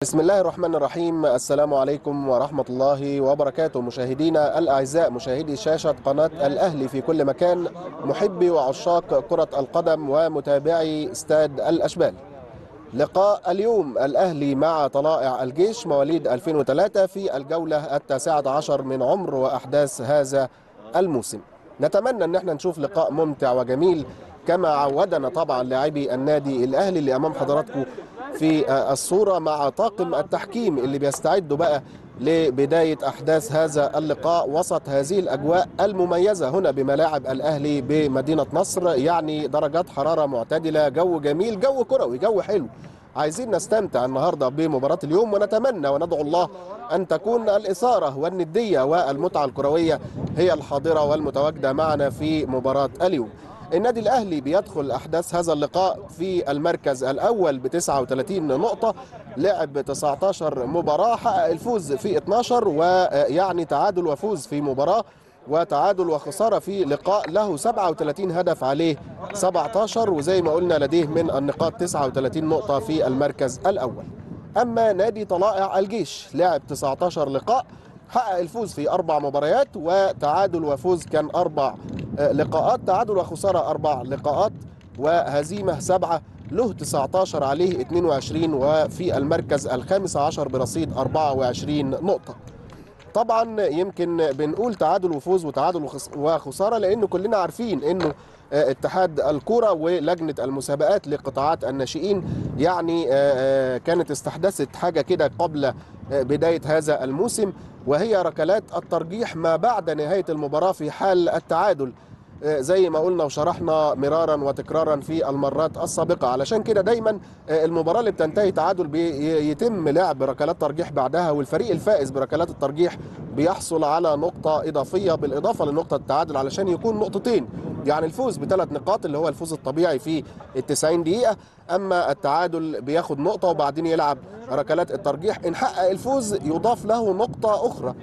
بسم الله الرحمن الرحيم السلام عليكم ورحمة الله وبركاته مشاهدينا الأعزاء مشاهدي شاشة قناة الأهلي في كل مكان محبي وعشاق كرة القدم ومتابعي استاد الأشبال لقاء اليوم الأهلي مع طلائع الجيش مواليد 2003 في الجولة التاسعة عشر من عمر وأحداث هذا الموسم نتمنى أن احنا نشوف لقاء ممتع وجميل كما عودنا طبعا لاعبي النادي الأهلي اللي أمام حضراتكم في الصورة مع طاقم التحكيم اللي بيستعدوا بقى لبداية أحداث هذا اللقاء وسط هذه الأجواء المميزة هنا بملاعب الأهلي بمدينة نصر يعني درجات حرارة معتدلة جو جميل جو كروي جو حلو عايزين نستمتع النهاردة بمباراة اليوم ونتمنى وندعو الله أن تكون الإثارة والندية والمتعة الكروية هي الحاضرة والمتواجدة معنا في مباراة اليوم النادي الاهلي بيدخل احداث هذا اللقاء في المركز الاول ب 39 نقطه لعب 19 مباراه حقق الفوز في 12 ويعني تعادل وفوز في مباراه وتعادل وخساره في لقاء له 37 هدف عليه 17 وزي ما قلنا لديه من النقاط 39 نقطه في المركز الاول اما نادي طلائع الجيش لعب 19 لقاء حقق الفوز في أربع مباريات وتعادل وفوز كان أربع لقاءات تعادل وخسارة أربع لقاءات وهزيمة سبعة له 19 عليه 22 وفي المركز الخامس عشر برصيد 24 نقطة طبعا يمكن بنقول تعادل وفوز وتعادل وخسارة لأنه كلنا عارفين أنه اتحاد الكرة ولجنة المسابقات لقطاعات الناشئين يعني كانت استحدثت حاجة كده قبل بداية هذا الموسم وهي ركلات الترجيح ما بعد نهاية المباراة في حال التعادل زي ما قلنا وشرحنا مرارا وتكرارا في المرات السابقة علشان كده دايما المباراة اللي بتنتهي تعادل بيتم لعب ركلات ترجيح بعدها والفريق الفائز بركلات الترجيح بيحصل على نقطة إضافية بالإضافة لنقطة التعادل علشان يكون نقطتين يعني الفوز بثلاث نقاط اللي هو الفوز الطبيعي في ال 90 دقيقة أما التعادل بياخد نقطة وبعدين يلعب ركلات الترجيح إن حقق الفوز يضاف له نقطة أخرى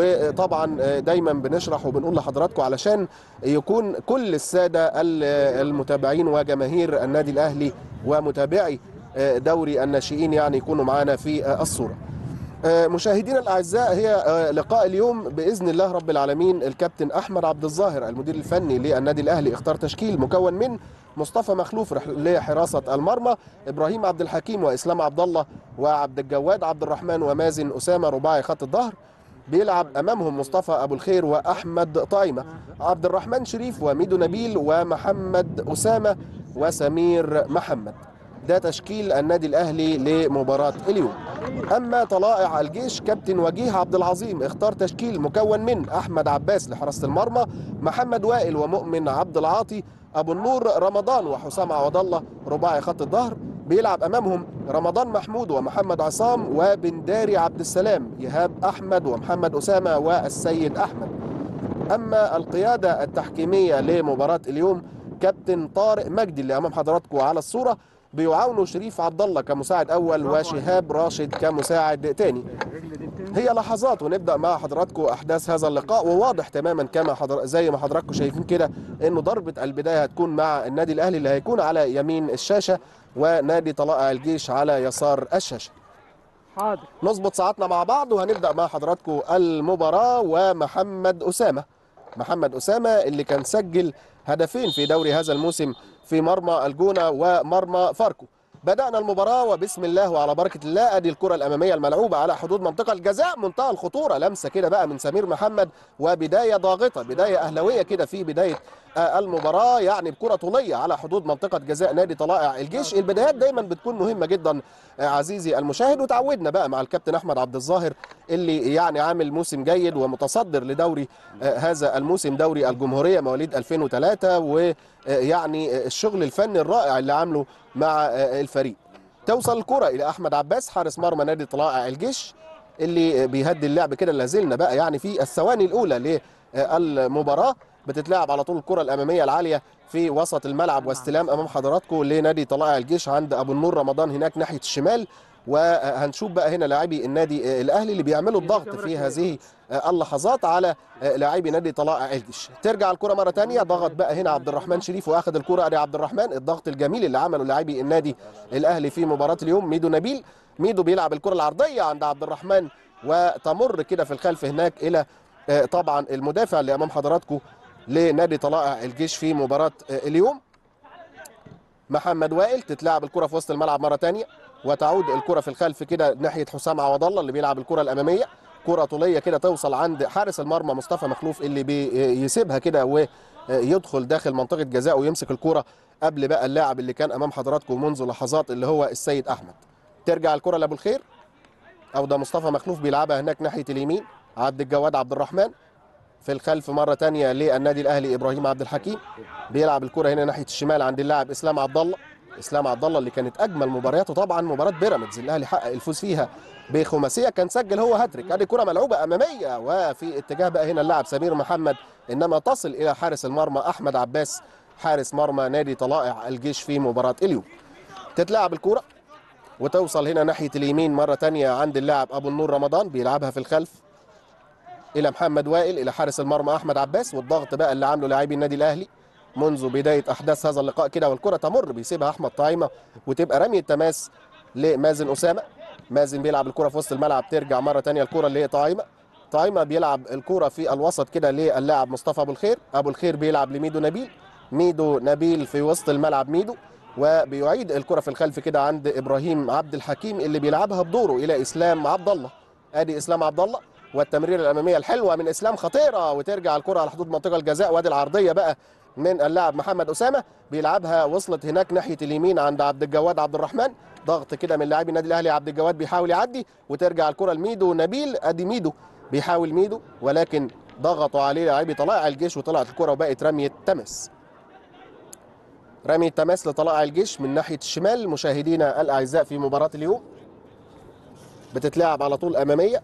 وطبعا دايما بنشرح وبنقول لحضراتكم علشان يكون كل السادة المتابعين وجماهير النادي الأهلي ومتابعي دوري الناشئين يعني يكونوا معانا في الصورة مشاهدينا الاعزاء هي لقاء اليوم باذن الله رب العالمين الكابتن احمد عبد الظاهر المدير الفني للنادي الاهلي اختار تشكيل مكون من مصطفى مخلوف لحراسه المرمى ابراهيم عبد الحكيم واسلام عبد الله وعبد الجواد عبد الرحمن ومازن اسامه رباعي خط الظهر بيلعب امامهم مصطفى ابو الخير واحمد طايمه عبد الرحمن شريف وميدو نبيل ومحمد اسامه وسمير محمد ده تشكيل النادي الاهلي لمباراه اليوم اما طلائع الجيش كابتن وجيه عبد العظيم اختار تشكيل مكون من احمد عباس لحراسه المرمى محمد وائل ومؤمن عبد العاطي ابو النور رمضان وحسام عوض الله رباعي خط الظهر بيلعب امامهم رمضان محمود ومحمد عصام وبنداري عبد السلام ايهاب احمد ومحمد اسامه والسيد احمد اما القياده التحكيميه لمباراه اليوم كابتن طارق مجدي اللي امام حضراتكم على الصوره بيعاونوا شريف عبد الله كمساعد اول وشهاب راشد كمساعد تاني هي لحظات ونبدا مع حضراتكم احداث هذا اللقاء وواضح تماما كما حضر زي ما حضراتكم شايفين كده انه ضربه البدايه هتكون مع النادي الاهلي اللي هيكون على يمين الشاشه ونادي طلائع الجيش على يسار الشاشه حاضر نظبط ساعتنا مع بعض وهنبدا مع حضراتكم المباراه ومحمد اسامه محمد اسامه اللي كان سجل هدفين في دوري هذا الموسم في مرمى الجونه ومرمى فاركو بدأنا المباراة وبسم الله وعلى بركة الله ادي الكرة الأمامية الملعوبة على حدود منطقة الجزاء منتهى الخطورة لمسة كده بقى من سمير محمد وبداية ضاغطة بداية أهلوية كده في بداية المباراة يعني بكرة طولية على حدود منطقة جزاء نادي طلائع الجيش البدايات دايما بتكون مهمة جدا عزيزي المشاهد وتعودنا بقى مع الكابتن أحمد عبد الظاهر اللي يعني عامل موسم جيد ومتصدر لدوري هذا الموسم دوري الجمهورية مواليد 2003 ويعني الشغل الفني الرائع اللي عامله مع الفريق توصل الكرة إلى أحمد عباس حارس مرمى نادي طلائع الجيش اللي بيهدي اللعب كده لازلنا بقى يعني في الثواني الأولى للمباراة بتتلعب على طول الكرة الأمامية العالية في وسط الملعب واستلام أمام حضراتكم لنادي طلائع الجيش عند أبو النور رمضان هناك ناحية الشمال وهنشوف بقى هنا لاعبي النادي الاهلي اللي بيعملوا الضغط في هذه اللحظات على لاعبي نادي طلائع الجيش ترجع الكره مره ثانيه ضغط بقى هنا عبد الرحمن شريف واخد الكره ادي عبد الرحمن الضغط الجميل اللي عمله لاعبي النادي الاهلي في مباراه اليوم ميدو نبيل ميدو بيلعب الكره العرضيه عند عبد الرحمن وتمر كده في الخلف هناك الى طبعا المدافع اللي امام حضراتكم لنادي طلائع الجيش في مباراه اليوم محمد وائل تتلعب الكره في وسط الملعب مره ثانيه وتعود الكره في الخلف كده ناحيه حسام عوض الله اللي بيلعب الكره الاماميه كره طوليه كده توصل عند حارس المرمى مصطفى مخلوف اللي بيسيبها كده ويدخل داخل منطقه جزاء ويمسك الكره قبل بقى اللاعب اللي كان امام حضراتكم منذ لحظات اللي هو السيد احمد ترجع الكره لابو الخير او ده مصطفى مخلوف بيلعبها هناك ناحيه اليمين عبد الجواد عبد الرحمن في الخلف مره ثانيه للنادي الاهلي ابراهيم عبد الحكيم بيلعب الكره هنا ناحيه الشمال عند اللاعب اسلام عبد الله اسلام عبد الله اللي كانت اجمل مبارياته طبعا مباراه بيراميدز الاهلي حقق الفوز فيها بخماسيه كان سجل هو هاتريك ادي كره ملعوبه اماميه وفي اتجاه بقى هنا اللاعب سمير محمد انما تصل الى حارس المرمى احمد عباس حارس مرمى نادي طلائع الجيش في مباراه اليوم تتلعب الكره وتوصل هنا ناحيه اليمين مره ثانيه عند اللاعب ابو النور رمضان بيلعبها في الخلف الى محمد وائل الى حارس المرمى احمد عباس والضغط بقى اللي عامله لاعبي النادي الاهلي منذ بدايه احداث هذا اللقاء كده والكره تمر بيسيبها احمد طعيمه وتبقى رميه تماس لمازن اسامه مازن بيلعب الكره في وسط الملعب ترجع مره ثانيه الكره اللي هي طعيمه طعيمه بيلعب الكره في الوسط كده للاعب مصطفى ابو الخير ابو الخير بيلعب لميدو نبيل ميدو نبيل في وسط الملعب ميدو وبيعيد الكره في الخلف كده عند ابراهيم عبد الحكيم اللي بيلعبها بدوره الى اسلام عبد الله ادي اسلام عبد الله والتمريره الاماميه الحلوه من اسلام خطيره وترجع الكره على حدود منطقه الجزاء وادي العرضيه بقى من اللاعب محمد اسامه بيلعبها وصلت هناك ناحيه اليمين عند عبد الجواد عبد الرحمن ضغط كده من لاعبي النادي الاهلي عبد الجواد بيحاول يعدي وترجع الكره لميدو نبيل ادي ميدو بيحاول ميدو ولكن ضغطوا عليه لاعبي طلائع الجيش وطلعت الكره وبقت رميه تمس رمية تماس لطلائع الجيش من ناحية الشمال مشاهدينا الأعزاء في مباراة اليوم بتتلعب على طول أمامية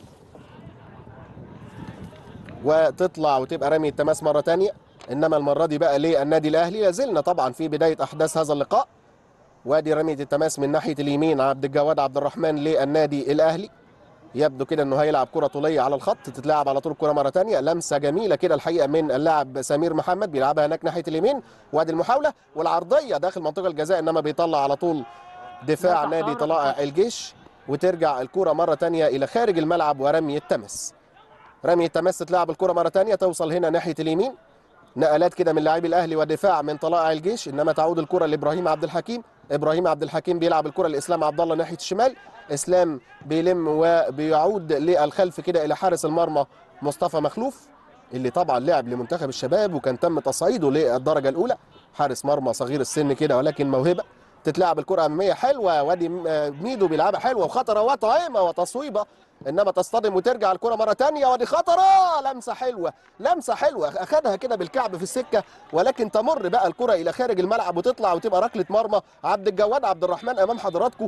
وتطلع وتبقى رمية تماس مرة تانية إنما المرة دي بقى للنادي الأهلي لازلنا طبعا في بداية أحداث هذا اللقاء وادي رمية التماس من ناحية اليمين عبد الجواد عبد الرحمن للنادي الأهلي يبدو كده انه هيلعب كره طوليه على الخط تتلعب على طول الكره مره ثانيه لمسه جميله كده الحقيقه من اللاعب سمير محمد بيلعبها هناك ناحيه اليمين وادي المحاوله والعرضيه داخل منطقه الجزاء انما بيطلع على طول دفاع نادي طلائع الجيش وترجع الكره مره ثانيه الى خارج الملعب ورمي التمس رمي التمس تتلعب الكره مره ثانيه توصل هنا ناحيه اليمين نقلات كده من لاعبي الاهلي ودفاع من طلائع الجيش انما تعود الكره لابراهيم عبد الحكيم ابراهيم عبد الحكيم بيلعب الكره لاسلام عبد الله ناحيه الشمال اسلام بيلم وبيعود للخلف كده الى حارس المرمى مصطفى مخلوف اللي طبعا لعب لمنتخب الشباب وكان تم تصعيده للدرجه الاولى حارس مرمى صغير السن كده ولكن موهبه تتلعب الكره اماميه حلوه وادي ميدو بيلعبها حلوه وخطره وطعيمه وتصويبه انما تصطدم وترجع الكره مره ثانيه ودي خطره لمسه حلوه لمسه حلوه اخذها كده بالكعب في السكه ولكن تمر بقى الكره الى خارج الملعب وتطلع وتبقى ركله مرمى عبد الجواد عبد الرحمن امام حضراتكم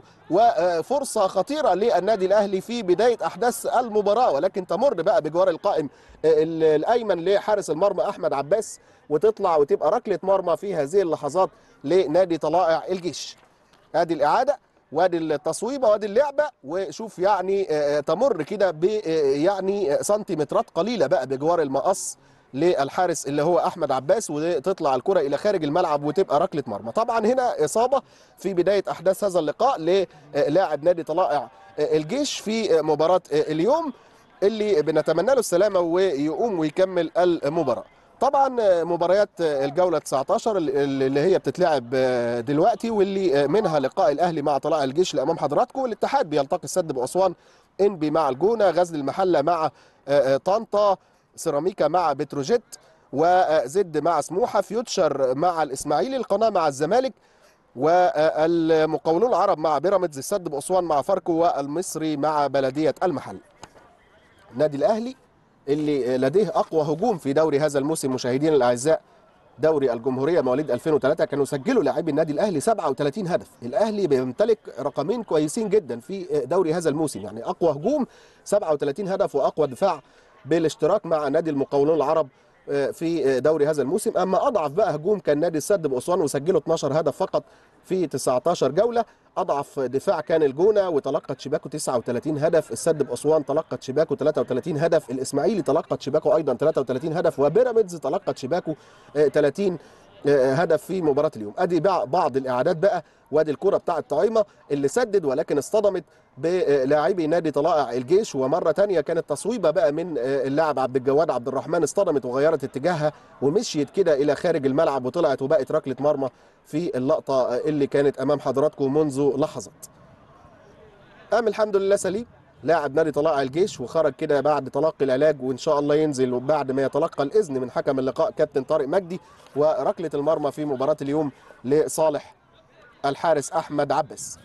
وفرصه خطيره للنادي الاهلي في بدايه احداث المباراه ولكن تمر بقى بجوار القائم الايمن لحارس المرمى احمد عباس وتطلع وتبقى ركله مرمى في هذه اللحظات لنادي طلائع الجيش ادي الاعاده وادي التصويبه وادي اللعبه وشوف يعني تمر كده ب يعني سنتيمترات قليله بقى بجوار المقص للحارس اللي هو احمد عباس وتطلع الكره الى خارج الملعب وتبقى ركله مرمى طبعا هنا اصابه في بدايه احداث هذا اللقاء للاعب نادي طلائع الجيش في مباراه اليوم اللي بنتمنى له السلامه ويقوم ويكمل المباراه طبعا مباريات الجوله 19 اللي هي بتتلعب دلوقتي واللي منها لقاء الاهلي مع طلائع الجيش اللي امام حضراتكم الاتحاد بيلتقي السد باسوان انبي مع الجونه غزل المحله مع طنطا سيراميكا مع بتروجيت وزد مع سموحه فيوتشر مع الاسماعيلي القناه مع الزمالك والمقاولون العرب مع بيراميدز السد باسوان مع فاركو والمصري مع بلديه المحل النادي الاهلي اللي لديه اقوى هجوم في دوري هذا الموسم مشاهدينا الاعزاء دوري الجمهوريه مواليد 2003 كانوا سجلوا لاعبي النادي الاهلي 37 هدف الاهلي بيمتلك رقمين كويسين جدا في دوري هذا الموسم يعني اقوى هجوم 37 هدف واقوى دفاع بالاشتراك مع نادي المقاولون العرب في دوري هذا الموسم اما اضعف بقى هجوم كان نادي السد باسوان وسجلوا 12 هدف فقط في 19 جوله اضعف دفاع كان الجونه وتلقت شباكه 39 هدف السد باسوان تلقت شباكه 33 هدف الاسماعيلي تلقت شباكه ايضا 33 هدف وبيراميدز تلقت شباكه 30 هدف في مباراه اليوم ادي بعض الاعادات بقى وادي الكره بتاعه طعيمه اللي سدد ولكن اصطدمت بلاعبي نادي طلائع الجيش ومره ثانيه كانت تصويبه بقى من اللاعب عبد الجواد عبد الرحمن اصطدمت وغيرت اتجاهها ومشيت كده الى خارج الملعب وطلعت وبقت ركله مرمى في اللقطه اللي كانت امام حضراتكم منذ لحظات قام الحمد لله سليم لاعب نادي طلائع الجيش وخرج كده بعد تلقي العلاج وان شاء الله ينزل بعد ما يتلقى الاذن من حكم اللقاء كابتن طارق مجدي وركله المرمى في مباراه اليوم لصالح الحارس احمد عباس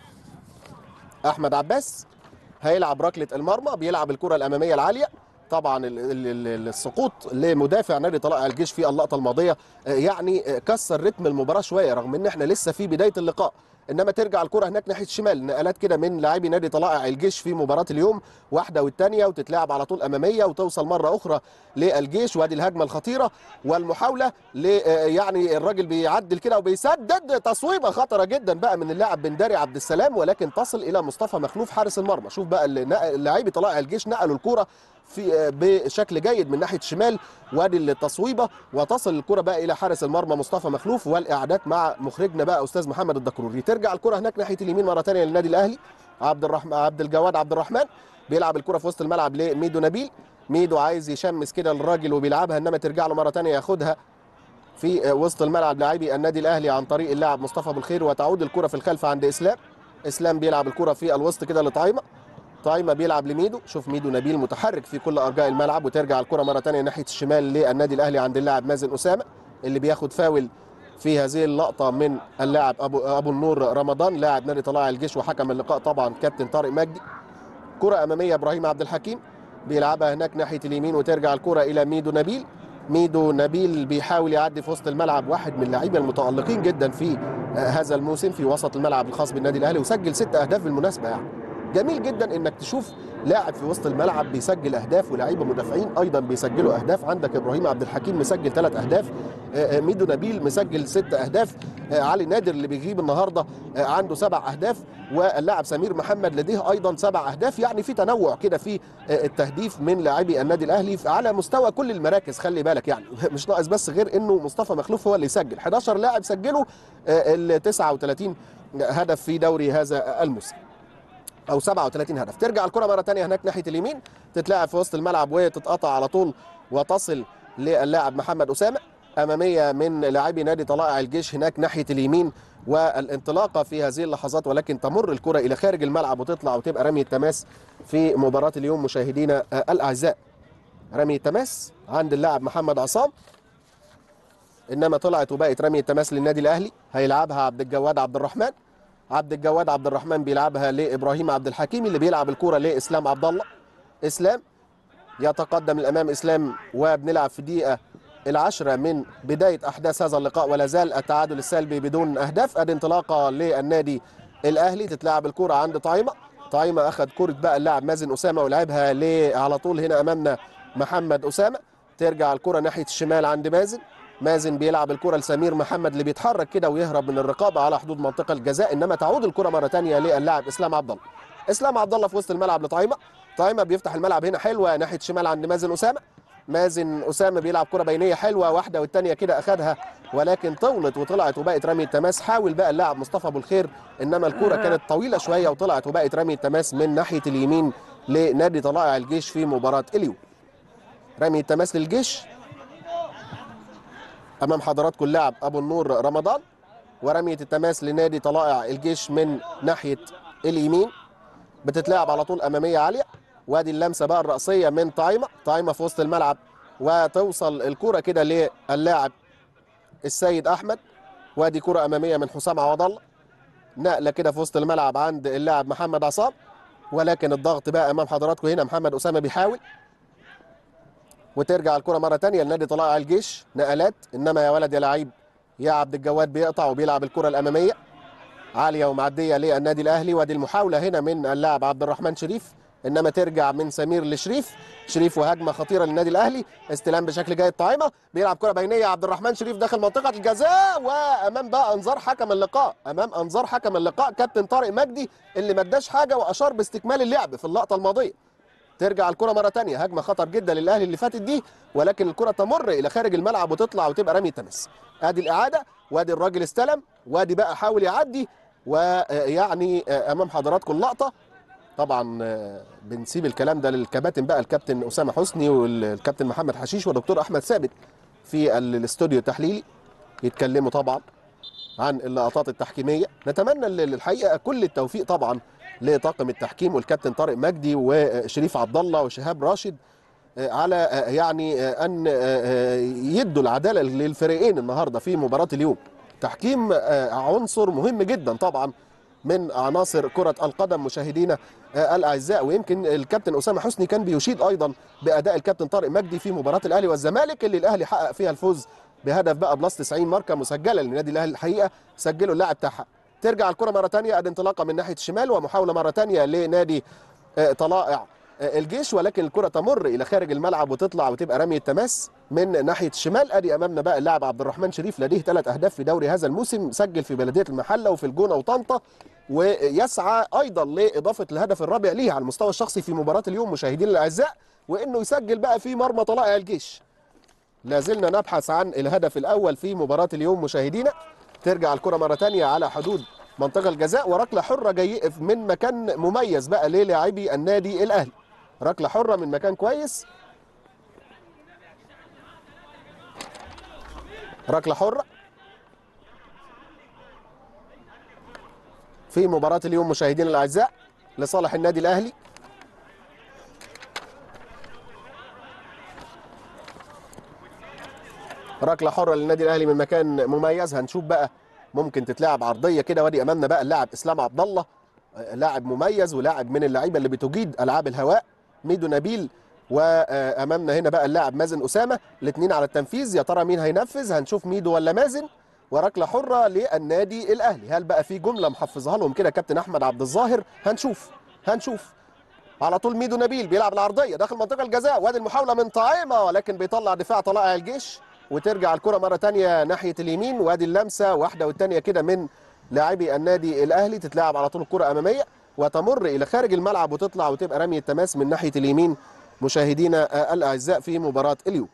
احمد عباس هيلعب ركله المرمى بيلعب الكره الاماميه العاليه طبعا السقوط لمدافع نادي طلائع الجيش في اللقطه الماضيه يعني كسر رتم المباراه شويه رغم ان احنا لسه في بدايه اللقاء انما ترجع الكره هناك ناحيه الشمال نقلات كده من لاعبي نادي طلائع الجيش في مباراه اليوم واحده والثانيه وتتلعب على طول اماميه وتوصل مره اخرى للجيش وادي الهجمه الخطيره والمحاوله ل يعني الراجل بيعدل كده وبيسدد تصويبه خطره جدا بقى من اللاعب بنداري عبد السلام ولكن تصل الى مصطفى مخلوف حارس المرمى شوف بقى لاعبي طلائع الجيش نقلوا الكره في بشكل جيد من ناحيه الشمال وادي التصويبه وتصل الكره بقى الى حارس المرمى مصطفى مخلوف والاعادات مع مخرجنا بقى استاذ محمد الدكروري ترجع الكره هناك ناحيه اليمين مره ثانيه للنادي الاهلي عبد الرحمن عبد الجواد عبد الرحمن بيلعب الكره في وسط الملعب لميدو نبيل ميدو عايز يشمس كده للراجل وبيلعبها انما ترجع له مره ثانيه ياخدها في وسط الملعب لاعبي النادي الاهلي عن طريق اللاعب مصطفى بالخير وتعود الكره في الخلف عند اسلام اسلام بيلعب الكره في الوسط كده لطعيمه طايمه بيلعب لميدو شوف ميدو نبيل متحرك في كل ارجاء الملعب وترجع الكره مره ثانيه ناحيه الشمال للنادي الاهلي عند اللاعب مازن اسامه اللي بياخد فاول في هذه اللقطه من اللاعب ابو ابو النور رمضان لاعب نادي طلائع الجيش وحكم اللقاء طبعا كابتن طارق مجدي كره اماميه ابراهيم عبد الحكيم بيلعبها هناك ناحيه اليمين وترجع الكره الى ميدو نبيل ميدو نبيل بيحاول يعدي في وسط الملعب واحد من اللعيبه المتالقين جدا في هذا الموسم في وسط الملعب الخاص بالنادي الاهلي وسجل ست اهداف بالمناسبه يعني جميل جدا انك تشوف لاعب في وسط الملعب بيسجل اهداف ولاعيبه مدافعين ايضا بيسجلوا اهداف عندك ابراهيم عبد الحكيم مسجل ثلاث اهداف ميدو نبيل مسجل ست اهداف علي نادر اللي بيغيب النهارده عنده سبع اهداف واللاعب سمير محمد لديه ايضا سبع اهداف يعني في تنوع كده في التهديف من لاعبي النادي الاهلي على مستوى كل المراكز خلي بالك يعني مش ناقص بس غير انه مصطفى مخلوف هو اللي يسجل 11 لاعب سجلوا ال 39 هدف في دوري هذا الموسم او 37 هدف ترجع الكره مره ثانيه هناك ناحيه اليمين تتلعب في وسط الملعب وتتقطع على طول وتصل للاعب محمد اسامه اماميه من لاعبي نادي طلائع الجيش هناك ناحيه اليمين والانطلاقه في هذه اللحظات ولكن تمر الكره الى خارج الملعب وتطلع وتبقى رمي التماس في مباراه اليوم مشاهدينا الاعزاء رمي التماس عند اللاعب محمد عصام انما طلعت وبقت رمي التماس للنادي الاهلي هيلعبها عبد الجواد عبد الرحمن عبد الجواد عبد الرحمن بيلعبها لابراهيم عبد الحكيم اللي بيلعب الكره لاسلام عبد الله اسلام يتقدم الامام اسلام وبنلعب في دقيقه العشرة من بداية أحداث هذا اللقاء ولا زال التعادل السلبي بدون أهداف أدي انطلاقة للنادي الأهلي تتلعب الكرة عند طعيمة طعيمة أخذ كرة بقى اللاعب مازن أسامة ولعبها على طول هنا أمامنا محمد أسامة ترجع الكرة ناحية الشمال عند مازن مازن بيلعب الكرة لسمير محمد اللي بيتحرك كده ويهرب من الرقابة على حدود منطقة الجزاء إنما تعود الكرة مرة ثانية للاعب إسلام عبد الله إسلام عبد الله في وسط الملعب لطعيمة طعيمة بيفتح الملعب هنا حلوة ناحية الشمال عند مازن أسامة مازن اسامه بيلعب كره بينيه حلوه واحده والثانيه كده اخذها ولكن طولت وطلعت وبقت رمي التماس حاول بقى اللاعب مصطفى ابو الخير انما الكره كانت طويله شويه وطلعت وبقت رمي التماس من ناحيه اليمين لنادي طلائع الجيش في مباراه اليوم رمي التماس للجيش امام حضراتكم اللاعب ابو النور رمضان ورميه التماس لنادي طلائع الجيش من ناحيه اليمين بتتلعب على طول اماميه عاليه وادي اللمسه بقى الرأسيه من طايمه طايمه في وسط الملعب وتوصل الكره كده للاعب السيد احمد وادي كره اماميه من حسام عوض الله نقله كده في وسط الملعب عند اللاعب محمد عصام ولكن الضغط بقى امام حضراتكم هنا محمد اسامه بيحاول وترجع الكره مره ثانيه لنادي طلائع الجيش نقلات انما يا ولد يا لعيب يا عبد الجواد بيقطع وبيلعب الكره الاماميه عاليه ومعديه للنادي الاهلي وادي المحاوله هنا من اللاعب عبد الرحمن شريف انما ترجع من سمير لشريف شريف وهجمه خطيره للنادي الاهلي استلام بشكل جيد طعيمه بيلعب كره بينيه عبد الرحمن شريف داخل منطقه الجزاء وامام بقى انظار حكم اللقاء امام انظار حكم اللقاء كابتن طارق مجدي اللي ما اداش حاجه واشار باستكمال اللعب في اللقطه الماضيه ترجع الكره مره ثانيه هجمه خطر جدا للاهلي اللي فاتت دي ولكن الكره تمر الى خارج الملعب وتطلع وتبقى رمي تمس ادي الاعاده وادي الراجل استلم وادي بقى حاول يعدي ويعني امام حضراتكم اللقطه طبعا بنسيب الكلام ده للكباتن بقى الكابتن اسامه حسني والكابتن محمد حشيش ودكتور احمد ثابت في الاستوديو التحليلي يتكلموا طبعا عن اللقطات التحكيميه نتمنى الحقيقه كل التوفيق طبعا لطاقم التحكيم والكابتن طارق مجدي وشريف عبد الله وشهاب راشد على يعني ان يدوا العداله للفريقين النهارده في مباراه اليوم تحكيم عنصر مهم جدا طبعا من عناصر كرة القدم مشاهدينا الأعزاء ويمكن الكابتن أسامة حسني كان بيشيد أيضا بأداء الكابتن طارق مجدي في مباراة الأهلي والزمالك اللي الأهلي حقق فيها الفوز بهدف بقى بلس 90 ماركة مسجلة للنادي الأهلي الحقيقة سجله اللاعب بتاعها ترجع الكرة مرة ثانية ادي انطلاقة من ناحية الشمال ومحاولة مرة ثانية لنادي طلائع الجيش ولكن الكرة تمر إلى خارج الملعب وتطلع وتبقى رمية تماس من ناحية الشمال ادي أمامنا بقى اللاعب عبد الرحمن شريف لديه ثلاث أهداف في دوري هذا الموسم سجل في بلدية المحلة وفي الجونة وطنطا ويسعى ايضا لاضافه الهدف الرابع ليه على المستوى الشخصي في مباراه اليوم مشاهدينا الاعزاء وانه يسجل بقى في مرمى طلائع الجيش لا زلنا نبحث عن الهدف الاول في مباراه اليوم مشاهدينا ترجع الكره مره ثانيه على حدود منطقه الجزاء وركله حره جاي من مكان مميز بقى للاعبي النادي الاهلي ركله حره من مكان كويس ركله حره في مباراة اليوم مشاهدينا الأعزاء لصالح النادي الأهلي ركلة حرة للنادي الأهلي من مكان مميز هنشوف بقى ممكن تتلعب عرضية كده وادي أمامنا بقى اللاعب إسلام عبد الله لاعب مميز ولاعب من اللعيبة اللي بتجيد ألعاب الهواء ميدو نبيل وأمامنا هنا بقى اللاعب مازن أسامة الاثنين على التنفيذ يا ترى مين هينفذ هنشوف ميدو ولا مازن وركله حره للنادي الاهلي هل بقى في جمله محفظها لهم كده كابتن احمد عبد الظاهر هنشوف هنشوف على طول ميدو نبيل بيلعب العرضيه داخل منطقه الجزاء وادي المحاوله من طعيمه ولكن بيطلع دفاع طلائع الجيش وترجع الكره مره ثانيه ناحيه اليمين وادي اللمسه واحده والثانيه كده من لاعبي النادي الاهلي تتلعب على طول الكره اماميه وتمر الى خارج الملعب وتطلع وتبقى رميه تماس من ناحيه اليمين مشاهدينا الاعزاء في مباراه اليوم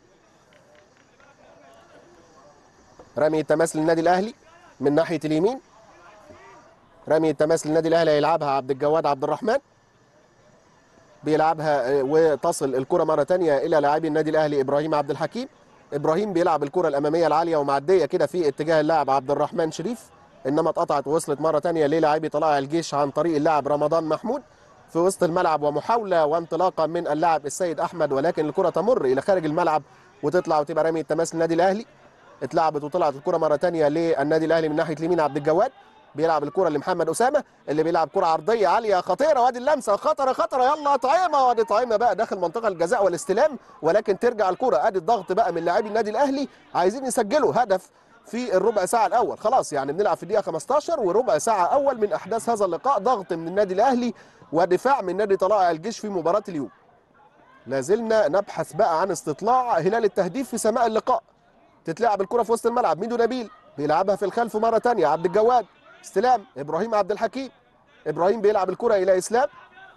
رمي التماس للنادي الاهلي من ناحيه اليمين رمي التماس للنادي الاهلي هيلعبها عبد الجواد عبد الرحمن بيلعبها وتصل الكره مره ثانيه الى لاعبي النادي الاهلي ابراهيم عبد الحكيم ابراهيم بيلعب الكره الاماميه العاليه ومعديه كده في اتجاه اللاعب عبد الرحمن شريف انما اتقطعت ووصلت مره ثانيه للاعبي طلائع الجيش عن طريق اللاعب رمضان محمود في وسط الملعب ومحاوله وانطلاقه من اللاعب السيد احمد ولكن الكره تمر الى خارج الملعب وتطلع وتبقى رمي التماس للنادي الاهلي اتلعبت وطلعت الكره مره ثانيه للنادي الاهلي من ناحيه اليمين عبد الجواد بيلعب الكره لمحمد اسامه اللي بيلعب كره عرضيه عاليه خطيره وادي اللمسه خطره خطره يلا طعيمه وادي طعيمه بقى داخل منطقه الجزاء والاستلام ولكن ترجع الكره ادي الضغط بقى من لاعبي النادي الاهلي عايزين يسجلوا هدف في الربع ساعه الاول خلاص يعني بنلعب في الدقيقه 15 وربع ساعه اول من احداث هذا اللقاء ضغط من النادي الاهلي ودفاع من نادي طلائع الجيش في مباراه اليوم لا زلنا نبحث بقى عن استطلاع هلال التهديف في سماء اللقاء تتلعب الكره في وسط الملعب ميدو نبيل بيلعبها في الخلف مره ثانيه عبد الجواد استلام ابراهيم عبد الحكيم ابراهيم بيلعب الكره الى اسلام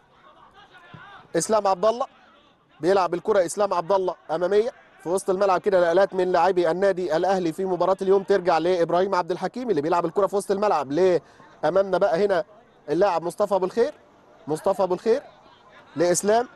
اسلام عبد الله بيلعب الكره اسلام عبد الله اماميه في وسط الملعب كده نقلات من لاعبي النادي الاهلي في مباراه اليوم ترجع لابراهيم عبد الحكيم اللي بيلعب الكره في وسط الملعب لامامنا بقى هنا اللاعب مصطفى ابو الخير مصطفى ابو الخير لاسلام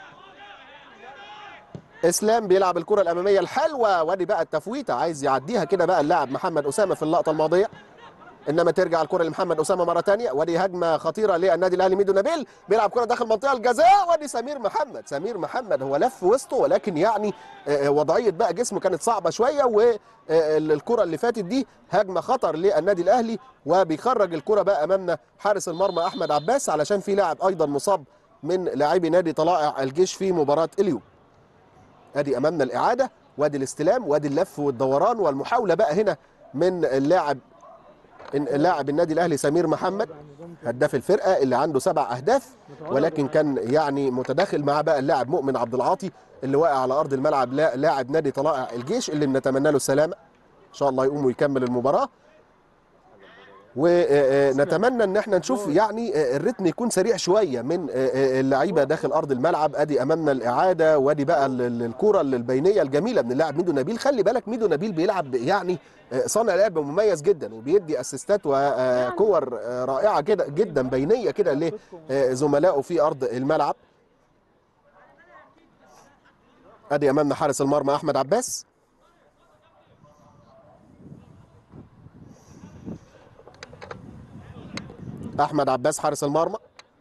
اسلام بيلعب الكره الاماميه الحلوه وادي بقى التفويته عايز يعديها كده بقى اللاعب محمد اسامه في اللقطه الماضيه انما ترجع الكره لمحمد اسامه مره ثانيه وادي هجمه خطيره للنادي الاهلي ميدو نبيل بيلعب كره داخل منطقه الجزاء وادي سمير محمد سمير محمد هو لف وسطه ولكن يعني وضعيه بقى جسمه كانت صعبه شويه والكره اللي فاتت دي هجمه خطر للنادي الاهلي وبيخرج الكره بقى امامنا حارس المرمى احمد عباس علشان في لاعب ايضا مصاب من لاعبي نادي طلائع الجيش في مباراه اليوم ادي امامنا الاعاده وادي الاستلام وادي اللف والدوران والمحاوله بقى هنا من اللاعب لاعب النادي الاهلي سمير محمد هداف الفرقه اللي عنده سبع اهداف ولكن كان يعني متداخل مع بقى اللاعب مؤمن عبد العاطي اللي واقع على ارض الملعب لاعب نادي طلائع الجيش اللي بنتمنى له السلامه ان شاء الله يقوم ويكمل المباراه ونتمنى ان احنا نشوف يعني الريتم يكون سريع شويه من اللعيبه داخل ارض الملعب ادي امامنا الاعاده وادي بقى الكره البينيه الجميله من اللاعب ميدو نبيل خلي بالك ميدو نبيل بيلعب يعني صانع لعب مميز جدا وبيدي اسيستات وكور رائعه كده جدا بينيه كده لزملائه في ارض الملعب ادي امامنا حارس المرمى احمد عباس احمد عباس حارس المرمى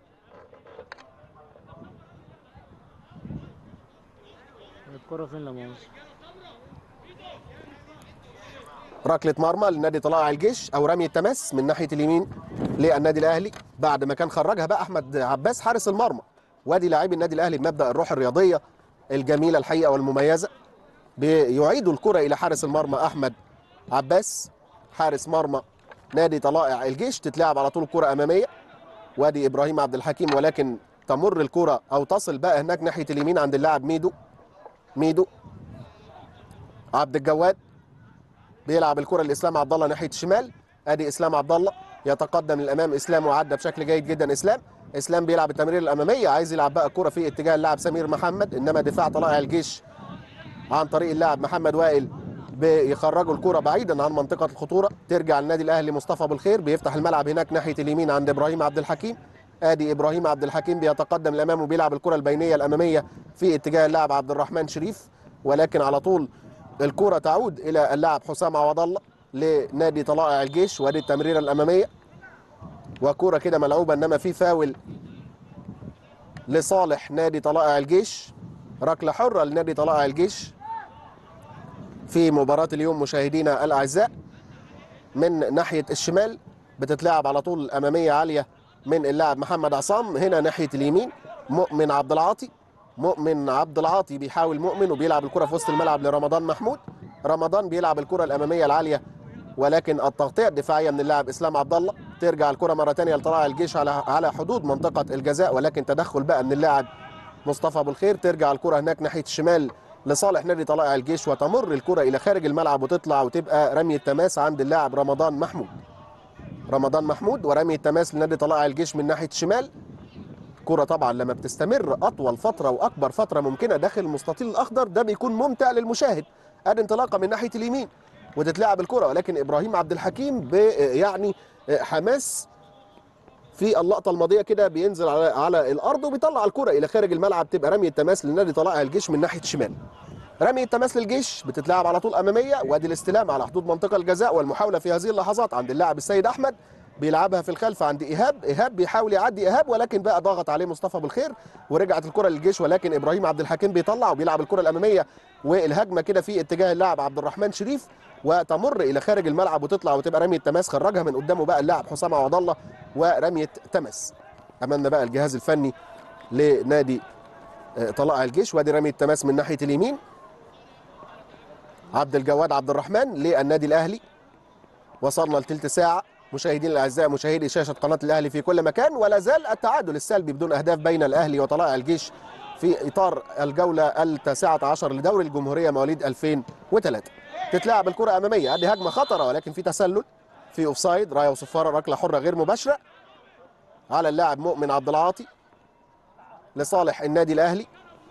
الكرة فين لمؤاخذة ركلة مرمى لنادي طلائع الجيش او رمي التماس من ناحية اليمين للنادي الاهلي بعد ما كان خرجها بقى احمد عباس حارس المرمى وادي لاعبي النادي الاهلي بمبدا الروح الرياضية الجميلة الحقيقة والمميزة بيعيدوا الكرة الى حارس المرمى احمد عباس حارس مرمى نادي طلائع الجيش تتلعب على طول كرة امامية وادي ابراهيم عبد الحكيم ولكن تمر الكرة او تصل بقى هناك ناحية اليمين عند اللاعب ميدو ميدو عبد الجواد بيلعب الكرة لاسلام عبد الله ناحية الشمال ادي اسلام عبد الله يتقدم للامام اسلام وعدى بشكل جيد جدا اسلام اسلام بيلعب التمرير الاماميه عايز يلعب بقى الكرة في اتجاه اللاعب سمير محمد انما دفاع طلائع الجيش عن طريق اللاعب محمد وائل بيخرجوا الكرة بعيدا عن منطقة الخطورة ترجع النادي الأهلي مصطفى بالخير بيفتح الملعب هناك ناحية اليمين عند إبراهيم عبد الحكيم ادي ابراهيم عبد الحكيم بيتقدم لامامه وبيلعب الكره البينيه الاماميه في اتجاه اللاعب عبد الرحمن شريف ولكن على طول الكره تعود الى اللاعب حسام عوض الله لنادي طلائع الجيش وادي التمريره الاماميه وكره كده ملعوبه انما في فاول لصالح نادي طلائع الجيش ركله حره لنادي طلائع الجيش في مباراه اليوم مشاهدينا الاعزاء من ناحيه الشمال بتتلعب على طول اماميه عاليه من اللاعب محمد عصام هنا ناحيه اليمين مؤمن عبد العاطي مؤمن عبد العاطي بيحاول مؤمن وبيلعب الكره في وسط الملعب لرمضان محمود رمضان بيلعب الكره الاماميه العاليه ولكن التغطيه الدفاعيه من اللاعب اسلام عبد الله ترجع الكره مره ثانيه لطلائع الجيش على على حدود منطقه الجزاء ولكن تدخل بقى من اللاعب مصطفى ابو الخير ترجع الكره هناك ناحيه الشمال لصالح نادي طلائع الجيش وتمر الكره الى خارج الملعب وتطلع وتبقى رمي التماس عند اللاعب رمضان محمود رمضان محمود ورمي التماس لنادي طلائع الجيش من ناحيه الشمال كرة طبعا لما بتستمر اطول فتره واكبر فتره ممكنه داخل المستطيل الاخضر ده بيكون ممتع للمشاهد ادي انطلاقه من ناحيه اليمين وتتلعب الكره ولكن ابراهيم عبد الحكيم يعني حماس في اللقطه الماضيه كده بينزل على على الارض وبيطلع الكره الى خارج الملعب تبقى رمي التماس لنادي طلائع الجيش من ناحيه الشمال رمي التماس للجيش بتتلعب على طول اماميه وادي الاستلام على حدود منطقه الجزاء والمحاوله في هذه اللحظات عند اللاعب السيد احمد بيلعبها في الخلف عند ايهاب ايهاب بيحاول يعدي ايهاب ولكن بقى ضغط عليه مصطفى بالخير ورجعت الكره للجيش ولكن ابراهيم عبد الحكيم بيطلع وبيلعب الكره الاماميه والهجمه كده في اتجاه اللاعب عبد الرحمن شريف وتمر الى خارج الملعب وتطلع وتبقى رميه تماس خرجها من قدامه بقى اللاعب حسام عوض الله ورميه تماس امامنا بقى الجهاز الفني لنادي طلائع الجيش وادي رميه تماس من ناحيه اليمين عبد الجواد عبد الرحمن للنادي الاهلي وصلنا لثلث ساعه مشاهدينا الاعزاء مشاهدي شاشه قناه الاهلي في كل مكان ولا زال التعادل السلبي بدون اهداف بين الاهلي وطلائع الجيش في اطار الجوله التاسعه عشر لدوري الجمهوريه مواليد 2003 تتلعب الكره اماميه ادي هجمه خطره ولكن في تسلل في اوفسايد رايه وصفاره ركله حره غير مباشره على اللاعب مؤمن عبد العاطي لصالح النادي الاهلي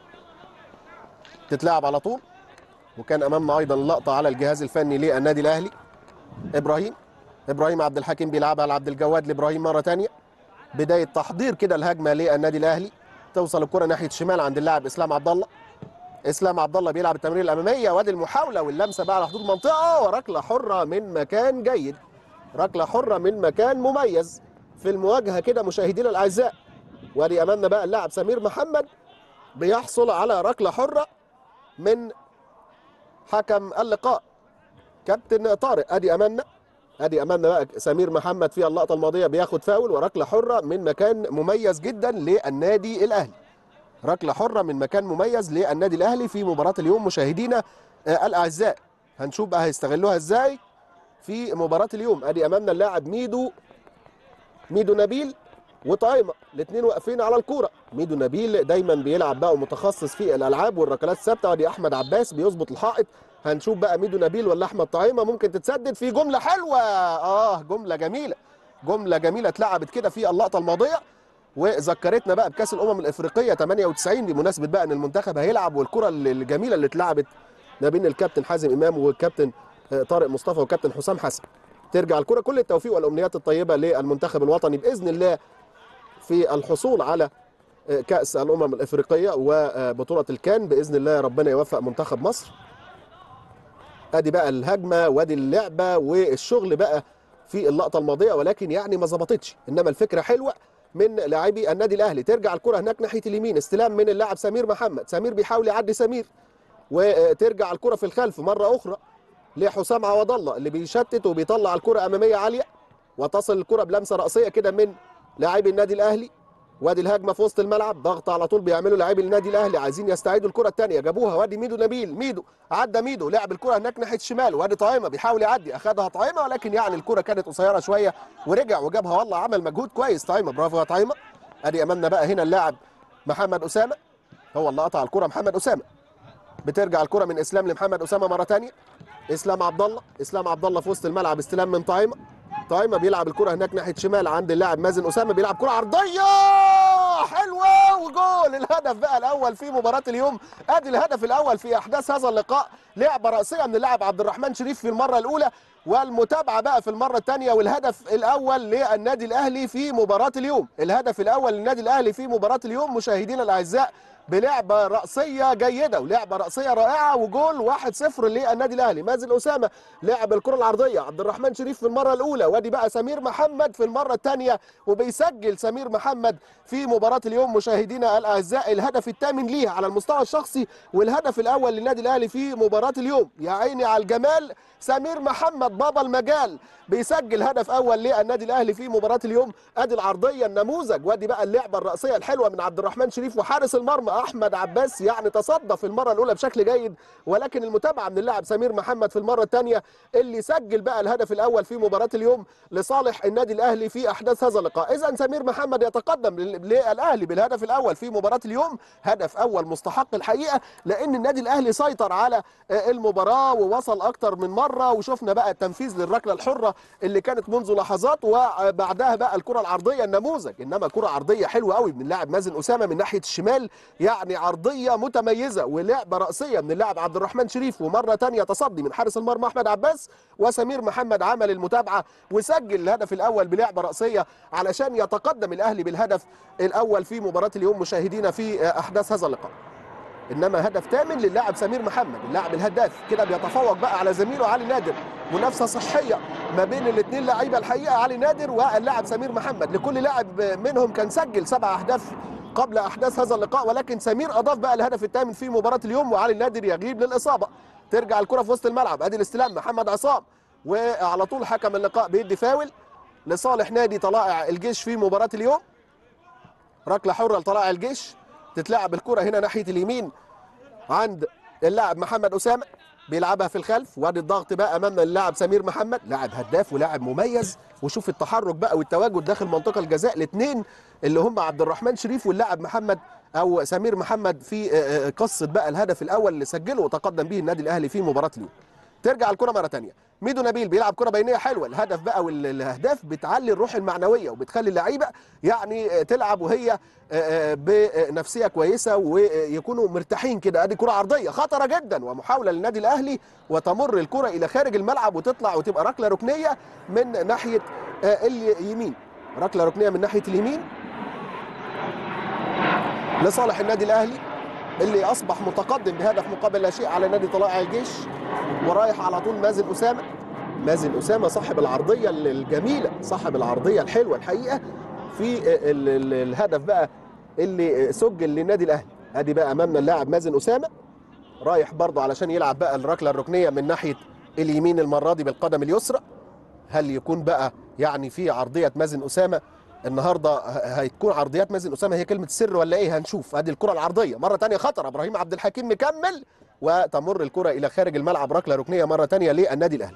تتلعب على طول وكان امامنا ايضا اللقطه على الجهاز الفني للنادي الاهلي ابراهيم ابراهيم عبد الحكيم بيلعبها لعبد الجواد لابراهيم مره ثانيه بدايه تحضير كده الهجمه للنادي الاهلي توصل الكره ناحيه الشمال عند اللاعب اسلام عبد الله اسلام عبد الله بيلعب التمرير الاماميه وادي المحاوله واللمسه بقى على حدود المنطقه وركله حره من مكان جيد ركله حره من مكان مميز في المواجهه كده مشاهدينا الاعزاء وادي امامنا بقى اللاعب سمير محمد بيحصل على ركله حره من حكم اللقاء كابتن طارق ادي امامنا ادي امامنا بقى سمير محمد في اللقطه الماضيه بياخد فاول وركله حره من مكان مميز جدا للنادي الاهلي ركله حره من مكان مميز للنادي الاهلي في مباراه اليوم مشاهدينا الاعزاء هنشوف بقى هيستغلوها ازاي في مباراه اليوم ادي امامنا اللاعب ميدو ميدو نبيل وطايمه الاثنين واقفين على الكوره ميدو نبيل دايما بيلعب بقى ومتخصص في الالعاب والركلات الثابته ودي احمد عباس بيظبط الحائط هنشوف بقى ميدو نبيل ولا احمد طعيمه ممكن تتسدد في جمله حلوه اه جمله جميله جمله جميله اتلعبت كده في اللقطه الماضيه وذكرتنا بقى بكاس الامم الافريقيه 98 بمناسبه بقى ان المنتخب هيلعب والكره الجميله اللي اتلعبت ما بين الكابتن حازم امام والكابتن آه، طارق مصطفى والكابتن حسام حسن ترجع الكره كل التوفيق والامنيات الطيبه للمنتخب الوطني باذن الله في الحصول على آه، كاس الامم الافريقيه وبطوله الكان باذن الله ربنا يوفق منتخب مصر ادي بقى الهجمه وادي اللعبه والشغل بقى في اللقطه الماضيه ولكن يعني ما ظبطتش انما الفكره حلوه من لاعبي النادي الاهلي ترجع الكره هناك ناحيه اليمين استلام من اللاعب سمير محمد سمير بيحاول يعدي سمير وترجع الكره في الخلف مره اخرى لحسام عوض الله اللي بيشتت وبيطلع الكره اماميه عاليه وتصل الكره بلمسه راسيه كده من لاعبي النادي الاهلي وادي الهجمه في وسط الملعب ضغط على طول بيعملوا لاعبي النادي الاهلي عايزين يستعيدوا الكره الثانيه جابوها وادي ميدو نبيل ميدو عدى ميدو لعب الكره هناك ناحيه الشمال وادي طعيمه بيحاول يعدي اخذها طعيمه ولكن يعني الكره كانت قصيره شويه ورجع وجابها والله عمل مجهود كويس طعيمه برافو يا طعيمه ادي امامنا بقى هنا اللاعب محمد اسامه هو اللي قطع الكره محمد اسامه بترجع الكره من اسلام لمحمد اسامه مره ثانيه اسلام عبد الله اسلام عبد الله في وسط الملعب استلام من طعيمه طعيمه بيلعب الكره هناك ناحيه شمال عند اللاعب مازن اسامه بيلعب كره عرضيه حلوه وجول الهدف بقى الاول في مباراه اليوم ادي الهدف الاول في احداث هذا اللقاء لعبه راسيه من اللاعب عبد الرحمن شريف في المره الاولى والمتابعه بقى في المره الثانيه والهدف الاول للنادي الاهلي في مباراه اليوم الهدف الاول للنادي الاهلي في مباراه اليوم مشاهدينا الاعزاء بلعبه راسيه جيده ولعبه راسيه رائعه وجول 1-0 للنادي الاهلي مازن اسامه لعب الكره العرضيه عبد الرحمن شريف في المره الاولى وادي بقى سمير محمد في المره الثانيه وبيسجل سمير محمد في مباراه اليوم مشاهدينا الاعزاء الهدف الثامن ليه على المستوى الشخصي والهدف الاول للنادي الاهلي في مباراه اليوم يا عيني على الجمال سمير محمد بابا المجال بيسجل هدف اول للنادي الاهلي في مباراه اليوم ادي العرضيه النموذج وادي بقى اللعبه الراسيه الحلوه من عبد الرحمن شريف وحارس المرمى احمد عباس يعني تصدى في المره الاولى بشكل جيد ولكن المتابعه من اللاعب سمير محمد في المره الثانيه اللي سجل بقى الهدف الاول في مباراه اليوم لصالح النادي الاهلي في احداث هذا اللقاء اذا سمير محمد يتقدم لل- للاهلي بالهدف الاول في مباراه اليوم هدف اول مستحق الحقيقه لان النادي الاهلي سيطر على آه، المباراه ووصل اكتر من مره وشفنا بقى التنفيذ للركله الحره اللي كانت منذ لحظات وبعدها بقى الكره العرضيه النموذج انما كره عرضيه حلوه قوي من لاعب مازن اسامه من ناحيه الشمال يعني عرضيه متميزه ولعبه راسيه من اللاعب عبد الرحمن شريف ومره ثانيه تصدي من حارس المرمى احمد عباس وسمير محمد عمل المتابعه وسجل الهدف الاول بلعبه راسيه علشان يتقدم الاهلي بالهدف الاول في مباراه اليوم مشاهدينا في احداث هذا اللقاء انما هدف ثامن للاعب سمير محمد اللاعب الهداف كده بيتفوق بقى على زميله علي نادر منافسه صحيه ما بين الاثنين لعيبه الحقيقه علي نادر واللاعب سمير محمد لكل لاعب منهم كان سجل سبع اهداف قبل احداث هذا اللقاء ولكن سمير اضاف بقى الهدف الثامن في مباراه اليوم وعلي نادر يغيب للاصابه ترجع الكره في وسط الملعب ادي الاستلام محمد عصام وعلى طول حكم اللقاء بيدي فاول لصالح نادي طلائع الجيش في مباراه اليوم ركله حره لطلائع الجيش تتلعب الكره هنا ناحيه اليمين عند اللاعب محمد اسامه بيلعبها في الخلف وادي الضغط بقى امامنا اللاعب سمير محمد لاعب هداف ولاعب مميز وشوف التحرك بقى والتواجد داخل منطقه الجزاء الاثنين اللي هم عبد الرحمن شريف واللاعب محمد او سمير محمد في آه، آه، قصه بقى الهدف الاول اللي سجله وتقدم به النادي الاهلي في مباراه اليوم ترجع الكره مره ثانيه ميدو نبيل بيلعب كره بينيه حلوه الهدف بقى والاهداف بتعلي الروح المعنويه وبتخلي اللعيبه يعني آه، تلعب وهي آه، آه، بنفسيه كويسه ويكونوا مرتاحين كده ادي كره عرضيه خطره جدا ومحاوله للنادي الاهلي وتمر الكره الى خارج الملعب وتطلع وتبقى ركله ركنيه من ناحيه آه، اليمين ركله ركنيه من ناحيه اليمين لصالح النادي الاهلي اللي اصبح متقدم بهدف مقابل لا شيء على نادي طلائع الجيش ورايح على طول مازن اسامه مازن اسامه صاحب العرضيه الجميله صاحب العرضيه الحلوه الحقيقه في ال ال الهدف بقى اللي سجل للنادي الاهلي ادي بقى امامنا اللاعب مازن اسامه رايح برضه علشان يلعب بقى الركله الركنيه من ناحيه اليمين المره دي بالقدم اليسرى هل يكون بقى يعني في عرضيه مازن اسامه النهارده ه- هتكون عرضيات مازن اسامه هي كلمه سر ولا ايه هنشوف ادي الكره العرضيه مره ثانيه خطر ابراهيم عبد الحكيم مكمل وتمر الكره الى خارج الملعب ركله ركنيه مره ثانيه للنادي الاهلي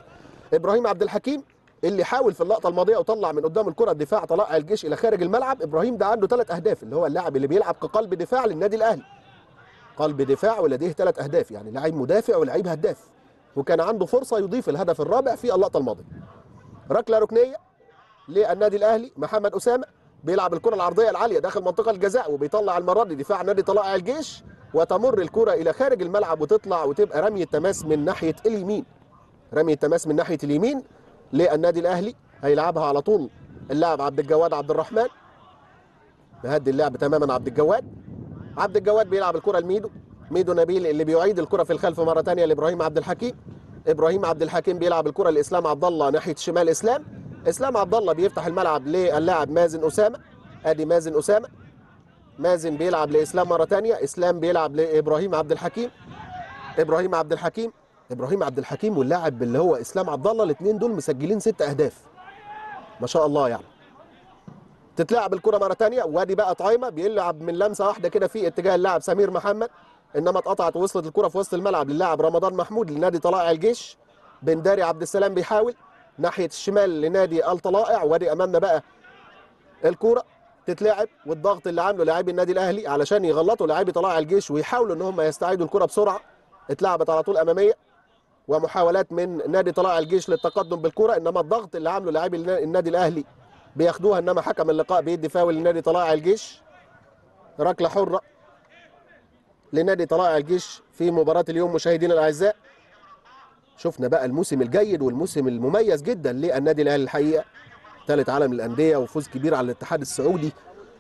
ابراهيم عبد الحكيم اللي حاول في اللقطه الماضيه وطلع من قدام الكره الدفاع طلائع الجيش الى خارج الملعب ابراهيم ده عنده ثلاث اهداف اللي هو اللاعب اللي بيلعب كقلب دفاع للنادي الاهلي قلب دفاع ولديه ثلاث اهداف يعني لاعب مدافع ولاعب هداف وكان عنده فرصه يضيف الهدف الرابع في اللقطه الماضيه ركله ركنيه للنادي الاهلي محمد اسامه بيلعب الكره العرضيه العاليه داخل منطقه الجزاء وبيطلع المره دي دفاع نادي طلائع الجيش وتمر الكره الى خارج الملعب وتطلع وتبقى رميه تماس من ناحيه اليمين رميه تماس من ناحيه اليمين للنادي الاهلي هيلعبها على طول اللاعب عبد الجواد عبد الرحمن مهدي اللعب تماما عبد الجواد عبد الجواد بيلعب الكره لميدو ميدو نبيل اللي بيعيد الكره في الخلف مره ثانيه لابراهيم عبد الحكيم ابراهيم عبد الحكيم بيلعب الكره لاسلام عبد الله ناحيه شمال اسلام اسلام عبد الله بيفتح الملعب للاعب مازن اسامه ادي مازن اسامه مازن بيلعب لاسلام مره ثانيه اسلام بيلعب لابراهيم عبد الحكيم ابراهيم عبد الحكيم ابراهيم عبد الحكيم واللاعب اللي هو اسلام عبد الله الاثنين دول مسجلين ست اهداف ما شاء الله يعني تتلعب الكره مره ثانيه وادي بقى طايمه بيلعب من لمسه واحده كده في اتجاه اللاعب سمير محمد انما اتقطعت ووصلت الكره في وسط الملعب للاعب رمضان محمود لنادي طلائع الجيش بنداري عبد السلام بيحاول ناحيه الشمال لنادي الطلائع وادي امامنا بقى الكوره تتلعب والضغط اللي عامله لاعبي النادي الاهلي علشان يغلطوا لاعبي طلائع الجيش ويحاولوا ان هم يستعيدوا الكره بسرعه اتلعبت على طول اماميه ومحاولات من نادي طلائع الجيش للتقدم بالكره انما الضغط اللي عامله لاعبي النادي الاهلي بياخدوها انما حكم اللقاء بيدي فاول لنادي طلائع الجيش ركله حره لنادي طلائع الجيش في مباراه اليوم مشاهدينا الاعزاء شفنا بقى الموسم الجيد والموسم المميز جدا للنادي الاهلي الحقيقه ثالث عالم الانديه وفوز كبير على الاتحاد السعودي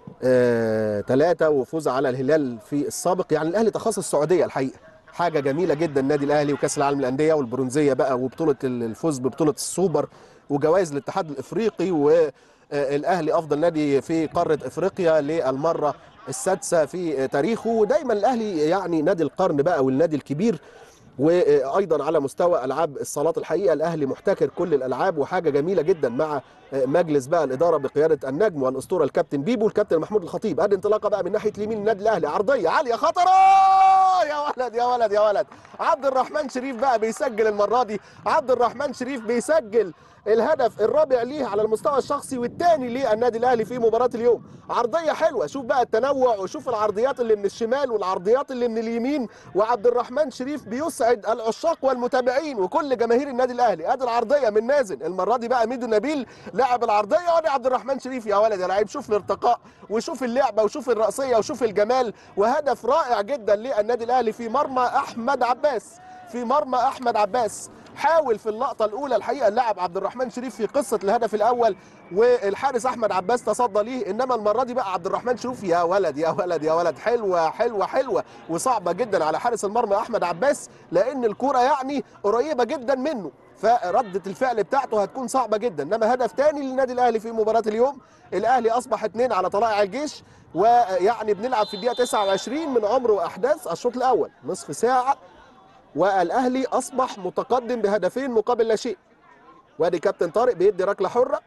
ثلاثة آه وفوز على الهلال في السابق يعني الاهلي تخصص السعوديه الحقيقه حاجه جميله جدا النادي الاهلي وكاس العالم للانديه والبرونزيه بقى وبطوله الفوز ببطوله السوبر وجوائز الاتحاد الافريقي والاهلي افضل نادي في قاره افريقيا للمره السادسه في تاريخه ودايما الاهلي يعني نادي القرن بقى والنادي الكبير وايضا على مستوى العاب الصالات الحقيقه الاهلي محتكر كل الالعاب وحاجه جميله جدا مع مجلس بقى الاداره بقياده النجم والاسطوره الكابتن بيبو والكابتن محمود الخطيب ادي انطلاقه بقى من ناحيه اليمين النادي الاهلي عرضيه عاليه خطره يا ولد يا ولد يا ولد عبد الرحمن شريف بقى بيسجل المره دي عبد الرحمن شريف بيسجل الهدف الرابع ليه على المستوى الشخصي والثاني للنادي الاهلي في مباراه اليوم عرضيه حلوه شوف بقى التنوع وشوف العرضيات اللي من الشمال والعرضيات اللي من اليمين وعبد الرحمن شريف بيسعد العشاق والمتابعين وكل جماهير النادي الاهلي ادي العرضيه من مازن المره دي بقى ميدو نبيل لاعب العرضيه وادي عبد الرحمن شريف يا ولد يا لعيب شوف الارتقاء وشوف اللعبه وشوف الراسيه وشوف الجمال وهدف رائع جدا للنادي الاهلي في مرمى احمد عباس في مرمى احمد عباس حاول في اللقطه الاولى الحقيقه اللاعب عبد الرحمن شريف في قصه الهدف الاول والحارس احمد عباس تصدى ليه انما المره دي بقى عبد الرحمن شريف يا ولد يا ولد يا ولد حلوه حلوه حلوه وصعبه جدا على حارس المرمى احمد عباس لان الكره يعني قريبه جدا منه فردة الفعل بتاعته هتكون صعبة جدا انما هدف تاني للنادي الاهلي في مباراة اليوم الاهلي اصبح اثنين على طلائع الجيش ويعني بنلعب في الدقيقة 29 من عمر واحداث الشوط الاول نصف ساعة والاهلي اصبح متقدم بهدفين مقابل لا شيء وادي كابتن طارق بيدي ركله حره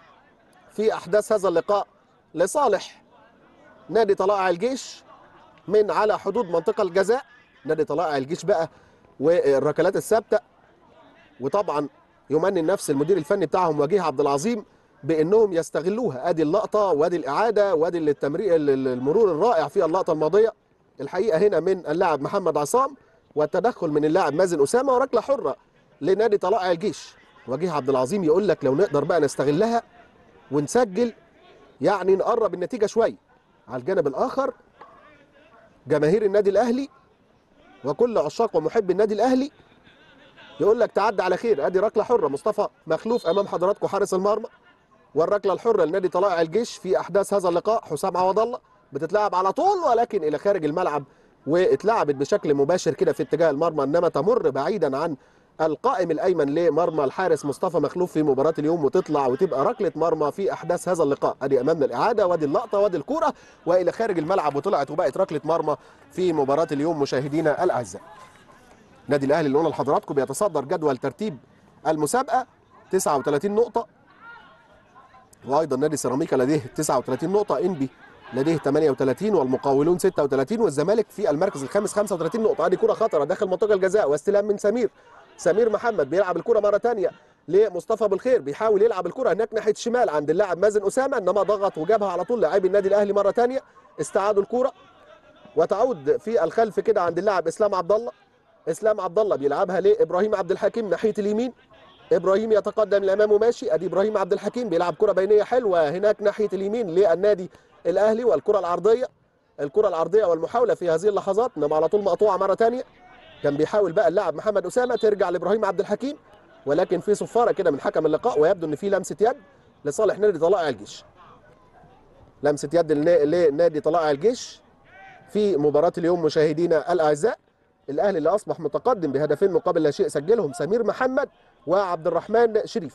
في احداث هذا اللقاء لصالح نادي طلائع الجيش من على حدود منطقه الجزاء نادي طلائع الجيش بقى والركلات الثابته وطبعا يمني نفس المدير الفني بتاعهم وجيه عبد العظيم بانهم يستغلوها ادي اللقطه وادي الاعاده وادي التمرير المرور الرائع في اللقطه الماضيه الحقيقه هنا من اللاعب محمد عصام والتدخل من اللاعب مازن اسامه وركله حره لنادي طلائع الجيش وجيه عبد العظيم يقول لك لو نقدر بقى نستغلها ونسجل يعني نقرب النتيجه شويه على الجانب الاخر جماهير النادي الاهلي وكل عشاق ومحب النادي الاهلي يقول لك تعدي على خير ادي ركله حره مصطفى مخلوف امام حضراتكم حارس المرمى والركله الحره لنادي طلائع الجيش في احداث هذا اللقاء حسام عوض الله بتتلعب على طول ولكن الى خارج الملعب واتلعبت بشكل مباشر كده في اتجاه المرمى انما تمر بعيدا عن القائم الايمن لمرمى الحارس مصطفى مخلوف في مباراه اليوم وتطلع وتبقى ركله مرمى في احداث هذا اللقاء ادي امامنا الاعاده وادي اللقطه وادي الكوره والى خارج الملعب وطلعت وبقت ركله مرمى في مباراه اليوم مشاهدينا الاعزاء نادي الاهلي اللي قلنا لحضراتكم بيتصدر جدول ترتيب المسابقه 39 نقطه وايضا نادي سيراميكا لديه 39 نقطه انبي لديه 38 والمقاولون 36 والزمالك في المركز الخامس 35 نقطه ادي كره خطره داخل منطقه الجزاء واستلام من سمير سمير محمد بيلعب الكره مره ثانيه لمصطفى بالخير بيحاول يلعب الكره هناك ناحيه الشمال عند اللاعب مازن اسامه انما ضغط وجابها على طول لاعبي النادي الاهلي مره ثانيه استعادوا الكره وتعود في الخلف كده عند اللاعب اسلام عبد الله اسلام عبد الله بيلعبها لابراهيم عبد الحكيم ناحيه اليمين ابراهيم يتقدم لامامه ماشي ادي ابراهيم عبد الحكيم بيلعب كره بينيه حلوه هناك ناحيه اليمين للنادي الاهلي والكره العرضيه الكره العرضيه والمحاوله في هذه اللحظات انما على طول مقطوعه مره ثانيه كان بيحاول بقى اللاعب محمد اسامه ترجع لابراهيم عبد الحكيم ولكن في صفاره كده من حكم اللقاء ويبدو ان في لمسه يد لصالح نادي طلائع الجيش لمسه يد لنا- لنادي طلائع الجيش في مباراه اليوم مشاهدينا الاعزاء الاهلي اللي اصبح متقدم بهدفين مقابل لا شيء سجلهم سمير محمد وعبد الرحمن شريف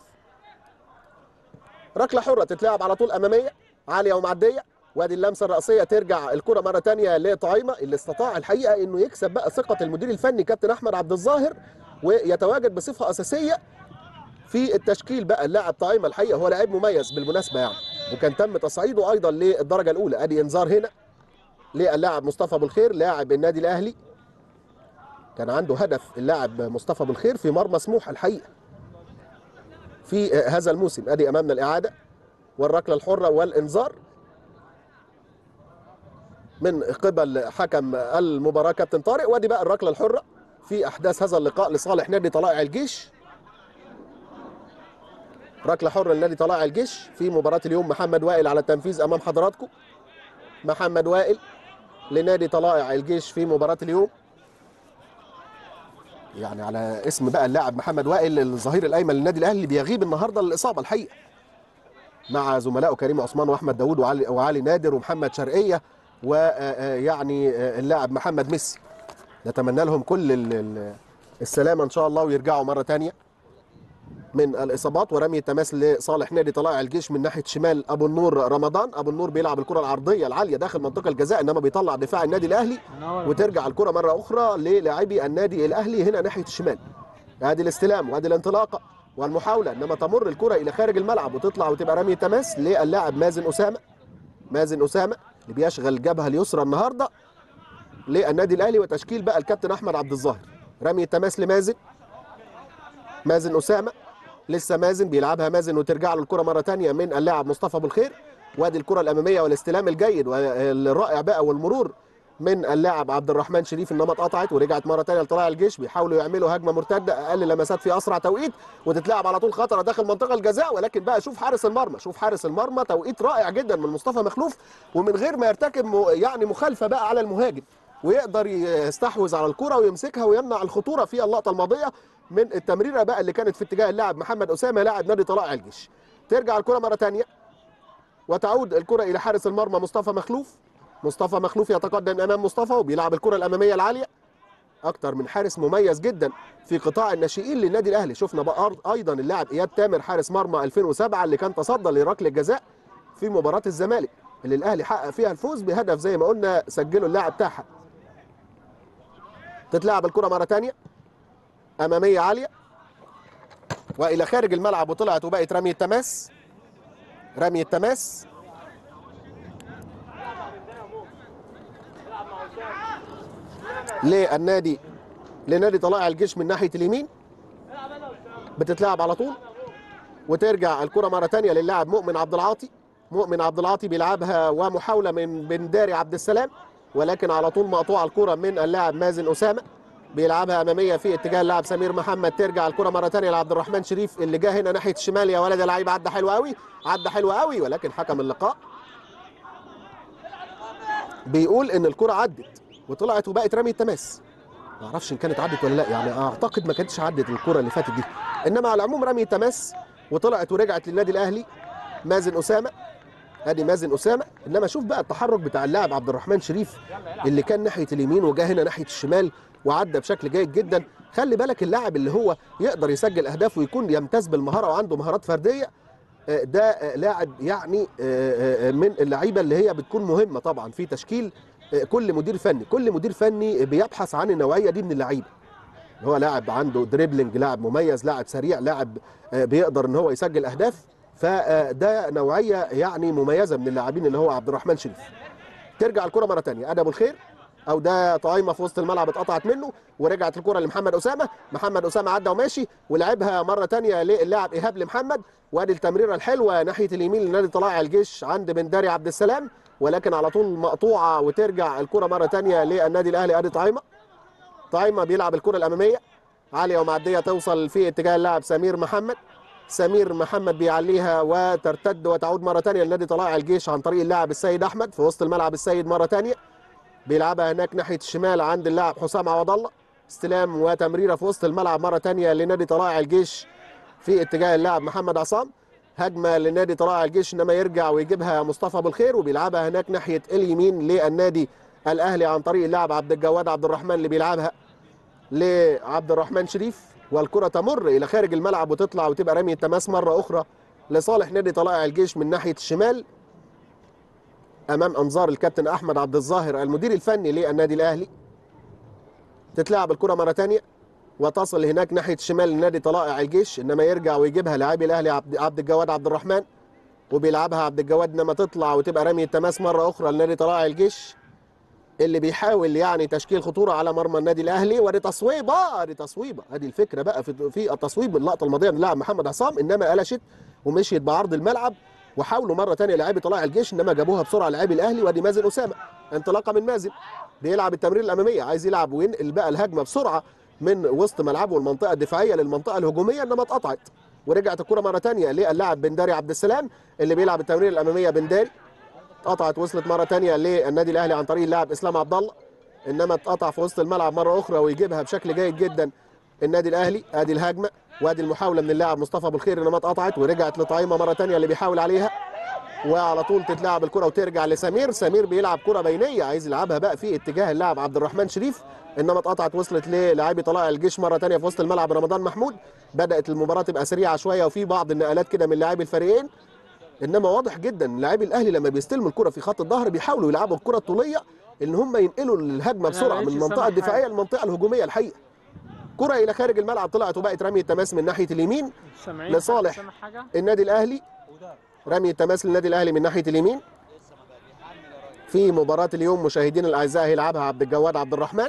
ركله حره تتلعب على طول اماميه عاليه ومعديه وادي اللمسه الراسيه ترجع الكره مره ثانيه لطعيمه اللي استطاع الحقيقه انه يكسب بقى ثقه المدير الفني كابتن احمد عبد الظاهر ويتواجد بصفه اساسيه في التشكيل بقى اللاعب طعيمه الحقيقه هو لاعب مميز بالمناسبه يعني وكان تم تصعيده ايضا للدرجه الاولى ادي انذار هنا للاعب مصطفى ابو الخير لاعب النادي الاهلي كان عنده هدف اللاعب مصطفى ابو الخير في مرمى سموحه الحقيقه في هذا الموسم ادي امامنا الاعاده والركله الحره والانذار من قبل حكم المباراه كابتن طارق وادي بقى الركله الحره في احداث هذا اللقاء لصالح نادي طلائع الجيش ركله حره لنادي طلائع الجيش في مباراه اليوم محمد وائل على التنفيذ امام حضراتكم محمد وائل لنادي طلائع الجيش في مباراه اليوم يعني على اسم بقى اللاعب محمد وائل الظهير الايمن للنادي الاهلي اللي بيغيب النهارده للاصابه الحقيقه مع زملائه كريم عثمان واحمد داوود وعلي, وعلي نادر ومحمد شرقيه ويعني اللاعب محمد ميسي نتمنى لهم كل ال- ال- السلامه ان شاء الله ويرجعوا مره ثانيه من الاصابات ورمي التماس لصالح نادي طلائع الجيش من ناحيه شمال ابو النور رمضان ابو النور بيلعب الكره العرضيه العاليه داخل منطقه الجزاء انما بيطلع دفاع النادي الاهلي منور. وترجع الكره مره اخرى للاعبي النادي الاهلي هنا ناحيه الشمال ادي الاستلام وادي الانطلاقه والمحاوله انما تمر الكره الى خارج الملعب وتطلع وتبقى رمي تماس للاعب مازن اسامه مازن اسامه اللي بيشغل الجبهه اليسرى النهارده للنادي الاهلي وتشكيل بقى الكابتن احمد عبد الظاهر رمي التماس لمازن مازن اسامه لسه مازن بيلعبها مازن وترجع له الكره مره ثانيه من اللاعب مصطفى ابو الخير وادي الكره الاماميه والاستلام الجيد والرائع بقى والمرور من اللاعب عبد الرحمن شريف انما اتقطعت ورجعت مره ثانيه لطلائع الجيش بيحاولوا يعملوا هجمه مرتده اقل لمسات في اسرع توقيت وتتلعب على طول خطره داخل منطقه الجزاء ولكن بقى شوف حارس المرمى شوف حارس المرمى توقيت رائع جدا من مصطفى مخلوف ومن غير ما يرتكب م- يعني مخالفه بقى على المهاجم ويقدر يستحوذ على الكره ويمسكها ويمنع الخطوره في اللقطه الماضيه من التمريره بقى اللي كانت في اتجاه اللاعب محمد اسامه لاعب نادي طلائع الجيش ترجع الكره مره ثانيه وتعود الكره الى حارس المرمى مصطفى مخلوف مصطفى مخلوف يتقدم امام مصطفى وبيلعب الكره الاماميه العاليه اكتر من حارس مميز جدا في قطاع الناشئين للنادي الاهلي شفنا بقى أر- ايضا اللاعب اياد تامر حارس مرمى 2007 اللي كان تصدى لركله الجزاء في مباراه الزمالك اللي الاهلي حقق فيها الفوز بهدف زي ما قلنا سجله اللاعب تاحه تتلعب الكره مره ثانيه اماميه عاليه والى خارج الملعب وطلعت وبقت رمي التماس رمي التماس للنادي لنادي طلائع الجيش من ناحيه اليمين بتتلعب على طول وترجع الكره مره ثانيه للاعب مؤمن عبد العاطي مؤمن عبد العاطي بيلعبها ومحاوله من بن داري عبد السلام ولكن على طول مقطوعه الكره من اللاعب مازن اسامه بيلعبها اماميه في اتجاه اللاعب سمير محمد ترجع الكره مره ثانيه لعبد الرحمن شريف اللي جه هنا ناحيه الشمال يا ولد يا لعيب عدى حلو قوي عدى حلو قوي ولكن حكم اللقاء بيقول ان الكره عدت وطلعت وبقت رمي التماس ما اعرفش ان كانت عدت ولا لا يعني اعتقد ما كانتش عدت الكره اللي فاتت دي انما على العموم رمي تماس وطلعت ورجعت للنادي الاهلي مازن اسامه ادي مازن اسامه انما شوف بقى التحرك بتاع اللاعب عبد الرحمن شريف اللي كان ناحيه اليمين وجا هنا ناحيه الشمال وعدى بشكل جيد جدا خلي بالك اللاعب اللي هو يقدر يسجل اهداف ويكون يمتاز بالمهاره وعنده مهارات فرديه آه، ده آه، لاعب يعني آه، آه، من اللعيبه اللي هي بتكون مهمه طبعا في تشكيل آه، كل مدير فني كل مدير فني بيبحث عن النوعيه دي من اللعيبه هو لاعب عنده دريبلينج لاعب مميز لاعب سريع لاعب آه، بيقدر ان هو يسجل اهداف فده نوعيه يعني مميزه من اللاعبين اللي هو عبد الرحمن شريف ترجع الكره مره ثانيه ادي ابو الخير او ده طايمه في وسط الملعب اتقطعت منه ورجعت الكره لمحمد اسامه محمد اسامه عدى وماشي ولعبها مره ثانيه للاعب ايهاب لمحمد وادي التمريره الحلوه ناحيه اليمين لنادي طلائع الجيش عند بنداري عبد السلام ولكن على طول مقطوعه وترجع الكره مره ثانيه للنادي الاهلي ادي طايمه طايمه بيلعب الكره الاماميه عاليه ومعديه توصل في اتجاه اللاعب سمير محمد سمير محمد بيعليها وترتد وتعود مره ثانيه لنادي طلائع الجيش عن طريق اللاعب السيد احمد في وسط الملعب السيد مره ثانيه بيلعبها هناك ناحيه الشمال عند اللاعب حسام عوض الله استلام وتمريره في وسط الملعب مره ثانيه لنادي طلائع الجيش في اتجاه اللاعب محمد عصام هجمه لنادي طلائع الجيش انما يرجع ويجيبها مصطفى ابو الخير وبيلعبها هناك ناحيه اليمين للنادي الاهلي عن طريق اللاعب عبد الجواد عبد الرحمن اللي بيلعبها لعبد الرحمن شريف والكره تمر الى خارج الملعب وتطلع وتبقى رميه تماس مره اخرى لصالح نادي طلائع الجيش من ناحيه الشمال امام انظار الكابتن احمد عبد الظاهر المدير الفني للنادي الاهلي تتلعب الكره مره ثانيه وتصل هناك ناحيه الشمال لنادي طلائع الجيش انما يرجع ويجيبها لاعبي الاهلي عبد عبد الجواد عبد الرحمن وبيلعبها عبد الجواد انما تطلع وتبقى رميه تماس مره اخرى لنادي طلائع الجيش اللي بيحاول يعني تشكيل خطوره على مرمى النادي الاهلي ودي تصويبه دي تصويبه ادي الفكره بقى في في التصويب اللقطه الماضيه من اللاعب محمد عصام انما قلشت ومشيت بعرض الملعب وحاولوا مره ثانيه لاعبي طلائع الجيش انما جابوها بسرعه لاعبي الاهلي وادي مازن اسامه انطلاقه من مازن بيلعب التمرير الاماميه عايز يلعب وينقل بقى الهجمه بسرعه من وسط ملعبه المنطقه الدفاعيه للمنطقه الهجوميه انما اتقطعت ورجعت الكره مره ثانيه للاعب بنداري عبد السلام اللي بيلعب التمرير الاماميه بنداري اتقطعت وصلت مره ثانيه للنادي الاهلي عن طريق اللاعب اسلام عبد الله انما اتقطع في وسط الملعب مره اخرى ويجيبها بشكل جيد جدا النادي الاهلي ادي الهجمه وادي المحاوله من اللاعب مصطفى ابو الخير انما اتقطعت ورجعت لطعيمه مره ثانيه اللي بيحاول عليها وعلى طول تتلعب الكره وترجع لسمير سمير بيلعب كره بينيه عايز يلعبها بقى في اتجاه اللاعب عبد الرحمن شريف انما اتقطعت وصلت للاعبي طلائع الجيش مره ثانيه في وسط الملعب رمضان محمود بدات المباراه تبقى سريعه شويه وفي بعض النقلات كده من لاعبي الفريقين انما واضح جدا لاعبي الاهلي لما بيستلموا الكره في خط الظهر بيحاولوا يلعبوا الكره الطوليه ان هم ينقلوا الهجمه أنا بسرعه ما من لقيتش المنطقه سامع الدفاعيه حاجة. للمنطقه الهجوميه الحقيقه كره الى خارج الملعب طلعت وبقت رميه تماس من ناحيه اليمين سامعين لصالح. سامع حاجه النادي الاهلي رمي التماس للنادي الاهلي من ناحيه اليمين في مباراه اليوم مشاهدينا الاعزاء هيلعبها عبد الجواد عبد الرحمن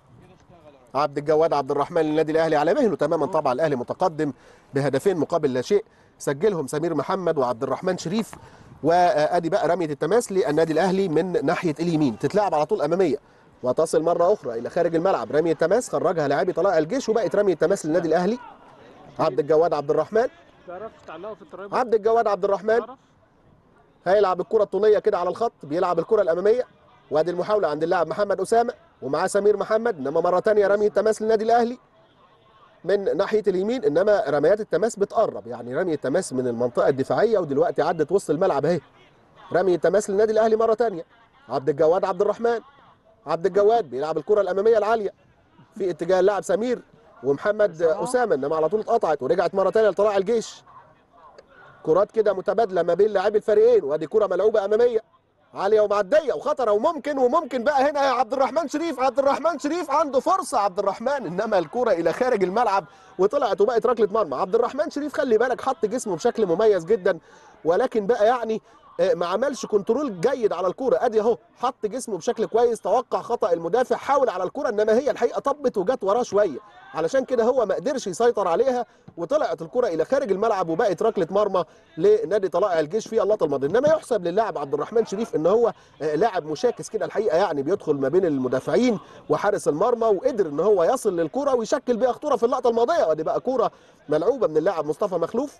عبد الجواد عبد الرحمن للنادي الاهلي على مهله تماما طبعا الاهلي متقدم بهدفين مقابل لا شيء سجلهم سمير محمد وعبد الرحمن شريف وادي بقى رميه التماس للنادي الاهلي من ناحيه اليمين تتلعب على طول اماميه وتصل مره اخرى الى خارج الملعب رميه تماس خرجها لاعبي طلائع الجيش وبقت رميه تماس للنادي الاهلي عبد الجواد عبد الرحمن تعرف تعلقوا في الترابيزه عبد الجواد عبد الرحمن تعرف هيلعب الكره الطوليه كده على الخط بيلعب الكره الاماميه وادي المحاوله عند اللاعب محمد اسامه ومعاه سمير محمد انما مره ثانيه رمي التماس للنادي الاهلي من ناحيه اليمين انما رميات التماس بتقرب يعني رمي التماس من المنطقه الدفاعيه ودلوقتي عدت وسط الملعب اهي رمي التماس للنادي الاهلي مره ثانيه عبد الجواد عبد الرحمن عبد الجواد بيلعب الكره الاماميه العاليه في اتجاه اللاعب سمير ومحمد اسامه انما على طول اتقطعت ورجعت مره ثانيه لطلائع الجيش كرات كده متبادله ما بين لاعبي الفريقين وادي كره ملعوبه اماميه عاليه ومعديه وخطره وممكن وممكن بقى هنا يا عبد الرحمن شريف عبد الرحمن شريف عنده فرصه عبد الرحمن انما الكره الى خارج الملعب وطلعت وبقت ركله مرمى عبد الرحمن شريف خلي بالك حط جسمه بشكل مميز جدا ولكن بقى يعني آه، ما عملش كنترول جيد على الكوره ادي اهو حط جسمه بشكل كويس توقع خطا المدافع حاول على الكوره انما هي الحقيقه طبت وجت وراه شويه علشان كده هو ما قدرش يسيطر عليها وطلعت الكره الى خارج الملعب وبقت ركله مرمى لنادي طلائع الجيش في اللقطه الماضيه انما يحسب للاعب عبد الرحمن شريف ان هو آه، لاعب مشاكس كده الحقيقه يعني بيدخل ما بين المدافعين وحارس المرمى وقدر ان هو يصل للكره ويشكل بيها خطوره في اللقطه الماضيه ودي بقى كوره ملعوبه من اللاعب مصطفى مخلوف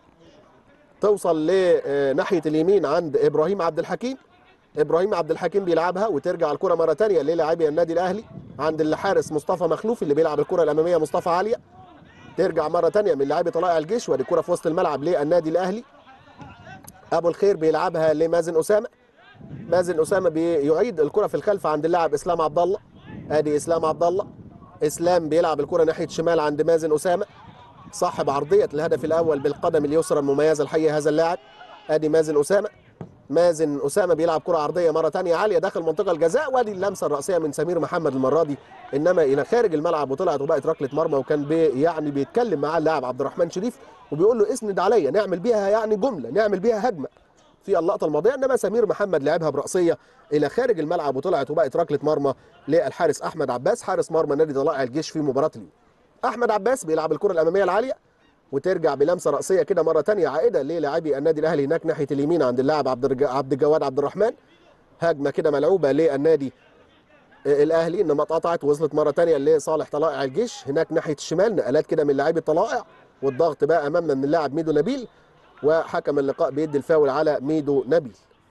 توصل لناحيه اليمين عند ابراهيم عبد الحكيم ابراهيم عبد الحكيم بيلعبها وترجع الكره مره ثانيه للاعبي النادي الاهلي عند الحارس مصطفى مخلوف اللي بيلعب الكره الاماميه مصطفى عاليه ترجع مره ثانيه من لاعبي طلائع الجيش ودي كره في وسط الملعب للنادي الاهلي ابو الخير بيلعبها لمازن اسامه مازن اسامه بيعيد الكره في الخلف عند اللاعب اسلام عبد الله ادي اسلام عبد الله اسلام بيلعب الكره ناحيه شمال عند مازن اسامه صاحب عرضيه الهدف الاول بالقدم اليسرى المميزه الحقيقه هذا اللاعب ادي مازن اسامه مازن اسامه بيلعب كره عرضيه مره ثانيه عاليه داخل منطقه الجزاء وادي اللمسه الراسيه من سمير محمد المره دي انما الى خارج الملعب وطلعت وبقت ركله مرمى وكان بي يعني بيتكلم مع اللاعب عبد الرحمن شريف وبيقول له اسند عليا نعمل بيها يعني جمله نعمل بيها هجمه في اللقطه الماضيه انما سمير محمد لعبها براسيه الى خارج الملعب وطلعت وبقت ركله مرمى للحارس احمد عباس حارس مرمى نادي طلائع الجيش في مباراه اليوم احمد عباس بيلعب الكره الاماميه العاليه وترجع بلمسه راسيه كده مره ثانيه عائده للاعبي النادي الاهلي هناك ناحيه اليمين عند اللاعب عبد الرج- عبد الجواد عبد الرحمن هجمه كده ملعوبه للنادي الاهلي انما اتقطعت وصلت مره ثانيه لصالح طلائع الجيش هناك ناحيه الشمال نقلات كده من لاعبي الطلائع والضغط بقى امامنا من اللاعب ميدو نبيل وحكم اللقاء بيدي الفاول على ميدو نبيل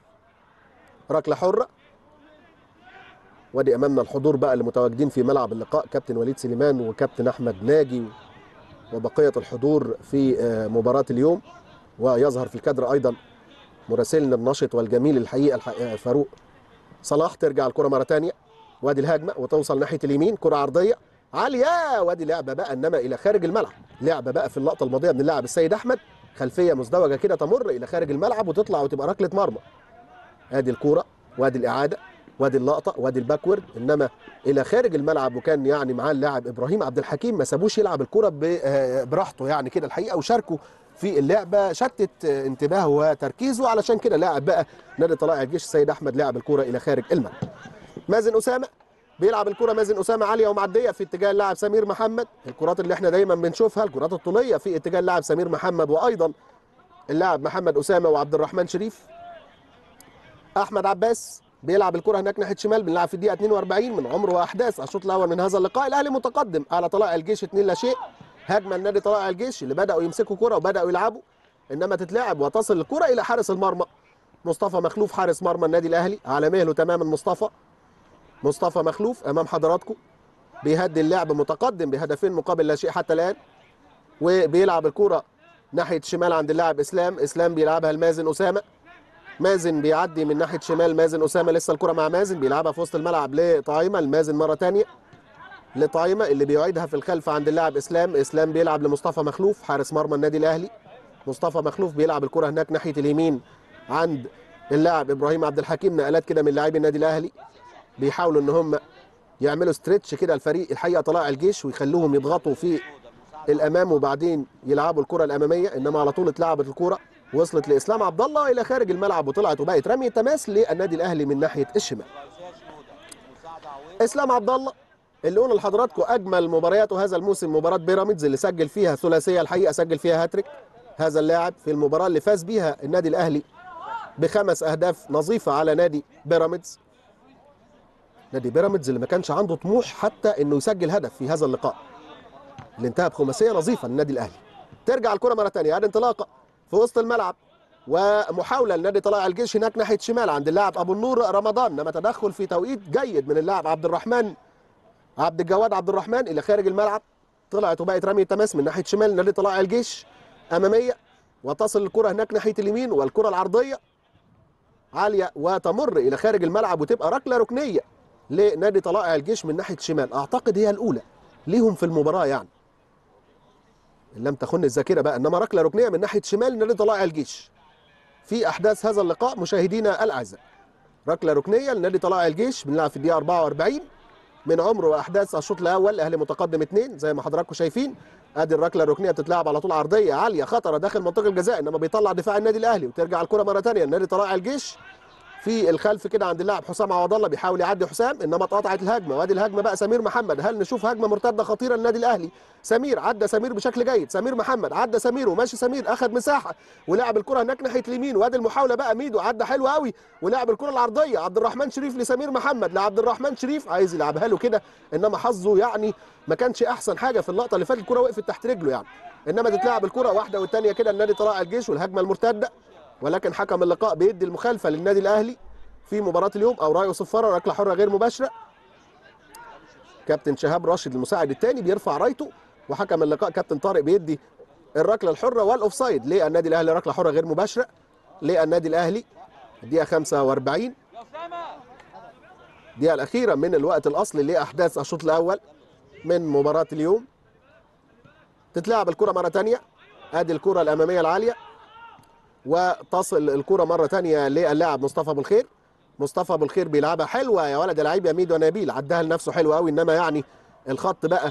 ركله حره وادي امامنا الحضور بقى اللي متواجدين في ملعب اللقاء كابتن وليد سليمان وكابتن احمد ناجي وبقيه الحضور في آه، مباراه اليوم ويظهر في الكادر ايضا مراسلنا النشط والجميل الحقيقه الح- آه، فاروق صلاح ترجع الكره مره ثانيه وادي الهجمه وتوصل ناحيه اليمين كره عرضيه عاليه وادي لعبه بقى انما الى خارج الملعب لعبه بقى في اللقطه الماضيه من اللاعب السيد احمد خلفيه مزدوجه كده تمر الى خارج الملعب وتطلع وتبقى ركله مرمى ادي الكوره وادي الاعاده وادي اللقطه وادي الباكورد انما الى خارج الملعب وكان يعني معاه اللاعب ابراهيم عبد الحكيم ما سابوش يلعب الكوره ب- آه، براحته يعني كده الحقيقه وشاركوا في اللعبه شتت آه، انتباهه وتركيزه علشان كده لاعب بقى نادي طلائع الجيش السيد احمد لاعب الكوره الى خارج الملعب مازن اسامه بيلعب الكره مازن اسامه عاليه ومعديه في اتجاه اللاعب سمير محمد الكرات اللي احنا دايما بنشوفها الكرات الطوليه في اتجاه اللاعب سمير محمد وايضا اللاعب محمد اسامه وعبد الرحمن شريف احمد عباس بيلعب الكره هناك ناحيه شمال بنلعب في الدقيقه 42 من عمر واحداث الشوط الاول من هذا اللقاء الاهلي متقدم على طلائع الجيش 2 لا شيء هجمه لنادي طلائع الجيش اللي بداوا يمسكوا كره وبداوا يلعبوا انما تتلعب وتصل الكره الى حارس المرمى مصطفى مخلوف حارس مرمى النادي الاهلي على مهله تماما مصطفى مصطفى مخلوف امام حضراتكم بيهدي اللعب متقدم بهدفين مقابل لا شيء حتى الان وبيلعب الكره ناحيه الشمال عند اللاعب اسلام اسلام بيلعبها لمازن اسامه مازن بيعدي من ناحيه شمال مازن اسامه لسه الكره مع مازن بيلعبها في وسط الملعب لطعيمه المازن مره ثانيه لطعيمه اللي بيعيدها في الخلف عند اللاعب اسلام اسلام بيلعب لمصطفى مخلوف حارس مرمى النادي الاهلي مصطفى مخلوف بيلعب الكره هناك ناحيه اليمين عند اللاعب ابراهيم عبد الحكيم نقلات كده من لاعبي النادي الاهلي بيحاولوا ان هم يعملوا ستريتش كده الفريق الحقيقه طلائع الجيش ويخلوهم يضغطوا في الامام وبعدين يلعبوا الكره الاماميه انما على طول اتلعبت الكره وصلت لاسلام عبد الله الى خارج الملعب وطلعت وبقت رميه تماس للنادي الاهلي من ناحيه الشمال اسلام عبد الله اللي قلنا لحضراتكم اجمل مبارياته هذا الموسم مباراه بيراميدز اللي سجل فيها ثلاثيه الحقيقه سجل فيها هاتريك هذا اللاعب في المباراه اللي فاز بيها النادي الاهلي بخمس اهداف نظيفه على نادي بيراميدز نادي بيراميدز اللي ما كانش عنده طموح حتى انه يسجل هدف في هذا اللقاء اللي انتهى بخماسيه نظيفه للنادي الاهلي ترجع الكره مره ثانيه ادي انطلاقه في وسط الملعب ومحاوله لنادي طلائع الجيش هناك ناحيه شمال عند اللاعب ابو النور رمضان انما تدخل في توقيت جيد من اللاعب عبد الرحمن عبد الجواد عبد الرحمن الى خارج الملعب طلعت وبقت رميه تماس من ناحيه شمال نادي طلائع الجيش اماميه وتصل الكره هناك ناحيه اليمين والكره العرضيه عاليه وتمر الى خارج الملعب وتبقى ركله ركنيه لنادي طلائع الجيش من ناحيه الشمال اعتقد هي الاولى ليهم في المباراه يعني إن لم تخن الذاكره بقى انما ركله ركنيه من ناحيه شمال نادي طلائع الجيش في احداث هذا اللقاء مشاهدينا الاعزاء ركله ركنيه لنادي طلائع الجيش بنلعب في الدقيقه 44 من عمر واحداث الشوط الاول الاهلي متقدم اثنين زي ما حضراتكم شايفين ادي الركله الركنيه بتتلعب على طول عرضيه عاليه خطره داخل منطقه الجزاء انما بيطلع دفاع النادي الاهلي وترجع الكره مره ثانيه لنادي طلائع الجيش في الخلف كده عند اللاعب حسام عوض الله بيحاول يعدي حسام انما اتقطعت الهجمه وادي الهجمه بقى سمير محمد هل نشوف هجمه مرتده خطيره للنادي الاهلي سمير عدى سمير بشكل جيد سمير محمد عدى سمير وماشي سمير اخذ مساحه ولعب الكره هناك ناحيه اليمين وادي المحاوله بقى ميدو عدى حلو قوي ولعب الكره العرضيه عبد الرحمن شريف لسمير محمد لعبد الرحمن شريف عايز يلعبها له كده انما حظه يعني ما كانش احسن حاجه في اللقطه اللي فاتت الكره وقفت تحت رجله يعني انما تتلعب الكره واحده والثانيه كده النادي طلائع الجيش والهجمه المرتده ولكن حكم اللقاء بيدي المخالفه للنادي الاهلي في مباراه اليوم او رايه صفاره ركله حره غير مباشره كابتن شهاب راشد المساعد الثاني بيرفع رايته وحكم اللقاء كابتن طارق بيدي الركله الحره والاوفسايد للنادي الاهلي ركله حره غير مباشره للنادي الاهلي الدقيقه 45 الدقيقه الاخيره من الوقت الاصلي لاحداث الشوط الاول من مباراه اليوم تتلعب الكره مره ثانيه ادي الكره الاماميه العاليه وتصل الكره مره ثانيه للاعب مصطفى ابو الخير مصطفى ابو الخير بيلعبها حلوه يا ولد يا لعيب يا ميدو نبيل عدها لنفسه حلو قوي انما يعني الخط بقى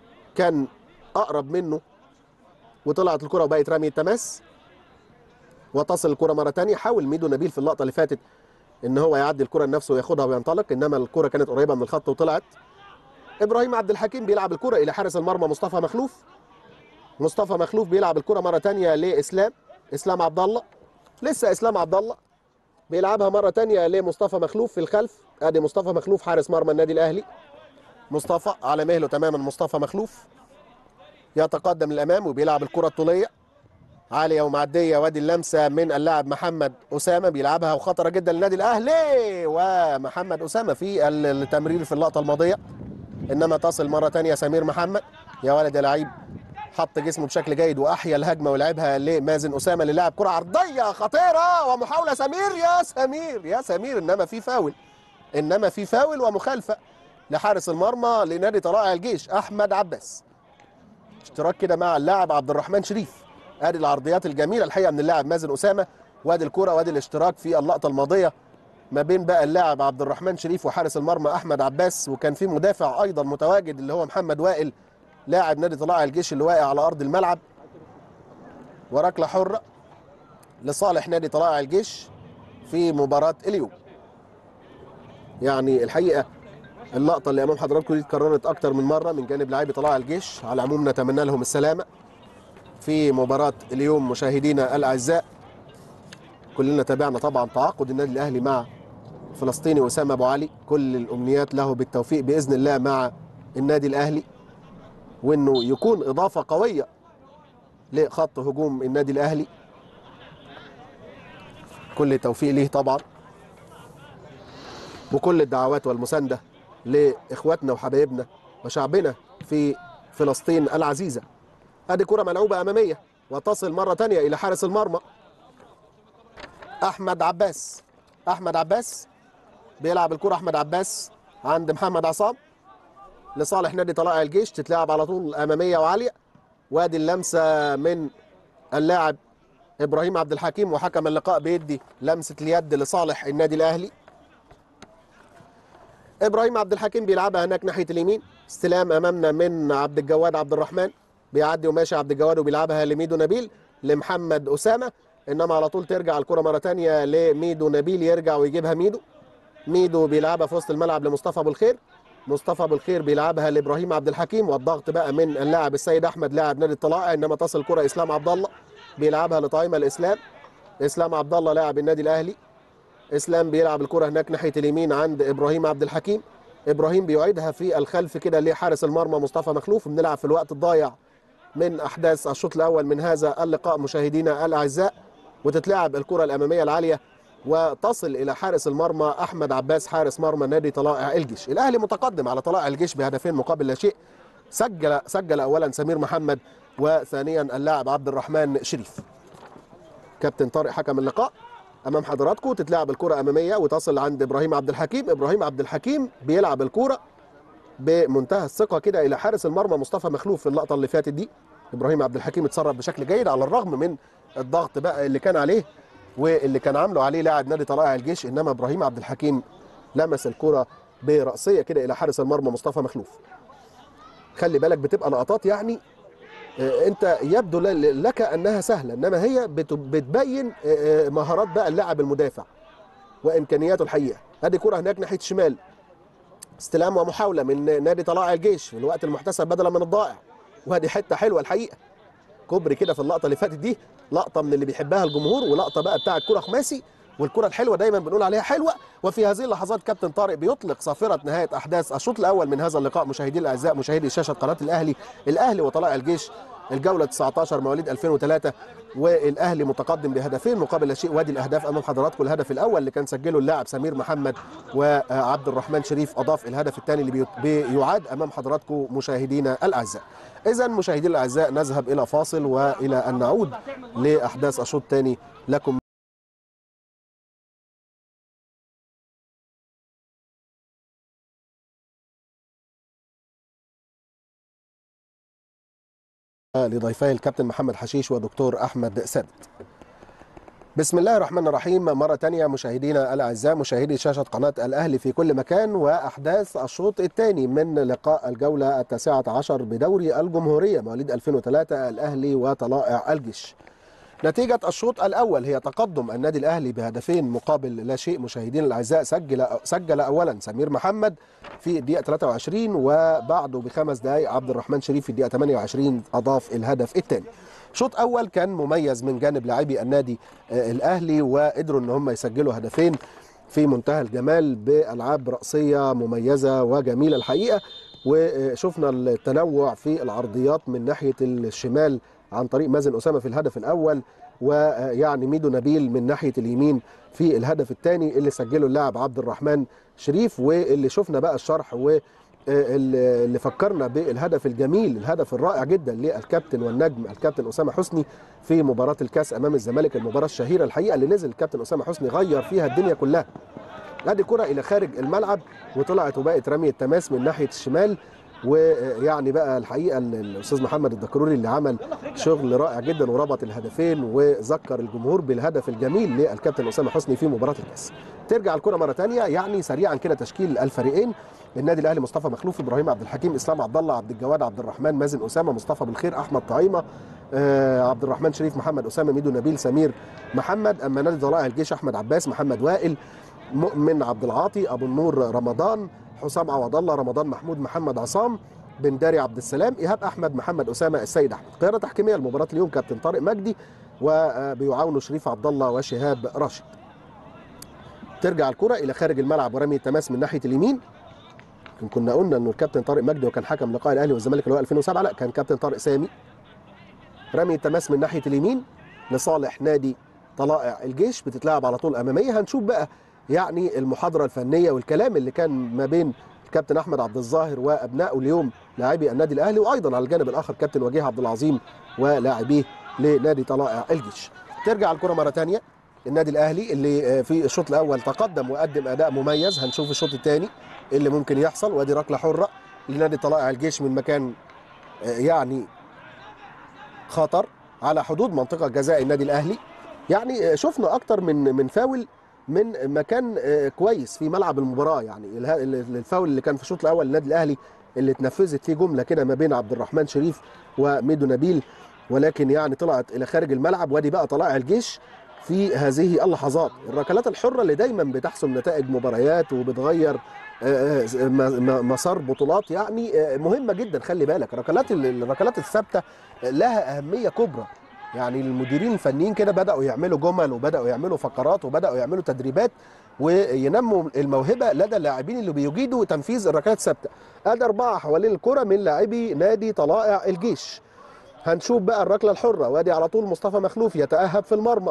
كان اقرب منه وطلعت الكره وبقت رميه تماس وتصل الكره مره ثانيه حاول ميدو نبيل في اللقطه اللي فاتت ان هو يعدي الكره لنفسه وياخدها وينطلق انما الكره كانت قريبه من الخط وطلعت ابراهيم عبد الحكيم بيلعب الكره الى حارس المرمى مصطفى مخلوف مصطفى مخلوف بيلعب الكره مره ثانيه لاسلام اسلام عبد الله لسه اسلام عبد الله بيلعبها مره ثانيه لمصطفى مخلوف في الخلف ادي مصطفى مخلوف حارس مرمى النادي الاهلي مصطفى على مهله تماما مصطفى مخلوف يتقدم للامام وبيلعب الكره الطوليه عاليه ومعديه وادي اللمسه من اللاعب محمد اسامه بيلعبها وخطره جدا للنادي الاهلي ومحمد اسامه في التمرير في اللقطه الماضيه انما تصل مره ثانيه سمير محمد يا ولد يا لعيب حط جسمه بشكل جيد واحيا الهجمه ولعبها لمازن اسامه اللي لعب كره عرضيه خطيره ومحاوله سمير يا سمير يا سمير انما في فاول انما في فاول ومخالفه لحارس المرمى لنادي طلائع الجيش احمد عباس اشتراك كده مع اللاعب عبد الرحمن شريف ادي العرضيات الجميله الحقيقه من اللاعب مازن اسامه وادي الكره وادي الاشتراك في اللقطه الماضيه ما بين بقى اللاعب عبد الرحمن شريف وحارس المرمى احمد عباس وكان في مدافع ايضا متواجد اللي هو محمد وائل لاعب نادي طلائع الجيش اللي واقع على ارض الملعب وركله حره لصالح نادي طلائع الجيش في مباراه اليوم يعني الحقيقه اللقطه اللي امام حضراتكم دي اتكررت اكتر من مره من جانب لاعبي طلائع الجيش على العموم نتمنى لهم السلامه في مباراه اليوم مشاهدينا الاعزاء كلنا تابعنا طبعا تعاقد النادي الاهلي مع فلسطيني اسامه ابو علي كل الامنيات له بالتوفيق باذن الله مع النادي الاهلي وانه يكون اضافه قويه لخط هجوم النادي الاهلي كل التوفيق ليه طبعا وكل الدعوات والمسانده لاخواتنا وحبايبنا وشعبنا في فلسطين العزيزه ادي كره ملعوبه اماميه وتصل مره ثانيه الى حارس المرمى احمد عباس احمد عباس بيلعب الكره احمد عباس عند محمد عصام لصالح نادي طلائع الجيش تتلعب على طول اماميه وعاليه وادي اللمسه من اللاعب ابراهيم عبد الحكيم وحكم اللقاء بيدي لمسه اليد لصالح النادي الاهلي ابراهيم عبد الحكيم بيلعبها هناك ناحيه اليمين استلام امامنا من عبد الجواد عبد الرحمن بيعدي وماشي عبد الجواد وبيلعبها لميدو نبيل لمحمد اسامه انما على طول ترجع الكره مره ثانيه لميدو نبيل يرجع ويجيبها ميدو ميدو بيلعبها في وسط الملعب لمصطفى ابو الخير مصطفى ابو الخير بيلعبها لابراهيم عبد الحكيم والضغط بقى من اللاعب السيد احمد لاعب نادي الطلائع انما تصل الكره اسلام عبد الله بيلعبها لطايمه الاسلام اسلام عبد الله لاعب النادي الاهلي اسلام بيلعب الكره هناك ناحيه اليمين عند ابراهيم عبد الحكيم ابراهيم بيعيدها في الخلف كده لحارس المرمى مصطفى مخلوف بنلعب في الوقت الضايع من احداث الشوط الاول من هذا اللقاء مشاهدينا الاعزاء وتتلعب الكره الاماميه العاليه وتصل الى حارس المرمى احمد عباس حارس مرمى نادي طلائع الجيش الاهلي متقدم على طلائع الجيش بهدفين مقابل لا شيء سجل سجل اولا سمير محمد وثانيا اللاعب عبد الرحمن شريف كابتن طارق حكم اللقاء امام حضراتكم تتلعب الكره اماميه وتصل عند ابراهيم عبد الحكيم ابراهيم عبد الحكيم بيلعب الكره بمنتهى الثقه كده الى حارس المرمى مصطفى مخلوف في اللقطه اللي فاتت دي ابراهيم عبد الحكيم اتصرف بشكل جيد على الرغم من الضغط بقى اللي كان عليه واللي كان عامله عليه لاعب نادي طلائع الجيش انما ابراهيم عبد الحكيم لمس الكره براسيه كده الى حارس المرمى مصطفى مخلوف خلي بالك بتبقى لقطات يعني آه، انت يبدو ل- لك انها سهله انما هي بت- بتبين آه، آه، مهارات بقى اللاعب المدافع وامكانياته الحقيقه ادي كره هناك ناحيه الشمال استلام ومحاوله من نادي طلائع الجيش في الوقت المحتسب بدلا من الضائع وادي حته حلوه الحقيقه كوبري كده في اللقطه اللي فاتت دي لقطه من اللي بيحبها الجمهور ولقطه بقى بتاعه كره خماسي والكره الحلوه دايما بنقول عليها حلوه وفي هذه اللحظات كابتن طارق بيطلق صافره نهايه احداث الشوط الاول من هذا اللقاء مشاهدي الاعزاء مشاهدي شاشه قناه الاهلي الاهلي وطلائع الجيش الجوله 19 مواليد 2003 والاهلي متقدم بهدفين مقابل لا شيء وادي الاهداف امام حضراتكم الهدف الاول اللي كان سجله اللاعب سمير محمد وعبد الرحمن شريف اضاف الهدف الثاني اللي بي- بيعاد امام حضراتكم مشاهدينا الاعزاء اذا مشاهدينا الاعزاء نذهب الى فاصل والى ان نعود لاحداث الشوط الثاني لكم لضيفي الكابتن محمد حشيش ودكتور احمد سادت. بسم الله الرحمن الرحيم مرة تانية مشاهدينا الأعزاء مشاهدي شاشة قناة الأهلي في كل مكان وأحداث الشوط الثاني من لقاء الجولة التاسعة عشر بدوري الجمهورية مواليد 2003 الأهلي وطلائع الجيش نتيجة الشوط الأول هي تقدم النادي الأهلي بهدفين مقابل لا شيء مشاهدينا الأعزاء سجل سجل أولا سمير محمد في الدقيقة 23 وبعده بخمس دقائق عبد الرحمن شريف في الدقيقة 28 أضاف الهدف الثاني. شوط أول كان مميز من جانب لاعبي النادي آه، الأهلي وقدروا إن هم يسجلوا هدفين في منتهى الجمال بألعاب رأسية مميزة وجميلة الحقيقة وشفنا التنوع في العرضيات من ناحية الشمال عن طريق مازن أسامة في الهدف الأول ويعني ميدو نبيل من ناحية اليمين في الهدف الثاني اللي سجله اللاعب عبد الرحمن شريف واللي شفنا بقى الشرح و اللي فكرنا بالهدف الجميل الهدف الرائع جدا للكابتن والنجم الكابتن اسامه حسني في مباراه الكاس امام الزمالك المباراه الشهيره الحقيقه اللي نزل الكابتن اسامه حسني غير فيها الدنيا كلها ادي كره الى خارج الملعب وطلعت وبقت رميه تماس من ناحيه الشمال ويعني بقى الحقيقه ال- الاستاذ محمد الدكروري اللي عمل شغل رائع جدا وربط الهدفين وذكر الجمهور بالهدف الجميل للكابتن اسامه حسني في مباراه الكاس. ترجع الكره مره ثانيه يعني سريعا كده تشكيل الفريقين النادي الاهلي مصطفى مخلوف ابراهيم عبد الحكيم اسلام عبد الله عبد الجواد عبد الرحمن مازن اسامه مصطفى بالخير احمد طعيمه آه عبد الرحمن شريف محمد اسامه ميدو نبيل سمير محمد اما نادي طلائع الجيش احمد عباس محمد وائل مؤمن عبد العاطي ابو النور رمضان حسام عوض الله رمضان محمود محمد عصام بن داري عبد السلام ايهاب احمد محمد اسامه السيد احمد قياده تحكيميه لمباراه اليوم كابتن طارق مجدي وبيعاونوا شريف عبد الله وشهاب راشد ترجع الكره الى خارج الملعب ورمي التماس من ناحيه اليمين يمكن كنا قلنا انه الكابتن طارق مجدي وكان حكم لقاء الاهلي والزمالك اللي هو 2007 لا كان كابتن طارق سامي رمي التماس من ناحيه اليمين لصالح نادي طلائع الجيش بتتلعب على طول اماميه هنشوف بقى يعني المحاضره الفنيه والكلام اللي كان ما بين الكابتن احمد عبد الظاهر وابنائه اليوم لاعبي النادي الاهلي وايضا على الجانب الاخر كابتن وجيه عبد العظيم ولاعبيه لنادي طلائع الجيش ترجع الكره مره ثانيه النادي الاهلي اللي في الشوط الاول تقدم وقدم اداء مميز هنشوف الشوط الثاني اللي ممكن يحصل وادي ركله حره لنادي طلائع الجيش من مكان يعني خطر على حدود منطقه جزاء النادي الاهلي يعني شفنا اكتر من من فاول من مكان كويس في ملعب المباراه يعني اله- الفاول اللي كان في الشوط الاول للنادي الاهلي اللي اتنفذت فيه جمله كده ما بين عبد الرحمن شريف وميدو نبيل ولكن يعني طلعت الى خارج الملعب وادي بقى طلائع الجيش في هذه اللحظات الركلات الحره اللي دايما بتحسم نتائج مباريات وبتغير آه، آه، م- م- مسار بطولات يعني آه، مهمه جدا خلي بالك الركلات الركلات الثابته لها اهميه كبرى يعني المديرين الفنيين كده بداوا يعملوا جمل وبداوا يعملوا فقرات وبداوا يعملوا تدريبات وينموا الموهبه لدى اللاعبين اللي بيجيدوا تنفيذ الركلات الثابته ادي اربعه حوالين الكره من لاعبي نادي طلائع الجيش هنشوف بقى الركله الحره وادي على طول مصطفى مخلوف يتاهب في المرمى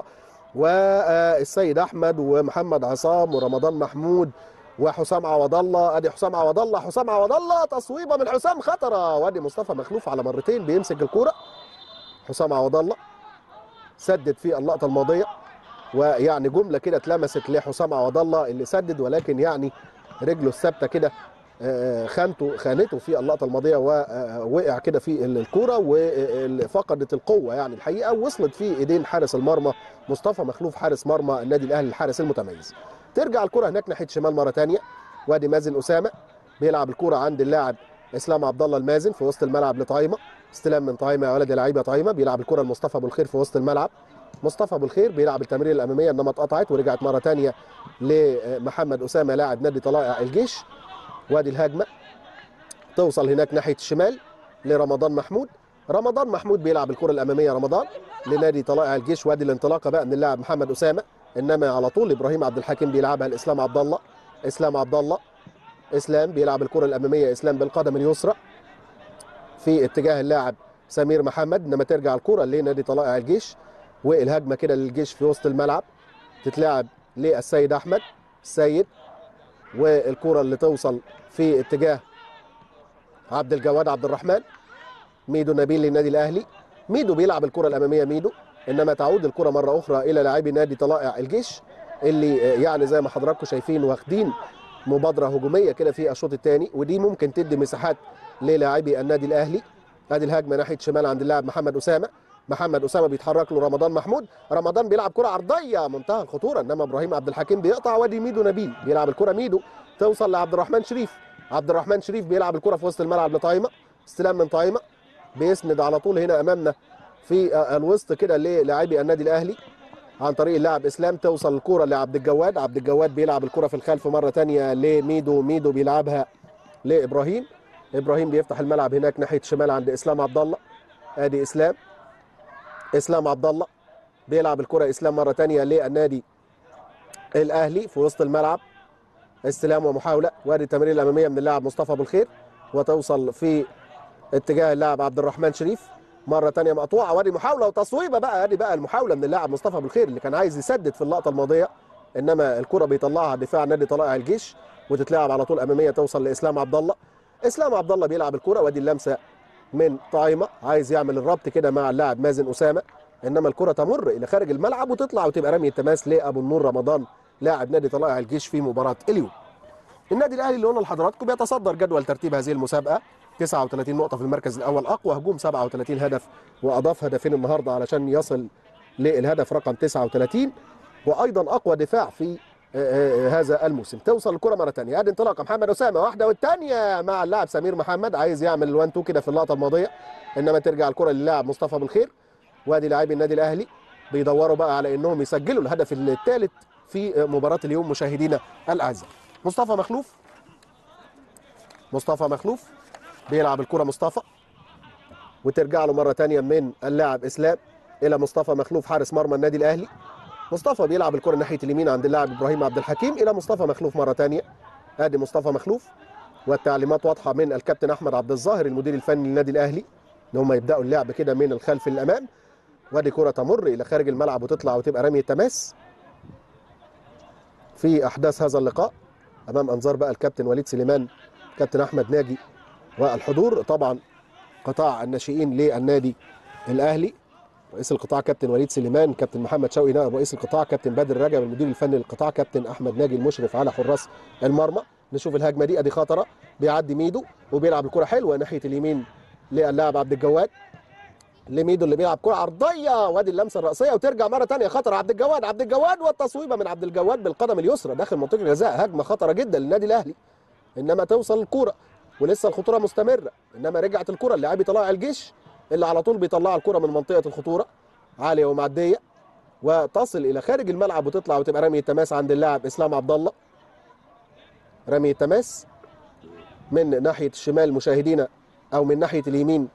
والسيد احمد ومحمد عصام ورمضان محمود وحسام عوض الله ادي حسام عوض الله حسام عوض الله تصويبه من حسام خطره وادي مصطفى مخلوف على مرتين بيمسك الكوره حسام عوض الله سدد في اللقطه الماضيه ويعني جمله كده اتلمست لحسام عوض الله اللي سدد ولكن يعني رجله الثابته كده آه، خانته خانته في اللقطه الماضيه ووقع كده في الكوره وفقدت القوه يعني الحقيقه وصلت في ايدين حارس المرمى مصطفى مخلوف حارس مرمى النادي الاهلي الحارس المتميز ترجع الكره هناك ناحيه شمال مره ثانيه وادي مازن اسامه بيلعب الكوره عند اللاعب اسلام عبد الله المازن في وسط الملعب لطايمه استلام من طايمه يا ولد يا لعيبه طايمه بيلعب الكره لمصطفى ابو الخير في وسط الملعب مصطفى ابو الخير بيلعب التمريره الاماميه انما اتقطعت ورجعت مره ثانيه لمحمد اسامه لاعب نادي طلائع الجيش وادي الهجمه توصل هناك ناحيه الشمال لرمضان محمود رمضان محمود بيلعب الكره الاماميه رمضان لنادي طلائع الجيش وادي الانطلاقه بقى من اللاعب محمد اسامه انما على طول ابراهيم عبد الحكيم بيلعبها لاسلام عبد الله اسلام عبد الله اسلام بيلعب الكره الاماميه اسلام بالقدم اليسرى في اتجاه اللاعب سمير محمد انما ترجع الكره لنادي طلائع الجيش والهجمه كده للجيش في وسط الملعب تتلعب للسيد احمد السيد والكره اللي توصل في اتجاه عبد الجواد عبد الرحمن ميدو نبيل للنادي الاهلي ميدو بيلعب الكره الاماميه ميدو انما تعود الكره مره اخرى الى لاعبي نادي طلائع الجيش اللي يعني زي ما حضراتكم شايفين واخدين مبادره هجوميه كده في الشوط الثاني ودي ممكن تدي مساحات للاعبي النادي الاهلي ادي الهجمه ناحيه شمال عند اللاعب محمد اسامه محمد اسامه بيتحرك له رمضان محمود رمضان بيلعب كره عرضيه منتهى الخطوره انما ابراهيم عبد الحكيم بيقطع وادي ميدو نبيل بيلعب الكره ميدو توصل لعبد الرحمن شريف عبد الرحمن شريف بيلعب الكره في وسط الملعب لطايمه استلام من طايمه بيسند على طول هنا امامنا في آه، الوسط كده للاعبي النادي الاهلي عن طريق اللاعب اسلام توصل الكره لعبد الجواد عبد الجواد بيلعب الكره في الخلف مره تانية لميدو ميدو بيلعبها لابراهيم ابراهيم بيفتح الملعب هناك ناحيه شمال عند اسلام عبد الله ادي اسلام اسلام عبد الله بيلعب الكره اسلام مره تانية للنادي الاهلي في وسط الملعب استلام ومحاوله وادي التمرير الاماميه من اللاعب مصطفى ابو الخير وتوصل في اتجاه اللاعب عبد الرحمن شريف مره تانية مقطوعه وادي محاوله وتصويبه بقى ادي بقى المحاوله من اللاعب مصطفى ابو الخير اللي كان عايز يسدد في اللقطه الماضيه انما الكره بيطلعها دفاع نادي طلائع الجيش وتتلعب على طول اماميه توصل لاسلام عبد الله اسلام عبد الله بيلعب الكره وادي اللمسه من طايمه عايز يعمل الربط كده مع اللاعب مازن اسامه انما الكره تمر الى خارج الملعب وتطلع وتبقى رميه تماس لابو النور رمضان لاعب نادي طلائع الجيش في مباراه اليوم النادي الاهلي اللي قلنا لحضراتكم بيتصدر جدول ترتيب هذه المسابقه 39 نقطه في المركز الاول اقوى هجوم 37 هدف واضاف هدفين النهارده علشان يصل للهدف رقم 39 وايضا اقوى دفاع في آه، آه، هذا الموسم توصل الكره مره ثانيه ادي انطلاقه محمد اسامه واحده والثانيه مع اللاعب سمير محمد عايز يعمل الوان تو كده في اللقطه الماضيه انما ترجع الكره للاعب مصطفى بالخير وادي لاعبي النادي الاهلي بيدوروا بقى على انهم يسجلوا الهدف الثالث في مباراه اليوم مشاهدينا الاعزاء مصطفى مخلوف مصطفى مخلوف بيلعب الكره مصطفى وترجع له مره ثانيه من اللاعب اسلام الى مصطفى مخلوف حارس مرمى النادي الاهلي مصطفى بيلعب الكره ناحيه اليمين عند اللاعب ابراهيم عبد الحكيم الى مصطفى مخلوف مره ثانيه ادي مصطفى مخلوف والتعليمات واضحه من الكابتن احمد عبد الظاهر المدير الفني للنادي الاهلي ان هم يبداوا اللعب كده من الخلف للامام وادي كره تمر الى خارج الملعب وتطلع وتبقى رميه تماس في احداث هذا اللقاء امام انظار بقى الكابتن وليد سليمان كابتن احمد ناجي والحضور طبعا قطاع الناشئين للنادي الاهلي رئيس القطاع كابتن وليد سليمان كابتن محمد شوقي نائب رئيس القطاع كابتن بدر رجب المدير الفني للقطاع كابتن احمد ناجي المشرف على حراس المرمى نشوف الهجمه دي ادي خطره بيعدي ميدو وبيلعب الكره حلوه ناحيه اليمين للاعب عبد الجواد لميدو اللي بيلعب كره عرضيه وادي اللمسه الراسيه وترجع مره ثانيه خطر عبد الجواد عبد الجواد والتصويبه من عبد الجواد بالقدم اليسرى داخل منطقه الجزاء هجمه خطره جدا للنادي الاهلي انما توصل الكره ولسه الخطوره مستمره انما رجعت الكره للاعبي طلائع الجيش اللي على طول بيطلع الكره من منطقه الخطوره عاليه ومعديه وتصل الى خارج الملعب وتطلع وتبقى رميه تماس عند اللاعب اسلام عبد الله رميه تماس من ناحيه الشمال مشاهدينا او من ناحيه اليمين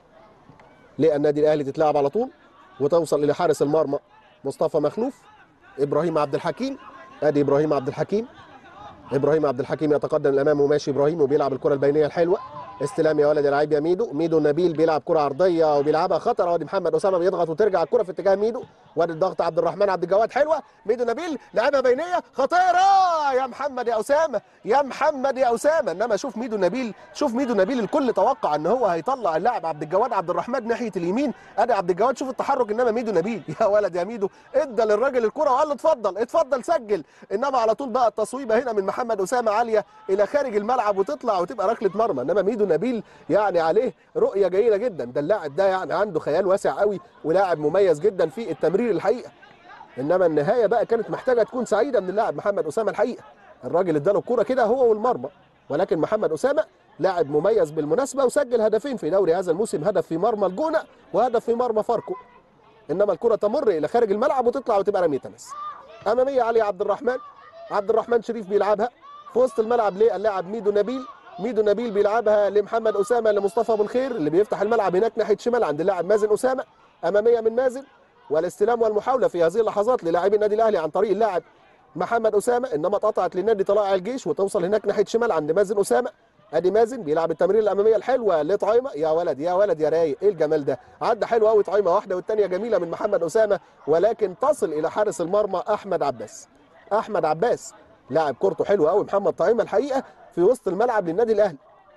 للنادي الاهلي تتلعب على طول وتوصل الى حارس المرمى مصطفى مخلوف ابراهيم عبد الحكيم ادي ابراهيم عبد الحكيم ابراهيم عبد الحكيم يتقدم الامام وماشي ابراهيم وبيلعب الكره البينيه الحلوه استلام يا ولد يا لعيب يا ميدو ميدو نبيل بيلعب كره عرضيه وبيلعبها خطر وادي محمد اسامه بيضغط وترجع الكره في اتجاه ميدو وادي الضغط عبد الرحمن عبد الجواد حلوه ميدو نبيل لعبها بينيه خطيره يا محمد يا اسامه يا محمد يا اسامه انما شوف ميدو نبيل شوف ميدو نبيل الكل توقع ان هو هيطلع اللاعب عبد الجواد عبد الرحمن ناحيه اليمين ادي عبد الجواد شوف التحرك انما ميدو نبيل يا ولد يا ميدو ادى للراجل الكره وقال له اتفضل اتفضل سجل انما على طول بقى التصويبه هنا من محمد اسامه عاليه الى خارج الملعب وتطلع وتبقى ركله مرمى انما ميدو نبيل يعني عليه رؤيه جيده جدا ده اللاعب ده يعني عنده خيال واسع قوي ولاعب مميز جدا في التمرير الحقيقه انما النهايه بقى كانت محتاجه تكون سعيده من اللاعب محمد اسامه الحقيقه الراجل اداله الكوره كده هو والمرمى ولكن محمد اسامه لاعب مميز بالمناسبه وسجل هدفين في دوري هذا الموسم هدف في مرمى الجونه وهدف في مرمى فاركو انما الكره تمر الى خارج الملعب وتطلع وتبقى رميه تمس اماميه علي عبد الرحمن عبد الرحمن شريف بيلعبها في وسط الملعب للاعب ميدو نبيل ميدو نبيل بيلعبها لمحمد اسامه لمصطفى ابو الخير اللي بيفتح الملعب هناك ناحيه شمال عند اللاعب مازن اسامه اماميه من مازن والاستلام والمحاوله في هذه اللحظات للاعبي النادي الاهلي عن طريق اللاعب محمد اسامه انما اتقطعت للنادي طلائع الجيش وتوصل هناك ناحيه شمال عند مازن اسامه ادي مازن بيلعب التمرير الاماميه الحلوه لطعيمه يا ولد يا ولد يا رايق ايه الجمال ده عدى حلو قوي طعيمه واحده والثانيه جميله من محمد اسامه ولكن تصل الى حارس المرمى احمد عباس احمد عباس لاعب كورته حلوه قوي محمد طعيمه الحقيقه في وسط الملعب للنادي الاهلي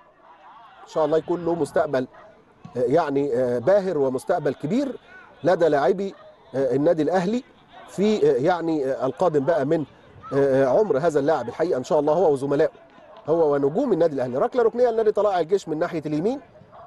ان شاء الله يكون له مستقبل آه، يعني آه، باهر ومستقبل كبير لدى لاعبي آه، النادي الاهلي في آه، يعني آه، القادم بقى من آه، عمر هذا اللاعب الحقيقه ان شاء الله هو وزملائه هو ونجوم النادي الاهلي ركله ركنيه لنادي طلائع الجيش من ناحيه اليمين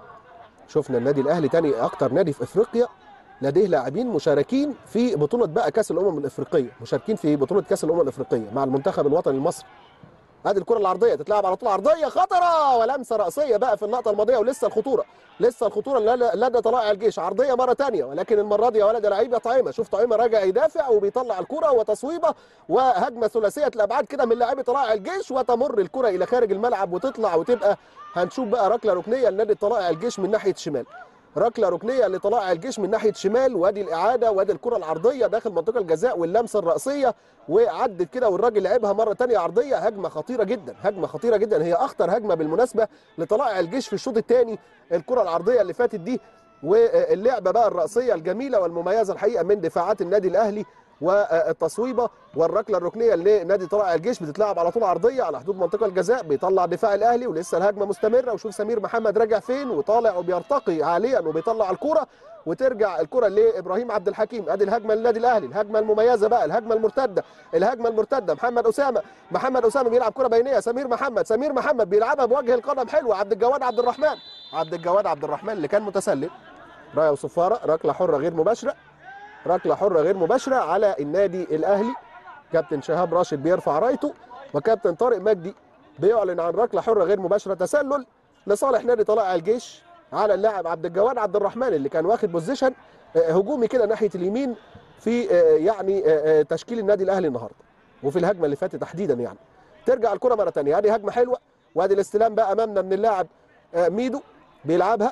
شفنا النادي الاهلي تاني اكتر نادي في افريقيا لديه لاعبين مشاركين في بطوله بقى كاس الامم الافريقيه مشاركين في بطوله كاس الامم الافريقيه مع المنتخب الوطني المصري ادي الكره العرضيه تتلعب على طول عرضيه خطره ولمسه راسيه بقى في اللقطه الماضيه ولسه الخطوره لسه الخطوره لدى- لدى طلائع الجيش عرضيه مره ثانيه ولكن المره دي يا ولد يا لعيب يا طعيمه شوف طعيمه راجع يدافع وبيطلع الكره وتصويبه وهجمه ثلاثيه الابعاد كده من لاعبي طلائع الجيش وتمر الكره الى خارج الملعب وتطلع وتبقى هنشوف بقى ركله ركنيه لنادي طلائع الجيش من ناحيه الشمال ركله ركنيه لطلائع الجيش من ناحيه شمال وادي الاعاده وادي الكره العرضيه داخل منطقه الجزاء واللمسه الراسيه وعدت كده والراجل لعبها مره تانية عرضيه هجمه خطيره جدا هجمه خطيره جدا هي اخطر هجمه بالمناسبه لطلائع الجيش في الشوط الثاني الكره العرضيه اللي فاتت دي واللعبه بقى الراسيه الجميله والمميزه الحقيقه من دفاعات النادي الاهلي والتصويبه والركله الركنيه لنادي طلائع الجيش بتتلعب على طول عرضيه على حدود منطقه الجزاء بيطلع دفاع الاهلي ولسه الهجمه مستمره وشوف سمير محمد راجع فين وطالع وبيرتقي عاليا وبيطلع الكره وترجع الكره لابراهيم عبد الحكيم ادي الهجمه للنادي الاهلي الهجمه المميزه بقى الهجمه المرتده الهجمه المرتده محمد اسامه محمد اسامه بيلعب كره بينيه سمير محمد سمير محمد بيلعبها بوجه القدم حلوه عبد الجواد عبد الرحمن عبد الجواد عبد الرحمن اللي كان متسلل رايه وصفاره ركله حره غير مباشره ركله حره غير مباشره على النادي الاهلي كابتن شهاب راشد بيرفع رايته وكابتن طارق مجدي بيعلن عن ركله حره غير مباشره تسلل لصالح نادي طلائع الجيش على اللاعب عبد الجواد عبد الرحمن اللي كان واخد بوزيشن آه، هجومي كده ناحيه اليمين في آه، يعني آه، آه، تشكيل النادي الاهلي النهارده وفي الهجمه اللي فاتت تحديدا يعني ترجع الكره مره ثانيه ادي هجمه حلوه وادي الاستلام بقى امامنا من اللاعب آه، ميدو بيلعبها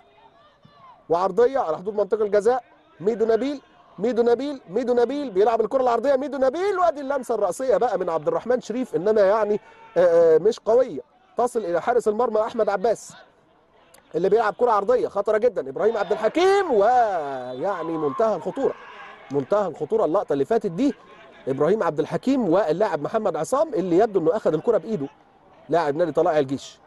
وعرضيه على حدود منطقه الجزاء ميدو نبيل ميدو نبيل ميدو نبيل بيلعب الكره العرضيه ميدو نبيل وادي اللمسه الراسيه بقى من عبد الرحمن شريف انما يعني آه، آه، مش قويه تصل الى حارس المرمى احمد عباس اللي بيلعب كره عرضيه خطره جدا ابراهيم عبد الحكيم ويعني منتهى الخطوره منتهى الخطوره اللقطه اللي فاتت دي ابراهيم عبد الحكيم واللاعب محمد عصام اللي يبدو انه اخذ الكره بايده لاعب نادي طلائع الجيش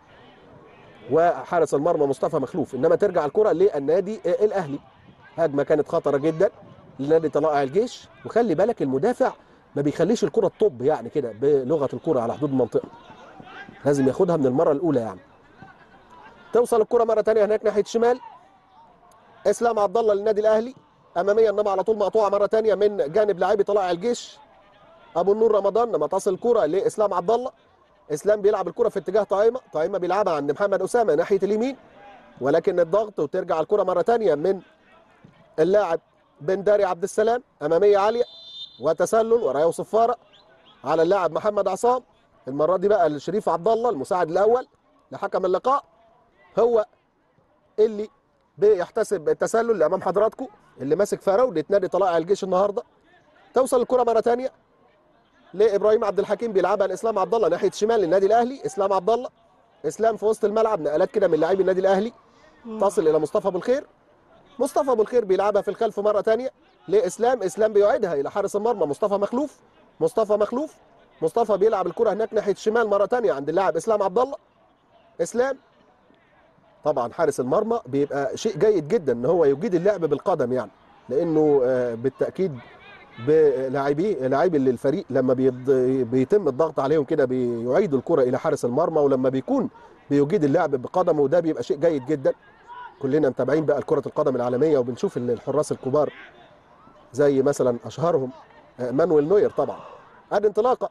وحارس المرمى مصطفى مخلوف انما ترجع الكره للنادي آه، الاهلي هجمه كانت خطره جدا لنادي طلائع الجيش وخلي بالك المدافع ما بيخليش الكره تطب يعني كده بلغه الكره على حدود المنطقه لازم ياخدها من المره الاولى يعني توصل الكره مره ثانيه هناك ناحيه الشمال اسلام عبد الله للنادي الاهلي اماميا انما على طول مقطوعه مره ثانيه من جانب لاعبي طلائع الجيش ابو النور رمضان لما تصل الكره لاسلام عبد الله اسلام بيلعب الكره في اتجاه طعيمه طعيمه بيلعبها عند محمد اسامه ناحيه اليمين ولكن الضغط وترجع الكره مره ثانيه من اللاعب بن داري عبد السلام اماميه عاليه وتسلل ورايه وصفاره على اللاعب محمد عصام المره دي بقى الشريف عبد الله المساعد الاول لحكم اللقاء هو اللي بيحتسب التسلل اللي امام حضراتكم اللي ماسك فراوده نادي طلائع الجيش النهارده توصل الكره مره ثانيه لابراهيم عبد الحكيم بيلعبها لاسلام عبد الله ناحيه الشمال للنادي الاهلي اسلام عبد الله اسلام في وسط الملعب نقلات كده من لاعبي النادي الاهلي تصل الى مصطفى ابو الخير مصطفى ابو الخير بيلعبها في الخلف مره ثانيه لاسلام اسلام بيعيدها الى حارس المرمى مصطفى مخلوف مصطفى مخلوف مصطفى بيلعب الكره هناك ناحيه الشمال مره ثانيه عند اللاعب اسلام عبد الله اسلام طبعا حارس المرمى بيبقى شيء جيد جدا ان هو يجيد اللعب بالقدم يعني لانه آه، بالتاكيد بلاعبي لاعبي اللي الفريق لما بيض- بيتم الضغط عليهم كده بيعيدوا الكره الى حارس المرمى ولما بيكون بيجيد اللعب بقدمه ده بيبقى شيء جيد جدا كلنا متابعين بقى كره القدم العالميه وبنشوف ان الحراس الكبار زي مثلا اشهرهم آه، مانويل نوير طبعا ادي انطلاقه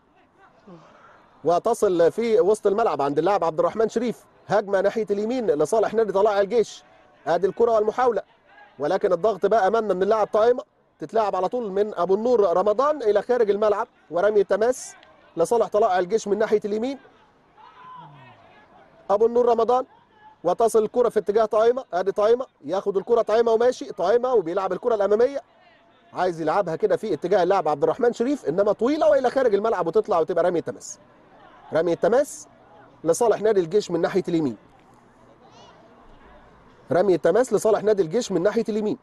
وتصل في وسط الملعب عند اللاعب عبد الرحمن شريف هجمه ناحيه اليمين لصالح نادي طلائع الجيش ادي الكره والمحاوله ولكن الضغط بقى امامنا من اللاعب طائمه تتلعب على طول من ابو النور رمضان الى خارج الملعب ورمي التماس لصالح طلائع الجيش من ناحيه اليمين ابو النور رمضان وتصل الكره في اتجاه طائمه ادي طائمه ياخد الكره طائمه وماشي طائمه وبيلعب الكره الاماميه عايز يلعبها كده في اتجاه اللاعب عبد الرحمن شريف انما طويله والى خارج الملعب وتطلع وتبقى رمي التماس رمي التماس لصالح نادي الجيش من ناحيه اليمين رمي التماس لصالح نادي الجيش من ناحيه اليمين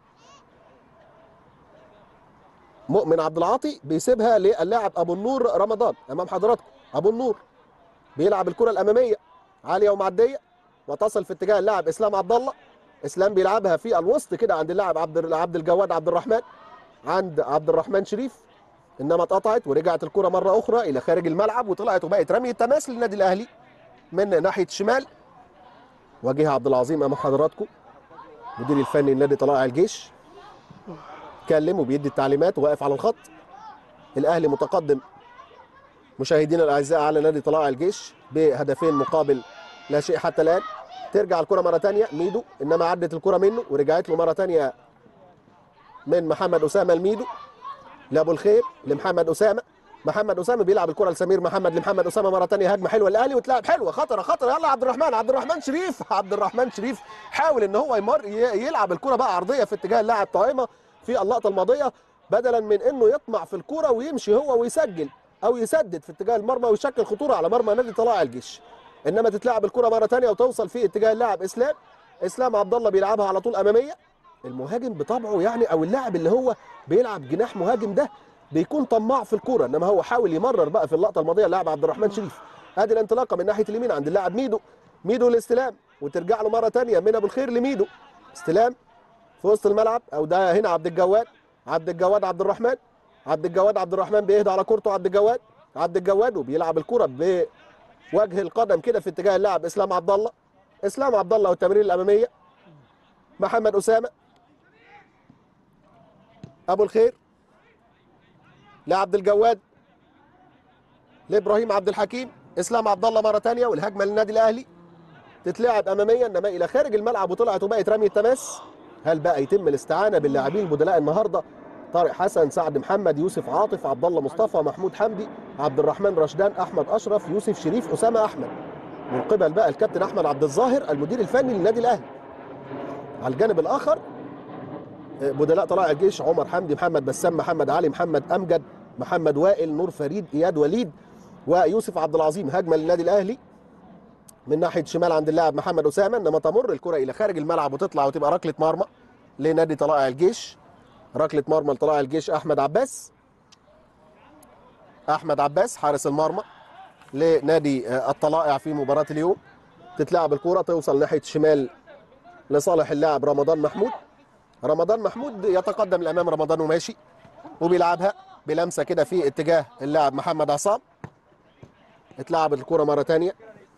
مؤمن عبد العاطي بيسيبها للاعب ابو النور رمضان امام حضراتكم ابو النور بيلعب الكره الاماميه عاليه ومعديه وتصل في اتجاه اللاعب اسلام عبد الله اسلام بيلعبها في الوسط كده عند اللاعب عبد عبد الجواد عبد الرحمن عند عبد الرحمن شريف انما اتقطعت ورجعت الكره مره اخرى الى خارج الملعب وطلعت وبقت رمي التماس للنادي الاهلي من ناحيه الشمال واجهها عبد العظيم امام حضراتكم مدير الفني لنادي طلائع الجيش كلم وبيدي التعليمات وواقف على الخط الاهلي متقدم مشاهدينا الاعزاء على نادي طلائع الجيش بهدفين مقابل لا شيء حتى الان ترجع الكره مره ثانيه ميدو انما عدت الكره منه ورجعت له مره ثانيه من محمد اسامه لميدو لابو الخير لمحمد اسامه محمد اسامه بيلعب الكره لسمير محمد لمحمد اسامه مره ثانيه هجمه حلوه للاهلي وتلعب حلوه خطره خطره يلا عبد الرحمن عبد الرحمن شريف عبد الرحمن شريف حاول ان هو يمر ي- يلعب الكره بقى عرضيه في اتجاه اللاعب طائمه في اللقطه الماضيه بدلا من انه يطمع في الكره ويمشي هو ويسجل او يسدد في اتجاه المرمى ويشكل خطوره على مرمى نادي طلائع الجيش انما تتلعب الكره مره ثانيه وتوصل في اتجاه اللاعب اسلام اسلام عبد الله بيلعبها على طول اماميه المهاجم بطبعه يعني او اللاعب اللي هو بيلعب جناح مهاجم ده بيكون طماع في الكوره انما هو حاول يمرر بقى في اللقطه الماضيه اللاعب عبد الرحمن شريف ادي الانطلاقه من ناحيه اليمين عند اللاعب ميدو ميدو الاستلام وترجع له مره ثانيه من ابو الخير لميدو استلام في وسط الملعب او ده هنا عبد الجواد عبد الجواد عبد الرحمن عبد الجواد عبد الرحمن بيهدى على كورته عبد الجواد عبد الجواد وبيلعب الكره بوجه القدم كده في اتجاه اللاعب اسلام عبد الله اسلام عبد الله والتمرير الاماميه محمد اسامه ابو الخير لعبد الجواد لابراهيم عبد الحكيم اسلام عبد الله مره ثانيه والهجمه للنادي الاهلي تتلعب اماميا انما الى خارج الملعب وطلعت وبقت رمي التماس هل بقى يتم الاستعانه باللاعبين البدلاء النهارده طارق حسن سعد محمد يوسف عاطف عبد الله مصطفى محمود حمدي عبد الرحمن رشدان احمد اشرف يوسف شريف اسامه احمد من قبل بقى الكابتن احمد عبد الظاهر المدير الفني للنادي الاهلي على الجانب الاخر بدلاء طلائع الجيش عمر حمدي محمد بسام محمد علي محمد امجد محمد وائل نور فريد اياد وليد ويوسف عبد العظيم هجمه للنادي الاهلي من ناحيه شمال عند اللاعب محمد اسامه انما تمر الكره الى خارج الملعب وتطلع وتبقى ركله مرمى لنادي طلائع الجيش ركله مرمى لطلائع الجيش احمد عباس احمد عباس حارس المرمى لنادي آه، الطلائع في مباراه اليوم تتلعب الكره توصل ناحيه الشمال لصالح اللاعب رمضان محمود رمضان محمود يتقدم الامام رمضان وماشي وبيلعبها بلمسه كده في اتجاه اللاعب محمد عصام اتلعب الكره مره ثانيه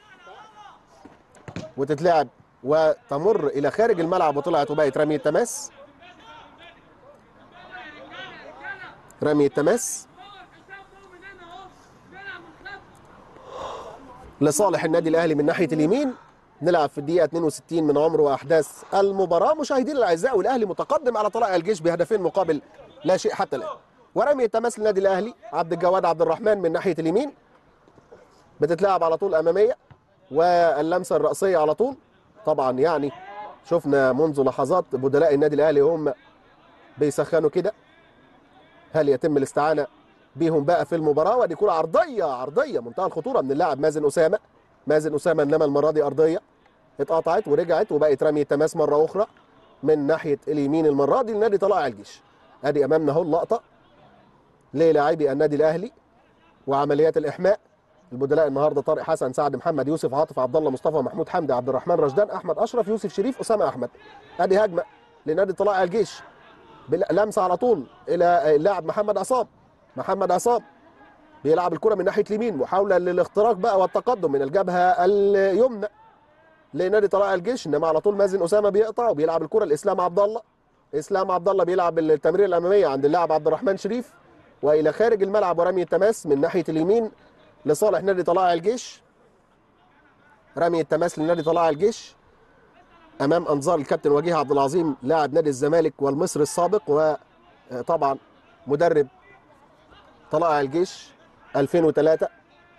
وتتلعب وتمر الى خارج الملعب وطلعت وبقت رمي التماس رمي التماس لصالح النادي الاهلي من ناحيه اليمين نلعب في الدقيقه 62 من عمر واحداث المباراه مشاهدينا الاعزاء والاهلي متقدم على طلائع الجيش بهدفين مقابل لا شيء حتى الان ورمي التماس للنادي الاهلي عبد الجواد عبد الرحمن من ناحيه اليمين بتتلعب على طول اماميه واللمسه الراسيه على طول طبعا يعني شفنا منذ لحظات بدلاء النادي الاهلي هم بيسخنوا كده هل يتم الاستعانه بيهم بقى في المباراه ودي كره عرضيه عرضيه منتهى الخطوره من اللاعب مازن اسامه مازن اسامه انما المره دي ارضيه اتقطعت ورجعت وبقت رمي التماس مره اخرى من ناحيه اليمين المره دي لنادي طلائع الجيش ادي امامنا اهو اللقطه للاعبي النادي الاهلي وعمليات الاحماء البدلاء النهارده طارق حسن سعد محمد يوسف عاطف عبد الله مصطفى محمود حمدي عبد الرحمن رشدان احمد اشرف يوسف شريف اسامه احمد ادي هجمه لنادي طلائع الجيش بل- لمسه على طول الى اللاعب محمد عصام محمد عصام بيلعب الكره من ناحيه اليمين محاوله للاختراق بقى والتقدم من الجبهه اليمنى لنادي طلائع الجيش انما على طول مازن اسامه بيقطع وبيلعب الكره لاسلام عبد الله اسلام عبد الله بيلعب التمرير الاماميه عند اللاعب عبد الرحمن شريف والى خارج الملعب ورمي التماس من ناحيه اليمين لصالح نادي طلائع الجيش رمي التماس لنادي طلائع الجيش امام انظار الكابتن وجيه عبد العظيم لاعب نادي الزمالك والمصري السابق وطبعا مدرب طلائع الجيش 2003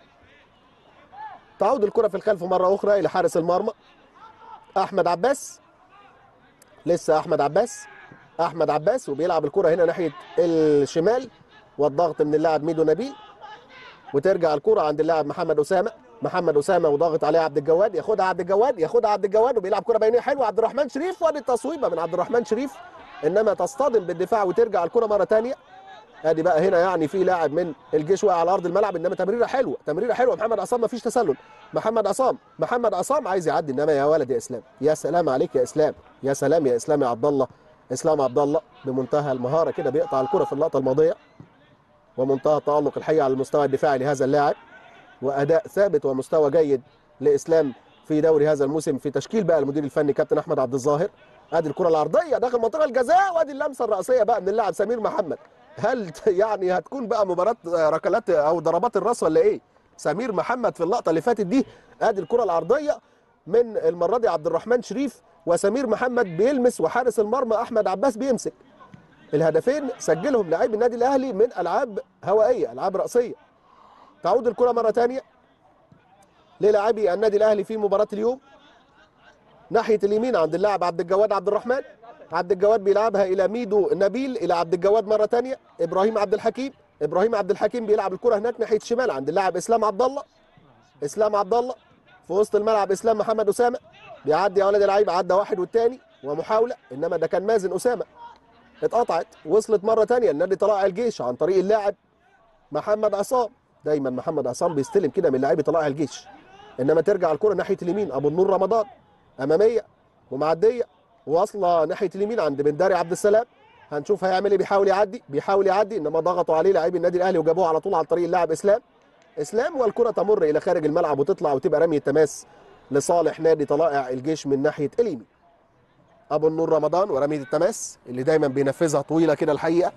تعود الكرة في الخلف مرة أخرى إلى حارس المرمى أحمد عباس لسه أحمد عباس أحمد عباس وبيلعب الكرة هنا ناحية الشمال والضغط من اللاعب ميدو نبيل وترجع الكرة عند اللاعب محمد أسامة محمد أسامة وضاغط عليه عبد الجواد ياخدها عبد الجواد ياخدها عبد الجواد وبيلعب كرة بينية حلوة عبد الرحمن شريف وادي التصويبة من عبد الرحمن شريف إنما تصطدم بالدفاع وترجع الكرة مرة ثانية ادي بقى هنا يعني في لاعب من الجيش واقع على ارض الملعب انما تمريره حلوه تمريره حلوه محمد عصام ما فيش تسلل محمد عصام محمد عصام عايز يعدي انما يا ولد يا اسلام يا سلام عليك يا اسلام يا سلام يا اسلام يا عبد الله اسلام عبد الله بمنتهى المهاره كده بيقطع الكره في اللقطه الماضيه ومنتهى التالق الحقيقه على المستوى الدفاعي لهذا اللاعب واداء ثابت ومستوى جيد لاسلام في دوري هذا الموسم في تشكيل بقى المدير الفني كابتن احمد عبد الظاهر ادي الكره العرضيه داخل منطقه الجزاء وادي اللمسه الراسيه بقى من اللاعب سمير محمد هل يعني هتكون بقى مباراه ركلات او ضربات الراس ولا ايه سمير محمد في اللقطه اللي فاتت دي ادي الكره العرضيه من المره دي عبد الرحمن شريف وسمير محمد بيلمس وحارس المرمى احمد عباس بيمسك الهدفين سجلهم لاعبي النادي الاهلي من العاب هوائيه العاب راسيه تعود الكره مره ثانيه للاعبي النادي الاهلي في مباراه اليوم ناحيه اليمين عند اللاعب عبد الجواد عبد الرحمن عبد الجواد بيلعبها الى ميدو نبيل الى عبد الجواد مره ثانيه ابراهيم عبد الحكيم ابراهيم عبد الحكيم بيلعب الكره هناك ناحيه الشمال عند اللاعب اسلام عبد الله اسلام عبد الله في وسط الملعب اسلام محمد اسامه بيعدي يا ولد اللعيبه عدى واحد والثاني ومحاوله انما ده كان مازن اسامه اتقطعت وصلت مره ثانيه النادي طلائع الجيش عن طريق اللاعب محمد عصام دايما محمد عصام بيستلم كده من لاعبي طلائع الجيش انما ترجع الكره ناحيه اليمين ابو النور رمضان اماميه ومعديه واصله ناحيه اليمين عند بن داري عبد السلام هنشوف هيعمل ايه بيحاول يعدي بيحاول يعدي انما ضغطوا عليه لاعبي النادي الاهلي وجابوه على طول عن طريق اللاعب اسلام اسلام والكره تمر الى خارج الملعب وتطلع وتبقى رميه تماس لصالح نادي طلائع الجيش من ناحيه اليمين ابو النور رمضان ورميه التماس اللي دايما بينفذها طويله كده الحقيقه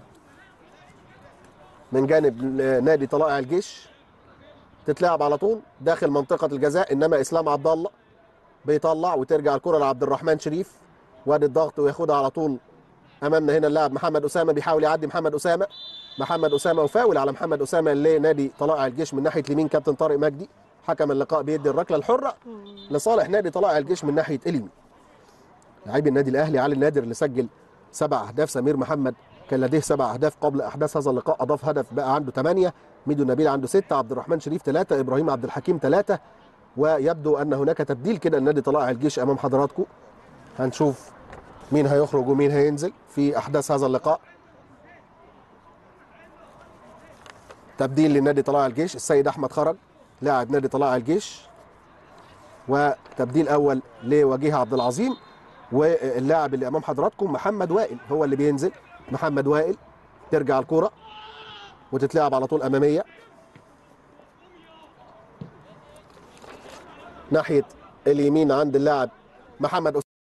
من جانب نادي طلائع الجيش تتلعب على طول داخل منطقه الجزاء انما اسلام عبد الله بيطلع وترجع الكره لعبد الرحمن شريف وادي الضغط وياخدها على طول امامنا هنا اللاعب محمد اسامه بيحاول يعدي محمد اسامه محمد اسامه وفاول على محمد اسامه لنادي طلائع الجيش من ناحيه اليمين كابتن طارق مجدي حكم اللقاء بيدي الركله الحره لصالح نادي طلائع الجيش من ناحيه اليمين لاعبي النادي الاهلي علي النادر اللي سجل سبع اهداف سمير محمد كان لديه سبع اهداف قبل احداث هذا اللقاء اضاف هدف بقى عنده ثمانيه ميدو نبيل عنده سته عبد الرحمن شريف ثلاثه ابراهيم عبد الحكيم ثلاثه ويبدو ان هناك تبديل كده النادي طلائع الجيش امام حضراتكم هنشوف مين هيخرج ومين هينزل في احداث هذا اللقاء تبديل لنادي طلائع الجيش السيد احمد خرج لاعب نادي طلائع الجيش وتبديل اول لوجيه عبد العظيم واللاعب اللي امام حضراتكم محمد وائل هو اللي بينزل محمد وائل ترجع الكره وتتلعب على طول اماميه ناحيه اليمين عند اللاعب محمد أس...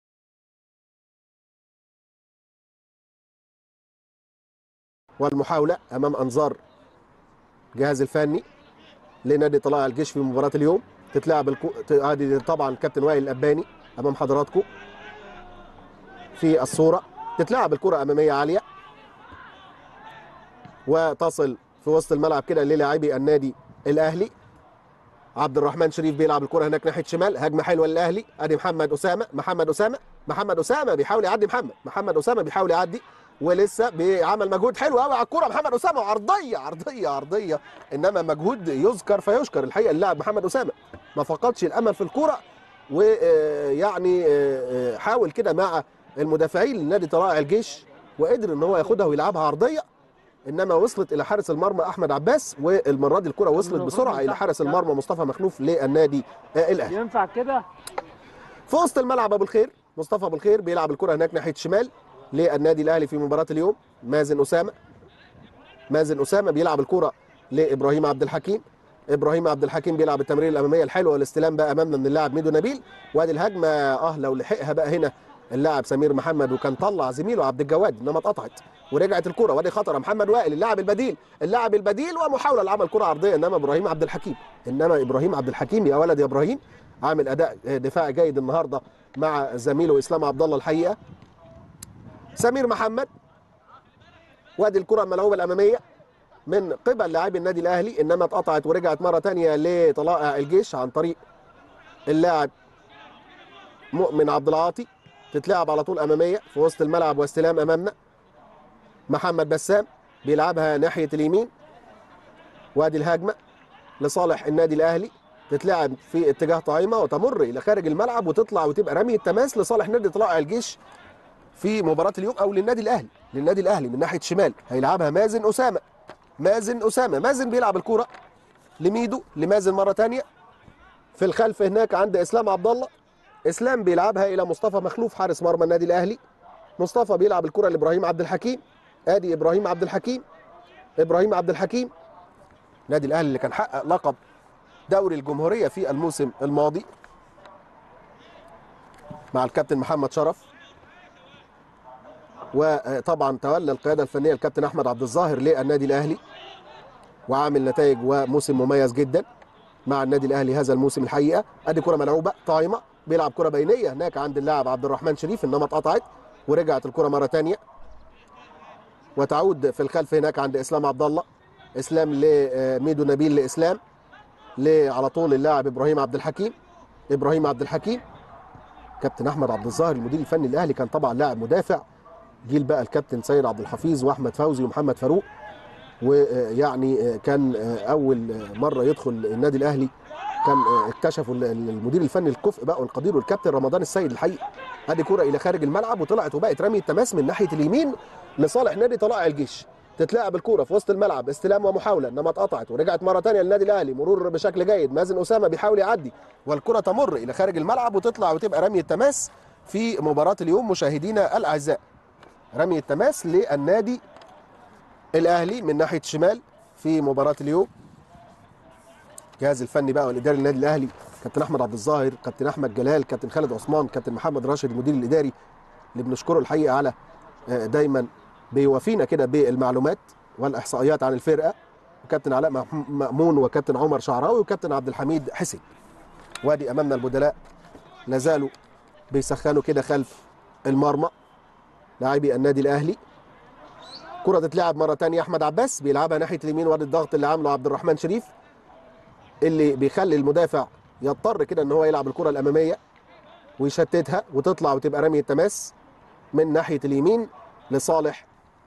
والمحاوله امام انظار الجهاز الفني لنادي طلائع الجيش في مباراه اليوم تتلعب الكو... ادي طبعا كابتن وائل الاباني امام حضراتكم في الصوره تتلعب الكره اماميه عاليه وتصل في وسط الملعب كده للاعبي النادي الاهلي عبد الرحمن شريف بيلعب الكره هناك ناحيه شمال هجمه حلوه للاهلي ادي محمد اسامه محمد اسامه محمد اسامه بيحاول يعدي محمد محمد اسامه بيحاول يعدي ولسه بيعمل مجهود حلو قوي على الكوره محمد اسامه عرضيه عرضيه عرضيه انما مجهود يذكر فيشكر الحقيقه اللاعب محمد اسامه ما فقدش الامل في الكوره ويعني حاول كده مع المدافعين لنادي طلائع الجيش وقدر ان هو ياخدها ويلعبها عرضيه انما وصلت الى حارس المرمى احمد عباس والمره دي الكره وصلت بسرعه الى حارس المرمى مصطفى مخلوف للنادي الاهلي ينفع كده في وسط الملعب ابو الخير مصطفى ابو الخير بيلعب الكره هناك ناحيه الشمال للنادي الاهلي في مباراه اليوم مازن اسامه مازن اسامه بيلعب الكره لابراهيم عبد الحكيم ابراهيم عبد الحكيم بيلعب التمرير الاماميه الحلوه والاستلام بقى امامنا من اللاعب ميدو نبيل وادي الهجمه اه لو لحقها بقى هنا اللاعب سمير محمد وكان طلع زميله عبد الجواد انما اتقطعت ورجعت الكره وادي خطر محمد وائل اللاعب البديل اللاعب البديل ومحاوله لعمل كره عرضيه انما ابراهيم عبد الحكيم انما ابراهيم عبد الحكيم يا ولد يا ابراهيم عامل اداء دفاعي جيد النهارده مع زميله اسلام عبد الله الحقيقه سمير محمد وادي الكره الملعوبه الاماميه من قبل لاعبي النادي الاهلي انما اتقطعت ورجعت مره ثانيه لطلائع الجيش عن طريق اللاعب مؤمن عبد العاطي تتلعب على طول اماميه في وسط الملعب واستلام امامنا محمد بسام بيلعبها ناحيه اليمين وادي الهجمه لصالح النادي الاهلي تتلعب في اتجاه طعيمه وتمر الى خارج الملعب وتطلع وتبقى رميه تماس لصالح نادي طلائع الجيش في مباراه اليوم او للنادي الاهلي للنادي الاهلي من ناحيه شمال هيلعبها مازن اسامه مازن اسامه مازن بيلعب الكوره لميدو لمازن مره ثانيه في الخلف هناك عند اسلام عبد الله اسلام بيلعبها الى مصطفى مخلوف حارس مرمى النادي الاهلي مصطفى بيلعب الكره لابراهيم عبد الحكيم ادي ابراهيم عبد الحكيم ابراهيم عبد الحكيم النادي الاهلي اللي كان حقق لقب دوري الجمهوريه في الموسم الماضي مع الكابتن محمد شرف وطبعا تولى القياده الفنيه الكابتن احمد عبد الظاهر للنادي الاهلي وعامل نتائج وموسم مميز جدا مع النادي الاهلي هذا الموسم الحقيقه ادي كره ملعوبه طايمه بيلعب كره بينيه هناك عند اللاعب عبد الرحمن شريف انما اتقطعت ورجعت الكره مره ثانيه وتعود في الخلف هناك عند اسلام عبد الله اسلام لميدو نبيل لاسلام على طول اللاعب ابراهيم عبد الحكيم ابراهيم عبد الحكيم كابتن احمد عبد الظاهر المدير الفني الاهلي كان طبعا لاعب مدافع جيل بقى الكابتن سيد عبد الحفيظ واحمد فوزي ومحمد فاروق ويعني كان اول مره يدخل النادي الاهلي كان اكتشفوا المدير الفني الكفء بقى والقدير والكابتن رمضان السيد الحقيقه ادي كره الى خارج الملعب وطلعت وبقت رمي التماس من ناحيه اليمين لصالح نادي طلائع الجيش تتلعب الكوره في وسط الملعب استلام ومحاوله انما اتقطعت ورجعت مره ثانيه للنادي الاهلي مرور بشكل جيد مازن اسامه بيحاول يعدي والكره تمر الى خارج الملعب وتطلع وتبقى رمي التماس في مباراه اليوم مشاهدينا الاعزاء رمي التماس للنادي الاهلي من ناحيه الشمال في مباراه اليوم الجهاز الفني بقى والاداري للنادي الاهلي كابتن احمد عبد الظاهر كابتن احمد جلال كابتن خالد عثمان كابتن محمد راشد المدير الاداري اللي بنشكره الحقيقه على دايما بيوافينا كده بالمعلومات والاحصائيات عن الفرقه وكابتن علاء مامون وكابتن عمر شعراوي وكابتن عبد الحميد حسين وادي امامنا البدلاء لا زالوا بيسخنوا كده خلف المرمى لاعبي النادي الاهلي كره تتلعب مره ثانيه احمد عباس بيلعبها ناحيه اليمين وادي الضغط اللي عامله عبد الرحمن شريف اللي بيخلي المدافع يضطر كده ان هو يلعب الكره الاماميه ويشتتها وتطلع وتبقى رمي التماس من ناحيه اليمين لصالح